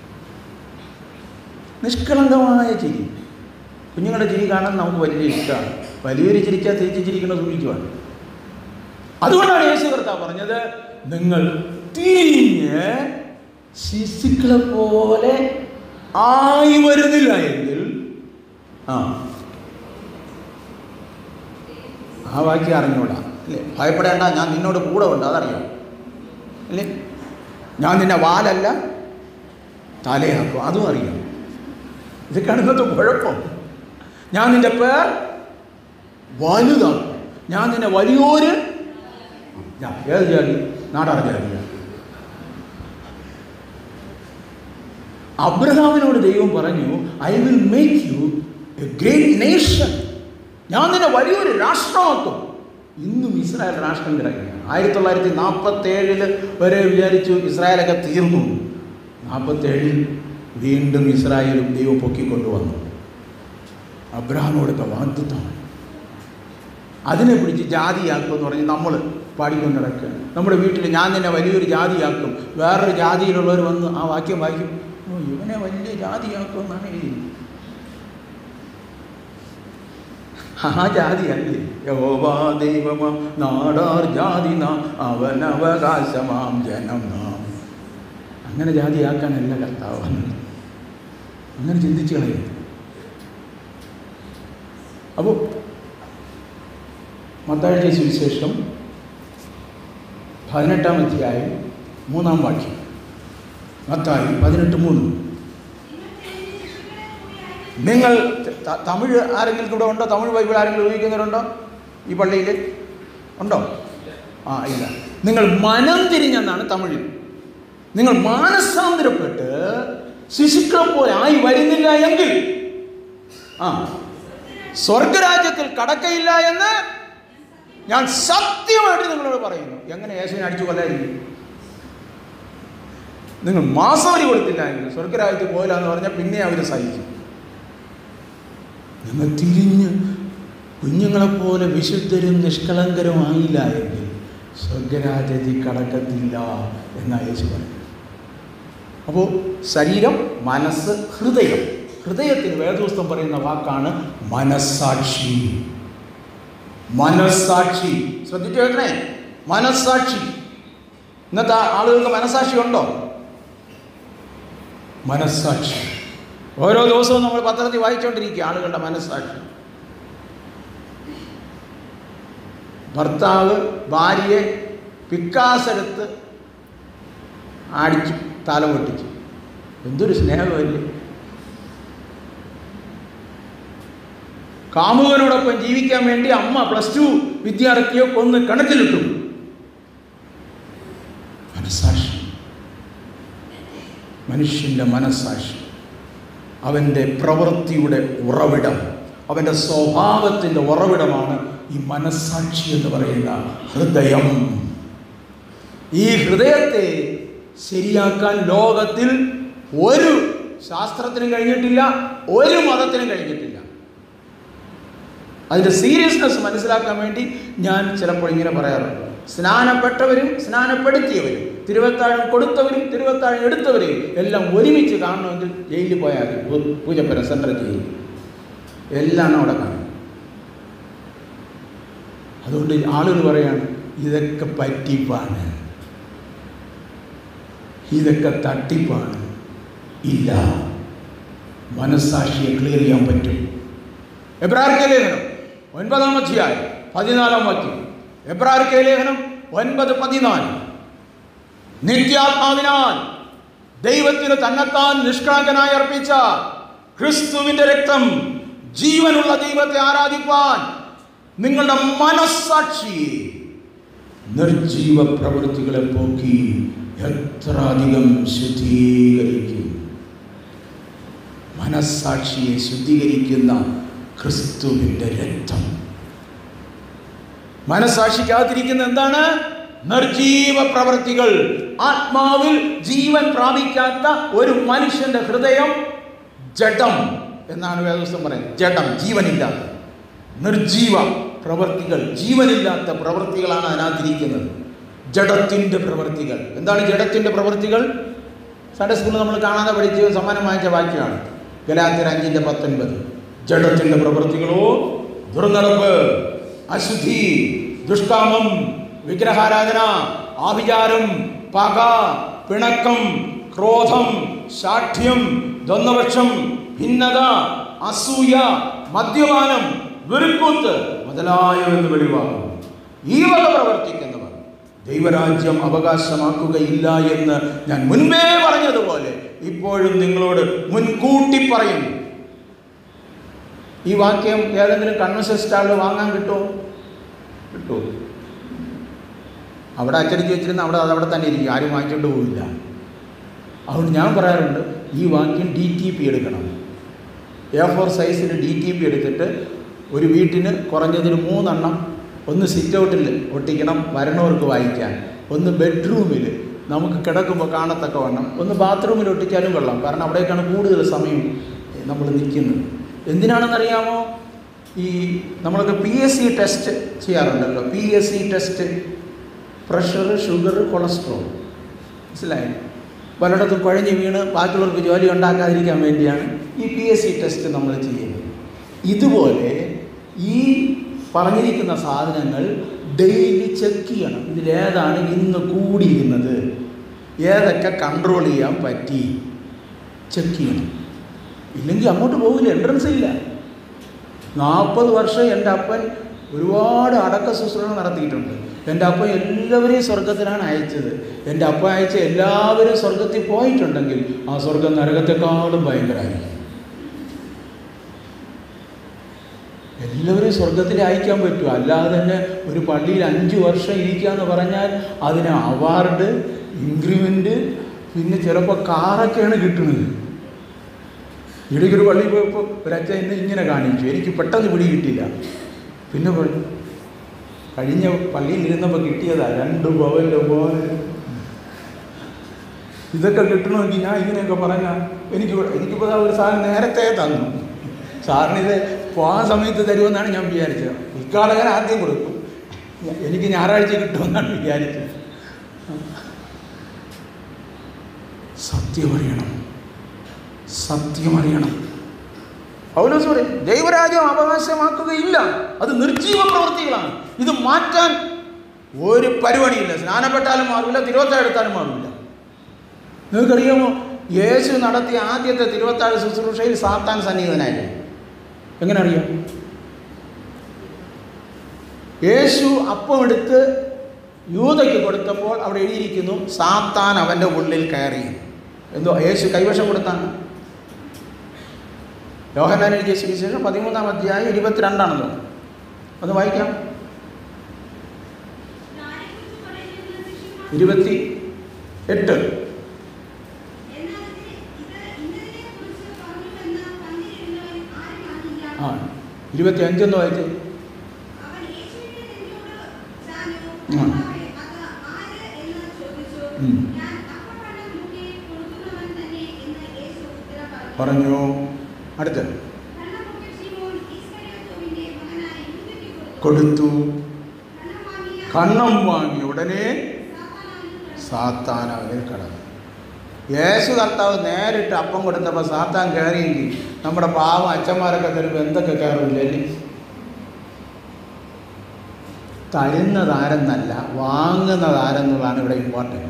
നിഷ്കളങ്കമായ ചിരി കുഞ്ഞുങ്ങളുടെ ചിരി കാണാൻ നമുക്ക് വലിയ ഇഷ്ടമാണ് വലിയൊരു ചിരിച്ചാൽ തിരിച്ച് ചിരിക്കുന്ന സൂക്ഷിക്കുവാണ് അതുകൊണ്ടാണ് യേശു കർത്താവ് പറഞ്ഞത് നിങ്ങൾ തിരിഞ്ഞ് ശിശുക്കളെ പോലെ ആയി വരുന്നില്ല എങ്കിൽ ആ ആ വാക്യം അറിഞ്ഞൂടാ അല്ലേ ഭയപ്പെടേണ്ട ഞാൻ നിന്നോട് കൂടെ ഉണ്ട് അതറിയാം അല്ലേ ഞാൻ നിന്നെ വാലല്ല തലയാക്കും അതും അറിയാം ഇതൊക്കെയാണ് ഇന്നത്തെ കുഴപ്പം ഞാൻ നിന്റെ പേർ വലുതാക്കും ഞാൻ നിന്നെ വലിയൊരു ഞാൻ ഏത് ജാതി നാടാർ ജാതിയാണ് അബ്രഹാമിനോട് ദൈവം പറഞ്ഞു I will make you a great nation ഞാൻ നിന്നെ വലിയൊരു രാഷ്ട്രമാക്കും ഇന്നും ഇസ്രായേൽ രാഷ്ട്രം കിടക്കുകയാണ് ആയിരത്തി തൊള്ളായിരത്തി നാൽപ്പത്തേഴില് വരെ വിചാരിച്ചു ഇസ്രായേലൊക്കെ തീർന്നു നാൽപ്പത്തേഴിൽ വീണ്ടും ഇസ്രായേലും ദൈവം പൊക്കിക്കൊണ്ടുവന്നു അബ്രഹാമോടൊക്കെ വാഗ്ദത്വമാണ് അതിനെ പിടിച്ച് ജാതിയാക്കും എന്ന് പറഞ്ഞ് നമ്മൾ പാടിക്കൊണ്ട് നടക്കുകയാണ് നമ്മുടെ വീട്ടിൽ ഞാൻ നിന്നെ വലിയൊരു ജാതിയാക്കും വേറൊരു ജാതിയിലുള്ളവർ വന്ന് ആ വാക്യം വായിക്കും ഓ ഇവനെ വലിയ ജാതിയാക്കും എന്നാണ് എഴുതിയത് ആ ജാതിയല്ലേ യഹോവാ ദൈവമാം നാടാർ ജാതി നാം അവനവകാശമാം ജനം നാം അങ്ങനെ ജാതിയാക്കാനല്ല കർത്താവ് വന്നത് അങ്ങനെ ചിന്തിച്ചു കളയുന്നു അപ്പോൾ മത്താഴിയുടെ സുവിശേഷം പതിനെട്ടാം അധ്യായം മൂന്നാം വാക്യം മത്തായി പതിനെട്ട് മൂന്ന് നിങ്ങൾ ത- തമിഴ് ആരെങ്കിലും ഇവിടെ ഉണ്ടോ തമിഴ് ബൈബിൾ ആരെങ്കിലും ഉപയോഗിക്കുന്നവരുണ്ടോ ഈ പള്ളിയിൽ ഉണ്ടോ ആ ഇല്ല നിങ്ങൾ മനം തിരിഞ്ഞെന്നാണ് തമിഴിൽ നിങ്ങൾ മാനസാന്തരപ്പെട്ട് ശിശുക്കളെ പോലെ ആയി വരുന്നില്ല എങ്കിൽ ആ സ്വർഗരാജ്യത്തിൽ കടക്കയില്ല എന്ന് ഞാൻ സത്യമായിട്ട് നിങ്ങളോട് പറയുന്നു എങ്ങനെ യേശുവിനെ അടിച്ചു കൊല്ലായിരിക്കും നിങ്ങൾ മാസവരി കൊടുത്തില്ല എങ്കിൽ സ്വർഗരാജ്യത്തിൽ പോയില്ല എന്ന് പറഞ്ഞാൽ പിന്നെ അവർ സഹിക്കും നിങ്ങൾ തിരിഞ്ഞ് കുഞ്ഞുങ്ങളെപ്പോലെ വിശുദ്ധരും നിഷ്കളങ്കരുമായില്ല എങ്കിൽ സ്വർഗരാജ്യത്തിൽ കടക്കത്തില്ല എന്നാണ് യേശു പറയുന്നത് അപ്പോൾ ശരീരം മനസ്സ് ഹൃദയം ഹൃദയത്തിന് വേദോസ്തം പറയുന്ന വാക്കാണ് മനസ്സാക്ഷി മനസ്സാക്ഷി ശ്രദ്ധിച്ചു കേൾക്കണേ മനസ്സാക്ഷി ഇന്നത്തെ ആളുകൾക്ക് മനസ്സാക്ഷി ഉണ്ടോ മനസ്സാക്ഷി ഓരോ ദിവസവും നമ്മൾ പത്രത്തിൽ വായിച്ചുകൊണ്ടിരിക്കുക ആളുകളുടെ മനസ്സാക്ഷി ഭർത്താവ് ഭാര്യയെ പിക്കാസെടുത്ത് ആടിച്ചു തല പൊട്ടിച്ചു എന്തൊരു സ്നേഹമല്ലേ കാമുകനോടൊപ്പം ജീവിക്കാൻ വേണ്ടി അമ്മ പ്ലസ് ടു വിദ്യാർത്ഥിയെ കൊന്ന് കിണറ്റിലിട്ടു മനസ്സാക്ഷി മനുഷ്യൻ്റെ മനസ്സാക്ഷി അവൻ്റെ പ്രവൃത്തിയുടെ ഉറവിടം അവൻ്റെ സ്വഭാവത്തിൻ്റെ ഉറവിടമാണ് ഈ മനസ്സാക്ഷി എന്ന് പറയുന്ന ഹൃദയം ഈ ഹൃദയത്തെ ശരിയാക്കാൻ ലോകത്തിൽ ഒരു ശാസ്ത്രത്തിനും കഴിഞ്ഞിട്ടില്ല ഒരു മതത്തിനും കഴിഞ്ഞിട്ടില്ല അതിൻ്റെ സീരിയസ്നെസ് മനസ്സിലാക്കാൻ വേണ്ടി ഞാൻ ചിലപ്പോൾ ഇങ്ങനെ പറയാറുണ്ട് സ്നാനപ്പെട്ടവരും സ്നാനപ്പെടുത്തിയവരും തിരുവത്താഴം കൊടുത്തവരും തിരുവത്താഴം എടുത്തവരെയും എല്ലാം ഒരുമിച്ച് കാണണമെങ്കിൽ ജയിലിൽ പോയാൽ മതി. പൂ- പൂജപ്പുര സെൻട്രൽ ജയിൽ എല്ലാം അവിടെ കാണും അതുകൊണ്ട് ആളുകൾ പറയാണ് ഇതൊക്കെ പറ്റിപ്പാണ് ഇതൊക്കെ തട്ടിപ്പാണ് ഇല്ല മനസ്സാക്ഷിയെ ക്ലിയർ ചെയ്യാൻ പറ്റും എബ്രാർക്കെ ലേഖനം ഒൻപതാം അധ്യായം പതിനാലാം വാക്യം എബ്രാർക്കെ ലേഖനം ഒൻപത് പതിനാല് നിത്യാത്മാവിനാൽ ദൈവത്തിന് തന്നെത്താൻ നിഷ്കളങ്കനായി അർപ്പിച്ച ക്രിസ്തുവിന്റെ രക്തം ജീവനുള്ള ദൈവത്തെ ആരാധിപ്പാൻ നിങ്ങളുടെ മനസ്സാക്ഷിയെ നിർജീവ പ്രവൃത്തികളെ പോക്കി എത്ര അധികം ശുദ്ധീകരിക്കും മനസ്സാക്ഷിയെ ശുദ്ധീകരിക്കുന്ന ക്രിസ്തുവിൻ്റെ രക്തം മനസ്സാക്ഷിക്കകത്തിരിക്കുന്ന എന്താണ് നിർജീവ പ്രവൃത്തികൾ ആത്മാവിൽ ജീവൻ പ്രാപിക്കാത്ത ഒരു മനുഷ്യന്റെ ഹൃദയം ജഡം എന്നാണ് വേദവസ്തം പറയുന്നത് ജഡം ജീവനില്ലാത്ത നിർജീവ പ്രവൃത്തികൾ ജീവനില്ലാത്ത പ്രവൃത്തികളാണ് അതിനകത്തിരിക്കുന്നത് ജഡത്തിൻ്റെ പ്രവൃത്തികൾ എന്താണ് ജഡത്തിൻ്റെ പ്രവൃത്തികൾ സൺഡേ സ്കൂളിൽ നമ്മൾ കാണാതെ പഠിച്ച് സമ്മാനം വാങ്ങിച്ച വാക്യമാണ് ഗലാത്തിർ അഞ്ചിൻ്റെ പത്തൊൻപത് ജഡത്തിൻ്റെ പ്രവൃത്തികളോ ദുർനടപ്പ് അശുദ്ധി ദുഷ്കാമം വിഗ്രഹാരാധന ആഭിചാരം പക പിണക്കം ക്രോധം ശാഠ്യം ദ്വന്ദ്വപക്ഷം ഭിന്നത അസൂയ മദ്യപാനം വെറുക്കൂത്ത് മുതലായവെന്ന് വെളിവാകും ഈ വക പ്രവർത്തിക്കുന്നവർ ദൈവരാജ്യം അവകാശമാക്കുകയില്ല എന്ന് ഞാൻ മുൻപേ പറഞ്ഞതുപോലെ ഇപ്പോഴും നിങ്ങളോട് മുൻകൂട്ടി പറയുന്നു ഈ വാക്യം ഏതെങ്കിലും കൺവെൻഷൻ സ്റ്റാളിൽ വാങ്ങാൻ കിട്ടുമോ കിട്ടുമോ അവിടെ അച്ചടിച്ച് വെച്ചിരുന്ന അവിടെ അത് അവിടെ തന്നെ ഇരിക്കും ആരും വാങ്ങിച്ചുകൊണ്ട് പോവില്ല അതുകൊണ്ട് ഞാൻ പറയാറുണ്ട് ഈ വാക്യം ഡി ടി പി എടുക്കണം എ ഫോർ സൈസിൽ ഡി ടി പി എടുത്തിട്ട് ഒരു വീട്ടിന് കുറഞ്ഞതിന് മൂന്നെണ്ണം ഒന്ന് സിറ്റ് ഔട്ടിൽ ഒട്ടിക്കണം വരണവർക്ക് വായിക്കാൻ ഒന്ന് ബെഡ്റൂമിൽ നമുക്ക് കിടക്കുമ്പോൾ കാണത്തക്ക വണ്ണം ഒന്ന് ബാത്റൂമിൽ ഒട്ടിച്ചാലും കൊള്ളാം കാരണം അവിടേക്കാണ് കൂടുതൽ സമയം നമ്മൾ നിൽക്കുന്നത് എന്തിനാണെന്നറിയാമോ ഈ നമ്മളൊക്കെ പി എസ് സി ടെസ്റ്റ് ചെയ്യാറുണ്ടല്ലോ P S C test pressure sugar cholesterol മനസ്സിലായി പലയിടത്തും കുഴഞ്ഞ് വീണ് ബാക്കിയുള്ളവർക്ക് ജോലി ഉണ്ടാക്കാതിരിക്കാൻ വേണ്ടിയാണ് ഈ പി എസ് സി ടെസ്റ്റ് നമ്മൾ ചെയ്യുന്നത് ഇതുപോലെ ഈ പറഞ്ഞിരിക്കുന്ന സാധനങ്ങൾ ഡെയിലി ചെക്ക് ചെയ്യണം ഇതിലേതാണ് ഇന്ന് കൂടിയിരുന്നത് ഏതൊക്കെ കൺട്രോൾ ചെയ്യാൻ പറ്റി ചെക്ക് ചെയ്യണം ഇല്ലെങ്കിൽ അങ്ങോട്ട് പോകില്ല എൻട്രൻസ് ഇല്ല നാൽപ്പത് വർഷം എൻ്റെ അപ്പൻ ഒരുപാട് അടക്ക ശുശ്രൂഷ നടത്തിയിട്ടുണ്ട് എൻ്റെ അപ്പൻ എല്ലാവരെയും സ്വർഗത്തിലാണ് അയച്ചത് എൻ്റെ അപ്പൻ അയച്ച എല്ലാവരും സ്വർഗത്തിൽ പോയിട്ടുണ്ടെങ്കിൽ ആ സ്വർഗം നരകത്തെക്കാളും ഭയങ്കരമായിരിക്കും എല്ലാവരും സ്വർഗത്തിൽ അയക്കാൻ പറ്റും അല്ലാതെ തന്നെ ഒരു പള്ളിയിൽ അഞ്ച് വർഷം ഇരിക്കുക എന്ന് പറഞ്ഞാൽ അതിന് അവാർഡ് ഇൻക്രിമെൻ്റ് പിന്നെ ചിലപ്പോൾ കാറൊക്കെയാണ് കിട്ടുന്നത് ഇടയ്ക്ക് ഒരു പള്ളിയിൽ പോയപ്പോൾ ഒരച്ഛൻ എന്നെ ഇങ്ങനെ കാണിച്ചു എനിക്ക് പെട്ടെന്ന് പിടി കിട്ടില്ല പിന്നെ പറഞ്ഞു കഴിഞ്ഞ പള്ളിയിൽ ഇരുന്നപ്പോൾ കിട്ടിയതാ രണ്ട് പവൻ്റെ പോലെ ഇതൊക്കെ കിട്ടണമെങ്കിൽ ഞാൻ ഇങ്ങനെയൊക്കെ പറഞ്ഞാൽ എനിക്ക് എനിക്കിപ്പോൾ ദാ ഒരു സാധനം നേരത്തെ തന്നു സാറിന് ഇത് പോകാൻ സമയത്ത് തരുമെന്നാണ് ഞാൻ വിചാരിച്ചത് ഉദ്ഘാടകൻ ആദ്യം കൊടുക്കും എനിക്ക് ഞായറാഴ്ച കിട്ടുമെന്നാണ് വിചാരിച്ചത് സത്യം അറിയണം സത്യം അറിയണം പൗലോസ് പറയും ദൈവരാജ്യം അവകാശമാക്കുകയില്ല അത് നിർജീവ പ്രവൃത്തികളാണ് ഇത് മാറ്റാൻ ഒരു പരിപാടിയില്ല സ്നാനപ്പെട്ടാലും മാറില്ല തിരുവത്ത എടുത്താലും മാറില്ല നിങ്ങൾക്കറിയാമോ യേശു നടത്തിയ ആദ്യത്തെ തിരുവത്താഴ് ശുശ്രൂഷയിൽ സാത്താൻ സന്നിഹിതനായിരുന്നു എങ്ങനെ അറിയാം യേശു അപ്പം എടുത്ത് യൂതയ്ക്ക് കൊടുത്തപ്പോൾ അവിടെ എഴുതിയിരിക്കുന്നു സാത്താൻ അവൻ്റെ ഉള്ളിൽ കയറി എന്തോ യേശു കൈവശം കൊടുത്താണ് യോഹനാൻ എഴുതിയ സുവിശേഷം പതിമൂന്നാം അധ്യായം ഇരുപത്തിരണ്ടാണല്ലോ ഒന്ന് വായിക്കാം ആരെക്കുറിച്ച് പറയുന്നത് ശിഷ്യന്മാർ ഇരുപത്തി എട്ട് എന്നാൽ ഇത് ഇത് ഇന്നതിനെക്കുറിച്ച് പറഞ്ഞുവെന്ന് പന്തിരുന്നവൻ ആരും അറിഞ്ഞില്ല. ആ ഇരുപത്തി അഞ്ചൊന്ന് വായിച്ചേ അവൻ യേശുവിന്റെ നെഞ്ചോട് ചാഞ്ഞു, ഉം. കർത്താവേ, അത് ആര് എന്ന് ചോദിച്ചു. ഉം. ഞാൻ അപ്പപ്പഴം മുക്കി കൊടുക്കുന്നവൻ തന്നെ എന്ന് യേശു ഉത്തരം പറഞ്ഞു. പറഞ്ഞു അടുത്ത് കള്ളമുക്കിൽ ശിമോൻ ഇസ്കരിയോത്തോവിന്റെ മകനായ യൂദയ്ക്ക് കൊടുത്തു. കൊടുത്തു കള്ളം വാങ്ങിയ കണ്ണം വാങ്ങി ഉടനെ സാത്താനാണ് സാത്താൻ അവനിൽ കടന്നു യേശു കർത്താവ് നേരിട്ട് അപ്പം കൊടുത്തപ്പോൾ സാത്താൻ കയറിയെങ്കിൽ നമ്മുടെ പാവം അച്ഛന്മാരൊക്കെ തരുമ്പോൾ എന്തൊക്കെ കയറില്ലേ തരുന്നതാരെന്നല്ല വാങ്ങുന്നതാരെന്നുള്ളതാണ് ഇവിടെ ഇമ്പോർട്ടൻറ്റ്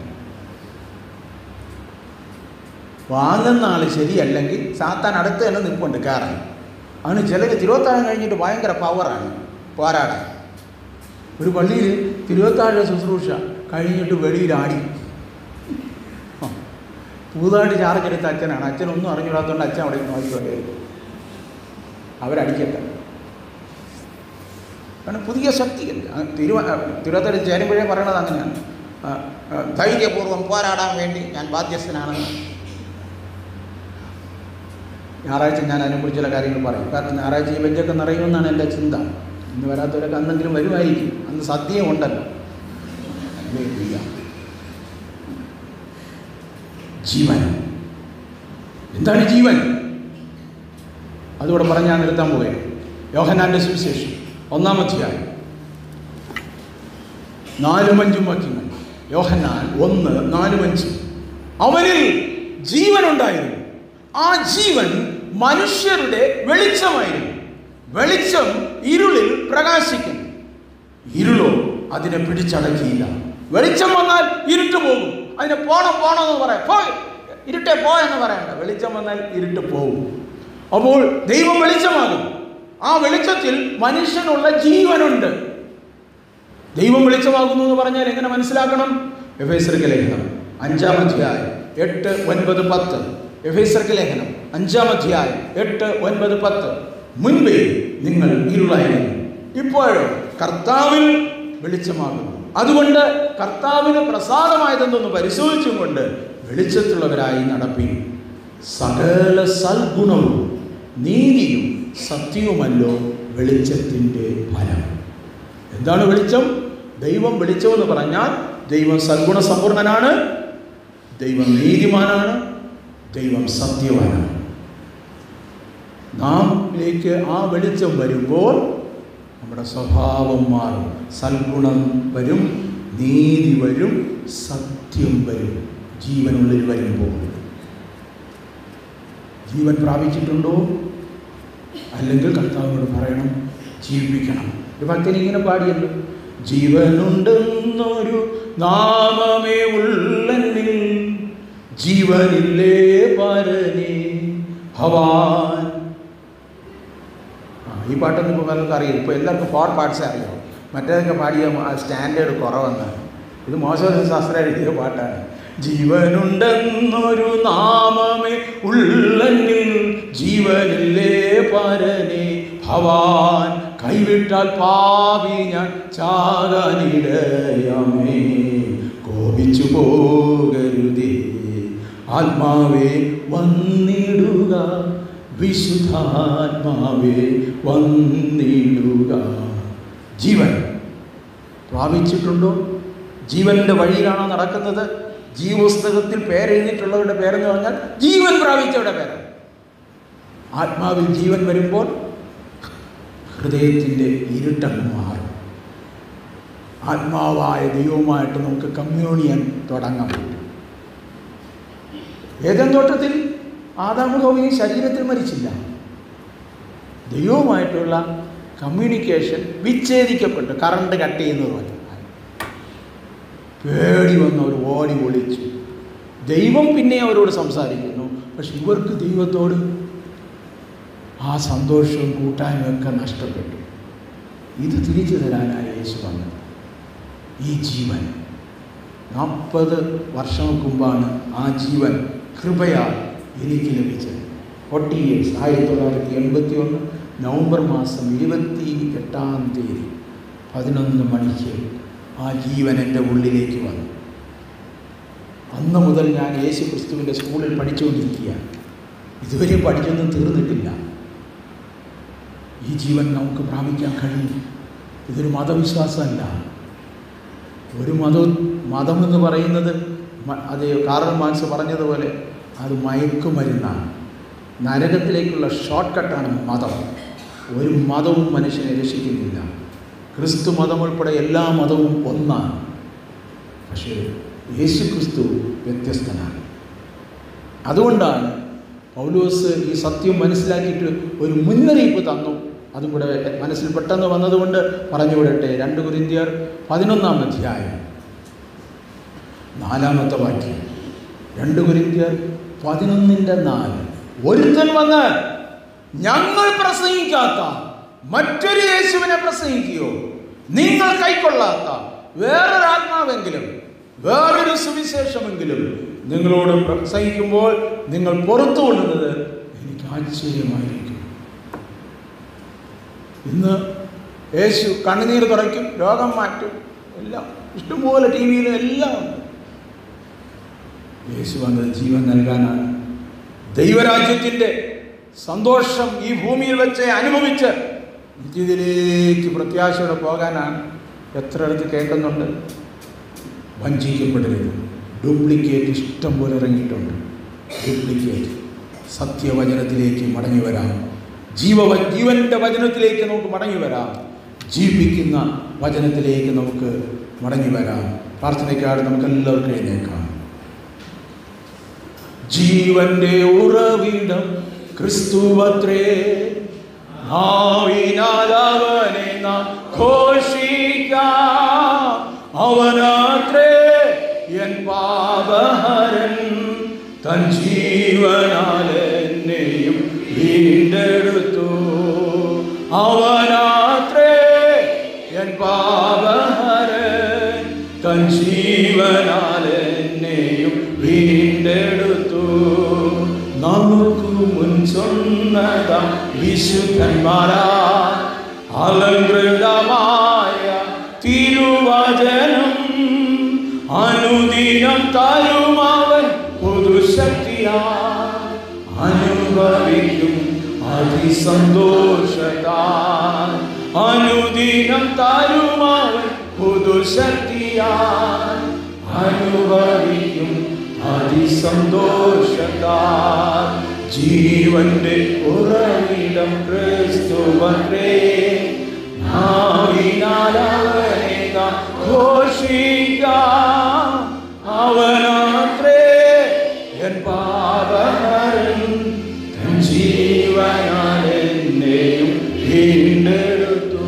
വാങ്ങുന്ന ആൾ ശരിയല്ലെങ്കിൽ സാത്താൻ അടുത്ത് തന്നെ നിൽപ്പുണ്ട് കയറാൻ അവന് ചിലർ തിരുവത്താഴം കഴിഞ്ഞിട്ട് ഭയങ്കര പവറാണ് പോരാടാൻ ഒരു പള്ളിയിൽ തിരുവത്താഴ ശുശ്രൂഷ കഴിഞ്ഞിട്ട് വെളിയിലാടി ആ. പുതുതായിട്ട് ചാർജെടുത്ത അച്ഛനാണ് അച്ഛനൊന്നും അറിഞ്ഞിടാത്തതുകൊണ്ട് അച്ഛൻ അവിടെ നോക്കിക്കൊണ്ടേയിരിക്കും അവരടിക്കട്ടെ കാരണം പുതിയ ശക്തിയല്ല ആ തിരുവ ആ, തിരുവത്താഴ് ചേരുമ്പോഴേ പറയണത് അങ്ങനെയാണ് ആ, ആ, ധൈര്യപൂർവ്വം പോരാടാൻ വേണ്ടി ഞാൻ ബാധ്യസ്ഥനാണെന്ന് ഞായറാഴ്ച ഞാൻ അതിനെക്കുറിച്ച് ചില കാര്യങ്ങൾ പറയും കാരണം ഞായറാഴ്ച ഈ ബെഞ്ചൊക്കെ നിറയുമെന്നാണ് എൻ്റെ ചിന്ത ഇന്ന് വരാത്തവരൊക്കെ അന്നെങ്കിലും വരുമായിരിക്കും അന്ന് സദ്യയും ഉണ്ടല്ലോ ഹല്ലേലൂയ. ജീവൻ എന്താണ് ജീവൻ അതുകൂടെ പറഞ്ഞ് ഞാൻ നിർത്താൻ പോവുകയാണ് യോഹനാന്റെ സുവിശേഷം ഒന്നാം അധ്യായം നാലും അഞ്ചും വാക്യങ്ങൾ യോഹന്നാൻ ഒന്ന് നാലും അഞ്ചും അവനിൽ ജീവനുണ്ടായിരുന്നു ആ ജീവൻ മനുഷ്യരുടെ വെളിച്ചമായിരുന്നു വെളിച്ചം ഇരുളിൽ പ്രകാശിക്കും ഇരുളോ അതിനെ പിടിച്ചടക്കിയില്ല വെളിച്ചം വന്നാൽ ഇരുട്ട് പോകും അതിനെ പോണം പോണം എന്ന് പറയാം പോയി ഇരുട്ടെ പോ എന്ന് പറയണ്ട വെളിച്ചം വന്നാൽ ഇരുട്ട് പോകും അപ്പോൾ ദൈവം വെളിച്ചമാകും ആ വെളിച്ചത്തിൽ മനുഷ്യനുള്ള ജീവനുണ്ട് ദൈവം വെളിച്ചമാകുന്നു എന്ന് പറഞ്ഞാൽ എങ്ങനെ മനസ്സിലാക്കണം എഫേസർക്ക് ലേഖനം അഞ്ചാം അധ്യായം എട്ട് ഒൻപത് പത്ത് എഫേസർക്ക് ലേഖനം അഞ്ചാം അധ്യായം എട്ട് ഒൻപത് പത്ത് മുൻപേ നിങ്ങൾ ഇരുളായിരുന്നു ഇപ്പോഴോ കർത്താവിൽ വെളിച്ചമാകുന്നു അതുകൊണ്ട് കർത്താവിന് പ്രസാദമായതെന്നൊന്ന് പരിശോധിച്ചും കൊണ്ട് വെളിച്ചത്തുള്ളവരായി നടപ്പിൻ സകല സൽഗുണവും നീതിയും സത്യവുമല്ലോ വെളിച്ചത്തിൻ്റെ ഫലം എന്താണ് വെളിച്ചം ദൈവം വെളിച്ചമെന്ന് പറഞ്ഞാൽ ദൈവം സൽഗുണ സമ്പൂർണനാണ് ദൈവം നീതിമാനാണ് ദൈവം സത്യവാനാണ് നാമിലേക്ക് ആ വെളിച്ചം വരുമ്പോൾ നമ്മുടെ സ്വഭാവം മാറും സൽഗുണം വരും നീതി വരും സത്യം വരും ജീവനുള്ളിൽ വരുമ്പോൾ ജീവൻ പ്രാപിച്ചിട്ടുണ്ടോ അല്ലെങ്കിൽ കർത്താവിനോട് പറയണം ജീവിപ്പിക്കണം ഒരു ഭക്തൻ ഇങ്ങനെ പാടിയല്ലോ ജീവനുണ്ടെന്നൊരു നാമമേ ഉള്ളെന്നിൽ ജീവനില്ലേ പരനേ ഭവാൻ ആ ഈ പാട്ടൊന്നും ഇപ്പോൾ പലർക്കും അറിയാം ഇപ്പോൾ എല്ലാവർക്കും ഫോർ പാർട്സേ അറിയാം മറ്റേതൊക്കെ പാടിയ സ്റ്റാൻഡേർഡ് കുറവെന്നാണ് ഇത് മോശം ശാസ്ത്രം എഴുതിയ പാട്ടാണ് ജീവനുണ്ടെന്നൊരു നാമമേ ഉള്ളെന്നിൽ ജീവനില്ലേ പരനെ ഭവാൻ കൈവിട്ടാൽ പാവി ഞാൻ ചാകാനിടയമേ കോപിച്ചു പോകരുതേ ആത്മാവേ വന്നിടുക വിശുദ്ധാത്മാവേ വന്നിടുക ജീവൻ പ്രാപിച്ചിട്ടുണ്ടോ ജീവന്റെ വഴിയിലാണോ നടക്കുന്നത് ജീവപുസ്തകത്തിൽ പേരെഴുതിയിട്ടുള്ളവരുടെ പേരെന്ന് പറഞ്ഞാൽ ജീവൻ പ്രാപിച്ചവരുടെ പേരാണ് ആത്മാവിൽ ജീവൻ വരുമ്പോൾ ഹൃദയത്തിൻ്റെ ഇരുട്ടങ്ങ് മാറും ആത്മാവായ ദൈവവുമായിട്ട് നമുക്ക് കമ്മ്യൂണിയൻ തുടങ്ങാൻ പറ്റും ഏതൻ തോട്ടത്തിൽ ആദാമുഖവും ശരീരത്തിൽ മരിച്ചില്ല ദൈവവുമായിട്ടുള്ള കമ്മ്യൂണിക്കേഷൻ വിച്ഛേദിക്കപ്പെട്ടു കറണ്ട് കട്ട് ചെയ്യുന്നത് പോലെ പേടി വന്നവർ ഓടി ഒളിച്ചു ദൈവം പിന്നെ അവരോട് സംസാരിക്കുന്നു പക്ഷെ ഇവർക്ക് ദൈവത്തോട് ആ സന്തോഷവും കൂട്ടായ്മയും ഒക്കെ നഷ്ടപ്പെട്ടു ഇത് തിരിച്ചു തരാനാണ് യേശു വന്നത് ഈ ജീവൻ നാൽപ്പത് വർഷങ്ങൾക്ക് മുമ്പാണ് ആ ജീവൻ കൃപയാൽ എനിക്ക് ലഭിച്ചത് ഫോർട്ടി ഇയേഴ്സ് ആയിരത്തി തൊള്ളായിരത്തി എൺപത്തി ഒന്ന് നവംബർ മാസം ഇരുപത്തി എട്ടാം തീയതി പതിനൊന്ന് മണിക്ക് ആ ജീവൻ എൻ്റെ ഉള്ളിലേക്ക് വന്നു അന്ന് മുതൽ ഞാൻ യേശു ക്രിസ്തുവിൻ്റെ സ്കൂളിൽ പഠിച്ചുകൊണ്ടിരിക്കുകയാണ് ഇതുവരെ പഠിച്ചൊന്നും തീർന്നിട്ടില്ല ഈ ജീവൻ നമുക്ക് പ്രാപിക്കാൻ കഴിയും ഇതൊരു മതവിശ്വാസമല്ല ഒരു മതം മതം എന്ന് പറയുന്നത് മ- അത് കാറൽ മാർക്സ് പറഞ്ഞതുപോലെ അത് മയക്കുമരുന്നാണ് നരകത്തിലേക്കുള്ള ഷോർട്ട് കട്ടാണ് മതം ഒരു മതവും മനുഷ്യനെ രക്ഷിക്കുന്നില്ല ക്രിസ്തു മതം ഉൾപ്പെടെ എല്ലാ മതവും ഒന്നാണ് പക്ഷേ യേശു ക്രിസ്തു വ്യത്യസ്തനാണ് അതുകൊണ്ടാണ് പൗലോസ് ഈ സത്യം മനസ്സിലാക്കിയിട്ട് ഒരു മുന്നറിയിപ്പ് തന്നു അതും കൂടെ മനസ്സിൽ പെട്ടെന്ന് വന്നതുകൊണ്ട് പറഞ്ഞു വിടട്ടെ രണ്ട് കുരിന്തിയർ പതിനൊന്നാം അധ്യായം നാലാമത്തെ വാക്യം രണ്ട് കുരിന്തിയർ പതിനൊന്നിൻ്റെ നാല് ഒരുത്തൻ വന്ന് ഞങ്ങൾ പ്രസംഗിക്കാത്ത മറ്റൊരു യേശുവിനെ പ്രസംഗിക്കുകയോ നിങ്ങൾ കൈക്കൊള്ളാത്ത വേറൊരാത്മാവെങ്കിലും വേറൊരു സുവിശേഷമെങ്കിലും നിങ്ങളോട് പ്രസംഗിക്കുമ്പോൾ നിങ്ങൾ പുറത്തു കൊള്ളുന്നത് എനിക്ക് ആശ്ചര്യമായിരിക്കും ഇന്ന് യേശു കണ്ണുനീർ കുറയ്ക്കും രോഗം മാറ്റും എല്ലാം ഇഷ്ടംപോലെ ടി വിയിലും എല്ലാം ഉണ്ട് യേശു വന്നത് ജീവൻ നൽകാനാണ് ദൈവരാജ്യത്തിൻ്റെ സന്തോഷം ഈ ഭൂമിയിൽ വെച്ച് അനുഭവിച്ച് നിത്യത്തിലേക്ക് പ്രത്യാശയോടെ പോകാനാണ് എത്ര അടുത്ത് കേൾക്കുന്നുണ്ട് വഞ്ചിക്കപ്പെടരുത് ഡ്യൂപ്ലിക്കേറ്റ് ഇഷ്ടം പോലെ ഇറങ്ങിയിട്ടുണ്ട് ഡ്യൂപ്ലിക്കേറ്റ് സത്യവചനത്തിലേക്ക് മടങ്ങി വരാം ജീവ ജീവൻ്റെ വചനത്തിലേക്ക് നമുക്ക് മടങ്ങി വരാം ജീവിപ്പിക്കുന്ന വചനത്തിലേക്ക് നമുക്ക് മടങ്ങി വരാം പ്രാർത്ഥനയ്ക്കാട് നമുക്ക് എല്ലാവർക്കും എഴുന്നേക്കാം ജീവന്റെ ഉറവിടം ക്രിസ്തുവത്രേ നാവിനാൽ അവനെ നാം ഘോഷിക്കാം അവനാത്രേ എൻ പാപഹരൻ തൻ ജീവനാൽ എന്നെയും വീണ്ടെടുത്തു അവനാത്രേ എൻ പാപഹരൻ തൻ ജീവനാൽ എന്നെയും വീണ്ടെടുത്തു നമുക്ക് മുൻ சொன்னതാം വിശുദ്ധന്മാരാ അലങ്കൃതമായ തിരുവചനം അനുദിനം തരുമവൻ പുതുശക്തിയാ അനുഭവിക്കും അതിസന്തോഷത്താ അനുദിനം തരുമവൻ പുതുശക്തിയാ അനുഭവിക്കും അതിസന്തോഷത്താ ജീവന്റെ ഉറവിടം ക്രിസ്തുവത്രേ നാവിനാലവനെ നാം ഘോഷിക്കാം അവനാത്രേ എൻ പാപഹരൻ തൻ ജീവനാൽ എന്നെയും വീണ്ടെടുത്തു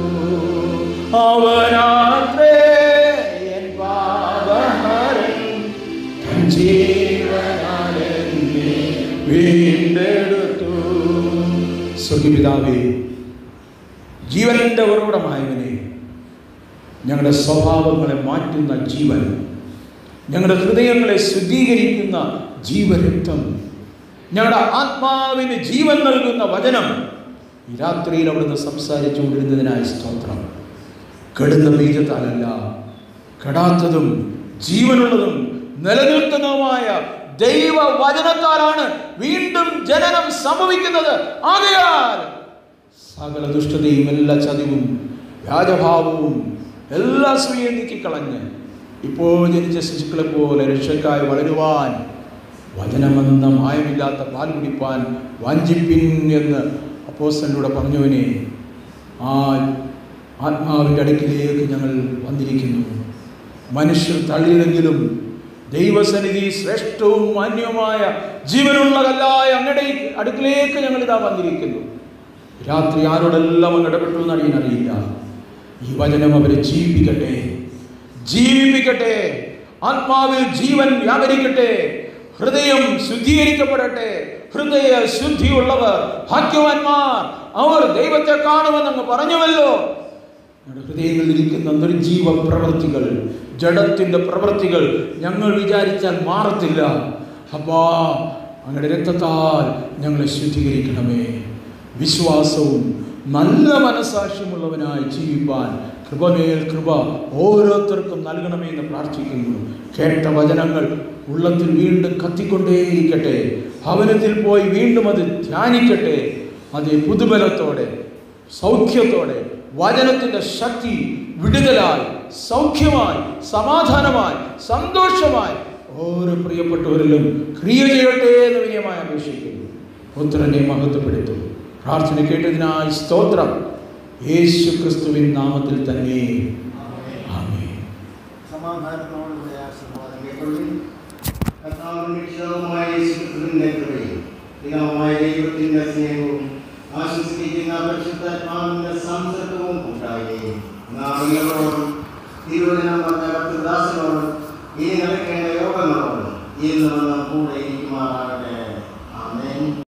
അവനാത്രേ എൻ പാപഹരൻ തൻ ജീവനാൽ എന്നെ വീണ്ടെടുത്തു സ്വർഗപിതാവേ ജീവന്റെ ഉറവിടമായവനെ ഞങ്ങളുടെ സ്വഭാവങ്ങളെ മാറ്റുന്ന ജീവൻ ഞങ്ങളുടെ ഹൃദയങ്ങളെ ശുദ്ധീകരിക്കുന്ന ജീവരക്തം ഞങ്ങളുടെ ആത്മാവിന് ജീവൻ നൽകുന്ന വചനം ഈ രാത്രിയിൽ അവിടുന്ന് സംസാരിച്ചുകൊണ്ടിരുന്നതിനായി സ്തോത്രം കെടുന്ന ബീജത്താലല്ല കെടാത്തതും ജീവനുള്ളതും നിലനിൽക്കുന്നതുമായ ദൈവവചനത്താലാണ് വീണ്ടും ജനനം സംഭവിക്കുന്നത് ആകയാൽ സകല ദുഷ്ടതയും എല്ലാ ചതിവും വ്യാജഭാവവും എല്ലാ സ്ത്രീയെ നീക്കിക്കളഞ്ഞ് ഇപ്പോൾ ജനിച്ച ശിശുക്കളെ പോലെ രക്ഷക്കായി വളരുവാൻ വചനമെന്ന മായമില്ലാത്ത പാൽ കുടിപ്പാൻ വാഞ്ചിപ്പിൻ എന്ന് അപ്പോസ്റ്റലിലൂടെ പറഞ്ഞവനെ ആ ആത്മാവിൻ്റെ അടുക്കിലേക്ക് ഞങ്ങൾ വന്നിരിക്കുന്നു മനുഷ്യർ തള്ളിയിലെങ്കിലും ദൈവസന്നിധി ശ്രേഷ്ഠവും മാന്യവുമായ ജീവനുള്ള കല്ലായ അങ്ങയുടെ അടുക്കിലേക്ക് ഞങ്ങൾ ഇതാ വന്നിരിക്കുന്നു രാത്രി ആരോടെല്ലാം അങ്ങ് ഇടപെട്ടു എന്ന് അറിയാനറിയില്ല ഈ വചനം അവരെ ജീവിപ്പിക്കട്ടെ ജീവിപ്പിക്കട്ടെ ആത്മാവിൽ ജീവൻ വ്യാപരിക്കട്ടെ ഹൃദയം ശുദ്ധീകരിക്കപ്പെടട്ടെ ഹൃദയ ശുദ്ധിയുള്ളവർ ഭാഗ്യവാന്മാർ അവർ ദൈവത്തെ കാണുമെന്നങ്ങ് പറഞ്ഞുവല്ലോ ഞങ്ങളുടെ ഹൃദയങ്ങളിൽ ഇരിക്കുന്ന നിർജീവ പ്രവൃത്തികൾ ജഡത്തിന്റെ പ്രവൃത്തികൾ ഞങ്ങൾ വിചാരിച്ചാൽ മാറത്തില്ല അപ്പാ അങ്ങയുടെ രക്തത്താൽ ഞങ്ങളെ ശുദ്ധീകരിക്കണമേ വിശ്വാസവും നല്ല മനസാക്ഷ്യമുള്ളവനായി ജീവിപ്പാൻ കൃപമേൽ കൃപ ഓരോരുത്തർക്കും നൽകണമേ എന്ന് പ്രാർത്ഥിക്കുന്നു കേട്ട വചനങ്ങൾ ഉള്ളത്തിൽ വീണ്ടും കത്തിക്കൊണ്ടേയിരിക്കട്ടെ ഭവനത്തിൽ പോയി വീണ്ടും അത് ധ്യാനിക്കട്ടെ അതേ പുതുബലത്തോടെ സൗഖ്യത്തോടെ വചനത്തിന്റെ ശക്തി വിടുതലായി സൗഖ്യമായി സമാധാനമായി സന്തോഷമായി ഓരോ പ്രിയപ്പെട്ടവരിലും ക്രിയ ചെയ്യട്ടെ എന്ന് വിനയമായി അപേക്ഷിക്കുന്നു പുത്രനെ മഹത്വപ്പെടുത്തും പ്രാർത്ഥന കേട്ടതിനായി സ്തോത്രം യേശു ക്രിസ്തുവിൻ നാമത്തിൽ തന്നെ ആമേൻ സമാധാനത്തോടുകൂടി ആശീർവാദം കൈക്കൊള്ളി കർത്താവും രക്ഷിതാവുമായ യേശുക്രിസ്തുവിന്റെ കൃപയും പിതാവുമായ ദൈവത്തിന്റെ സ്നേഹവും ആശ്വസിപ്പിക്കുന്ന പരിശുദ്ധാത്മാവിന്റെ സംസർഗവും ഉണ്ടായി നാം എല്ലാവരോടും തിരുവചനം പറഞ്ഞ കർത്തദാസനോടും ഇനി നടക്കേണ്ട യോഗങ്ങളോടും ഇന്ന് നാം കൂടെ ഇരിക്കുമാറാകട്ടെ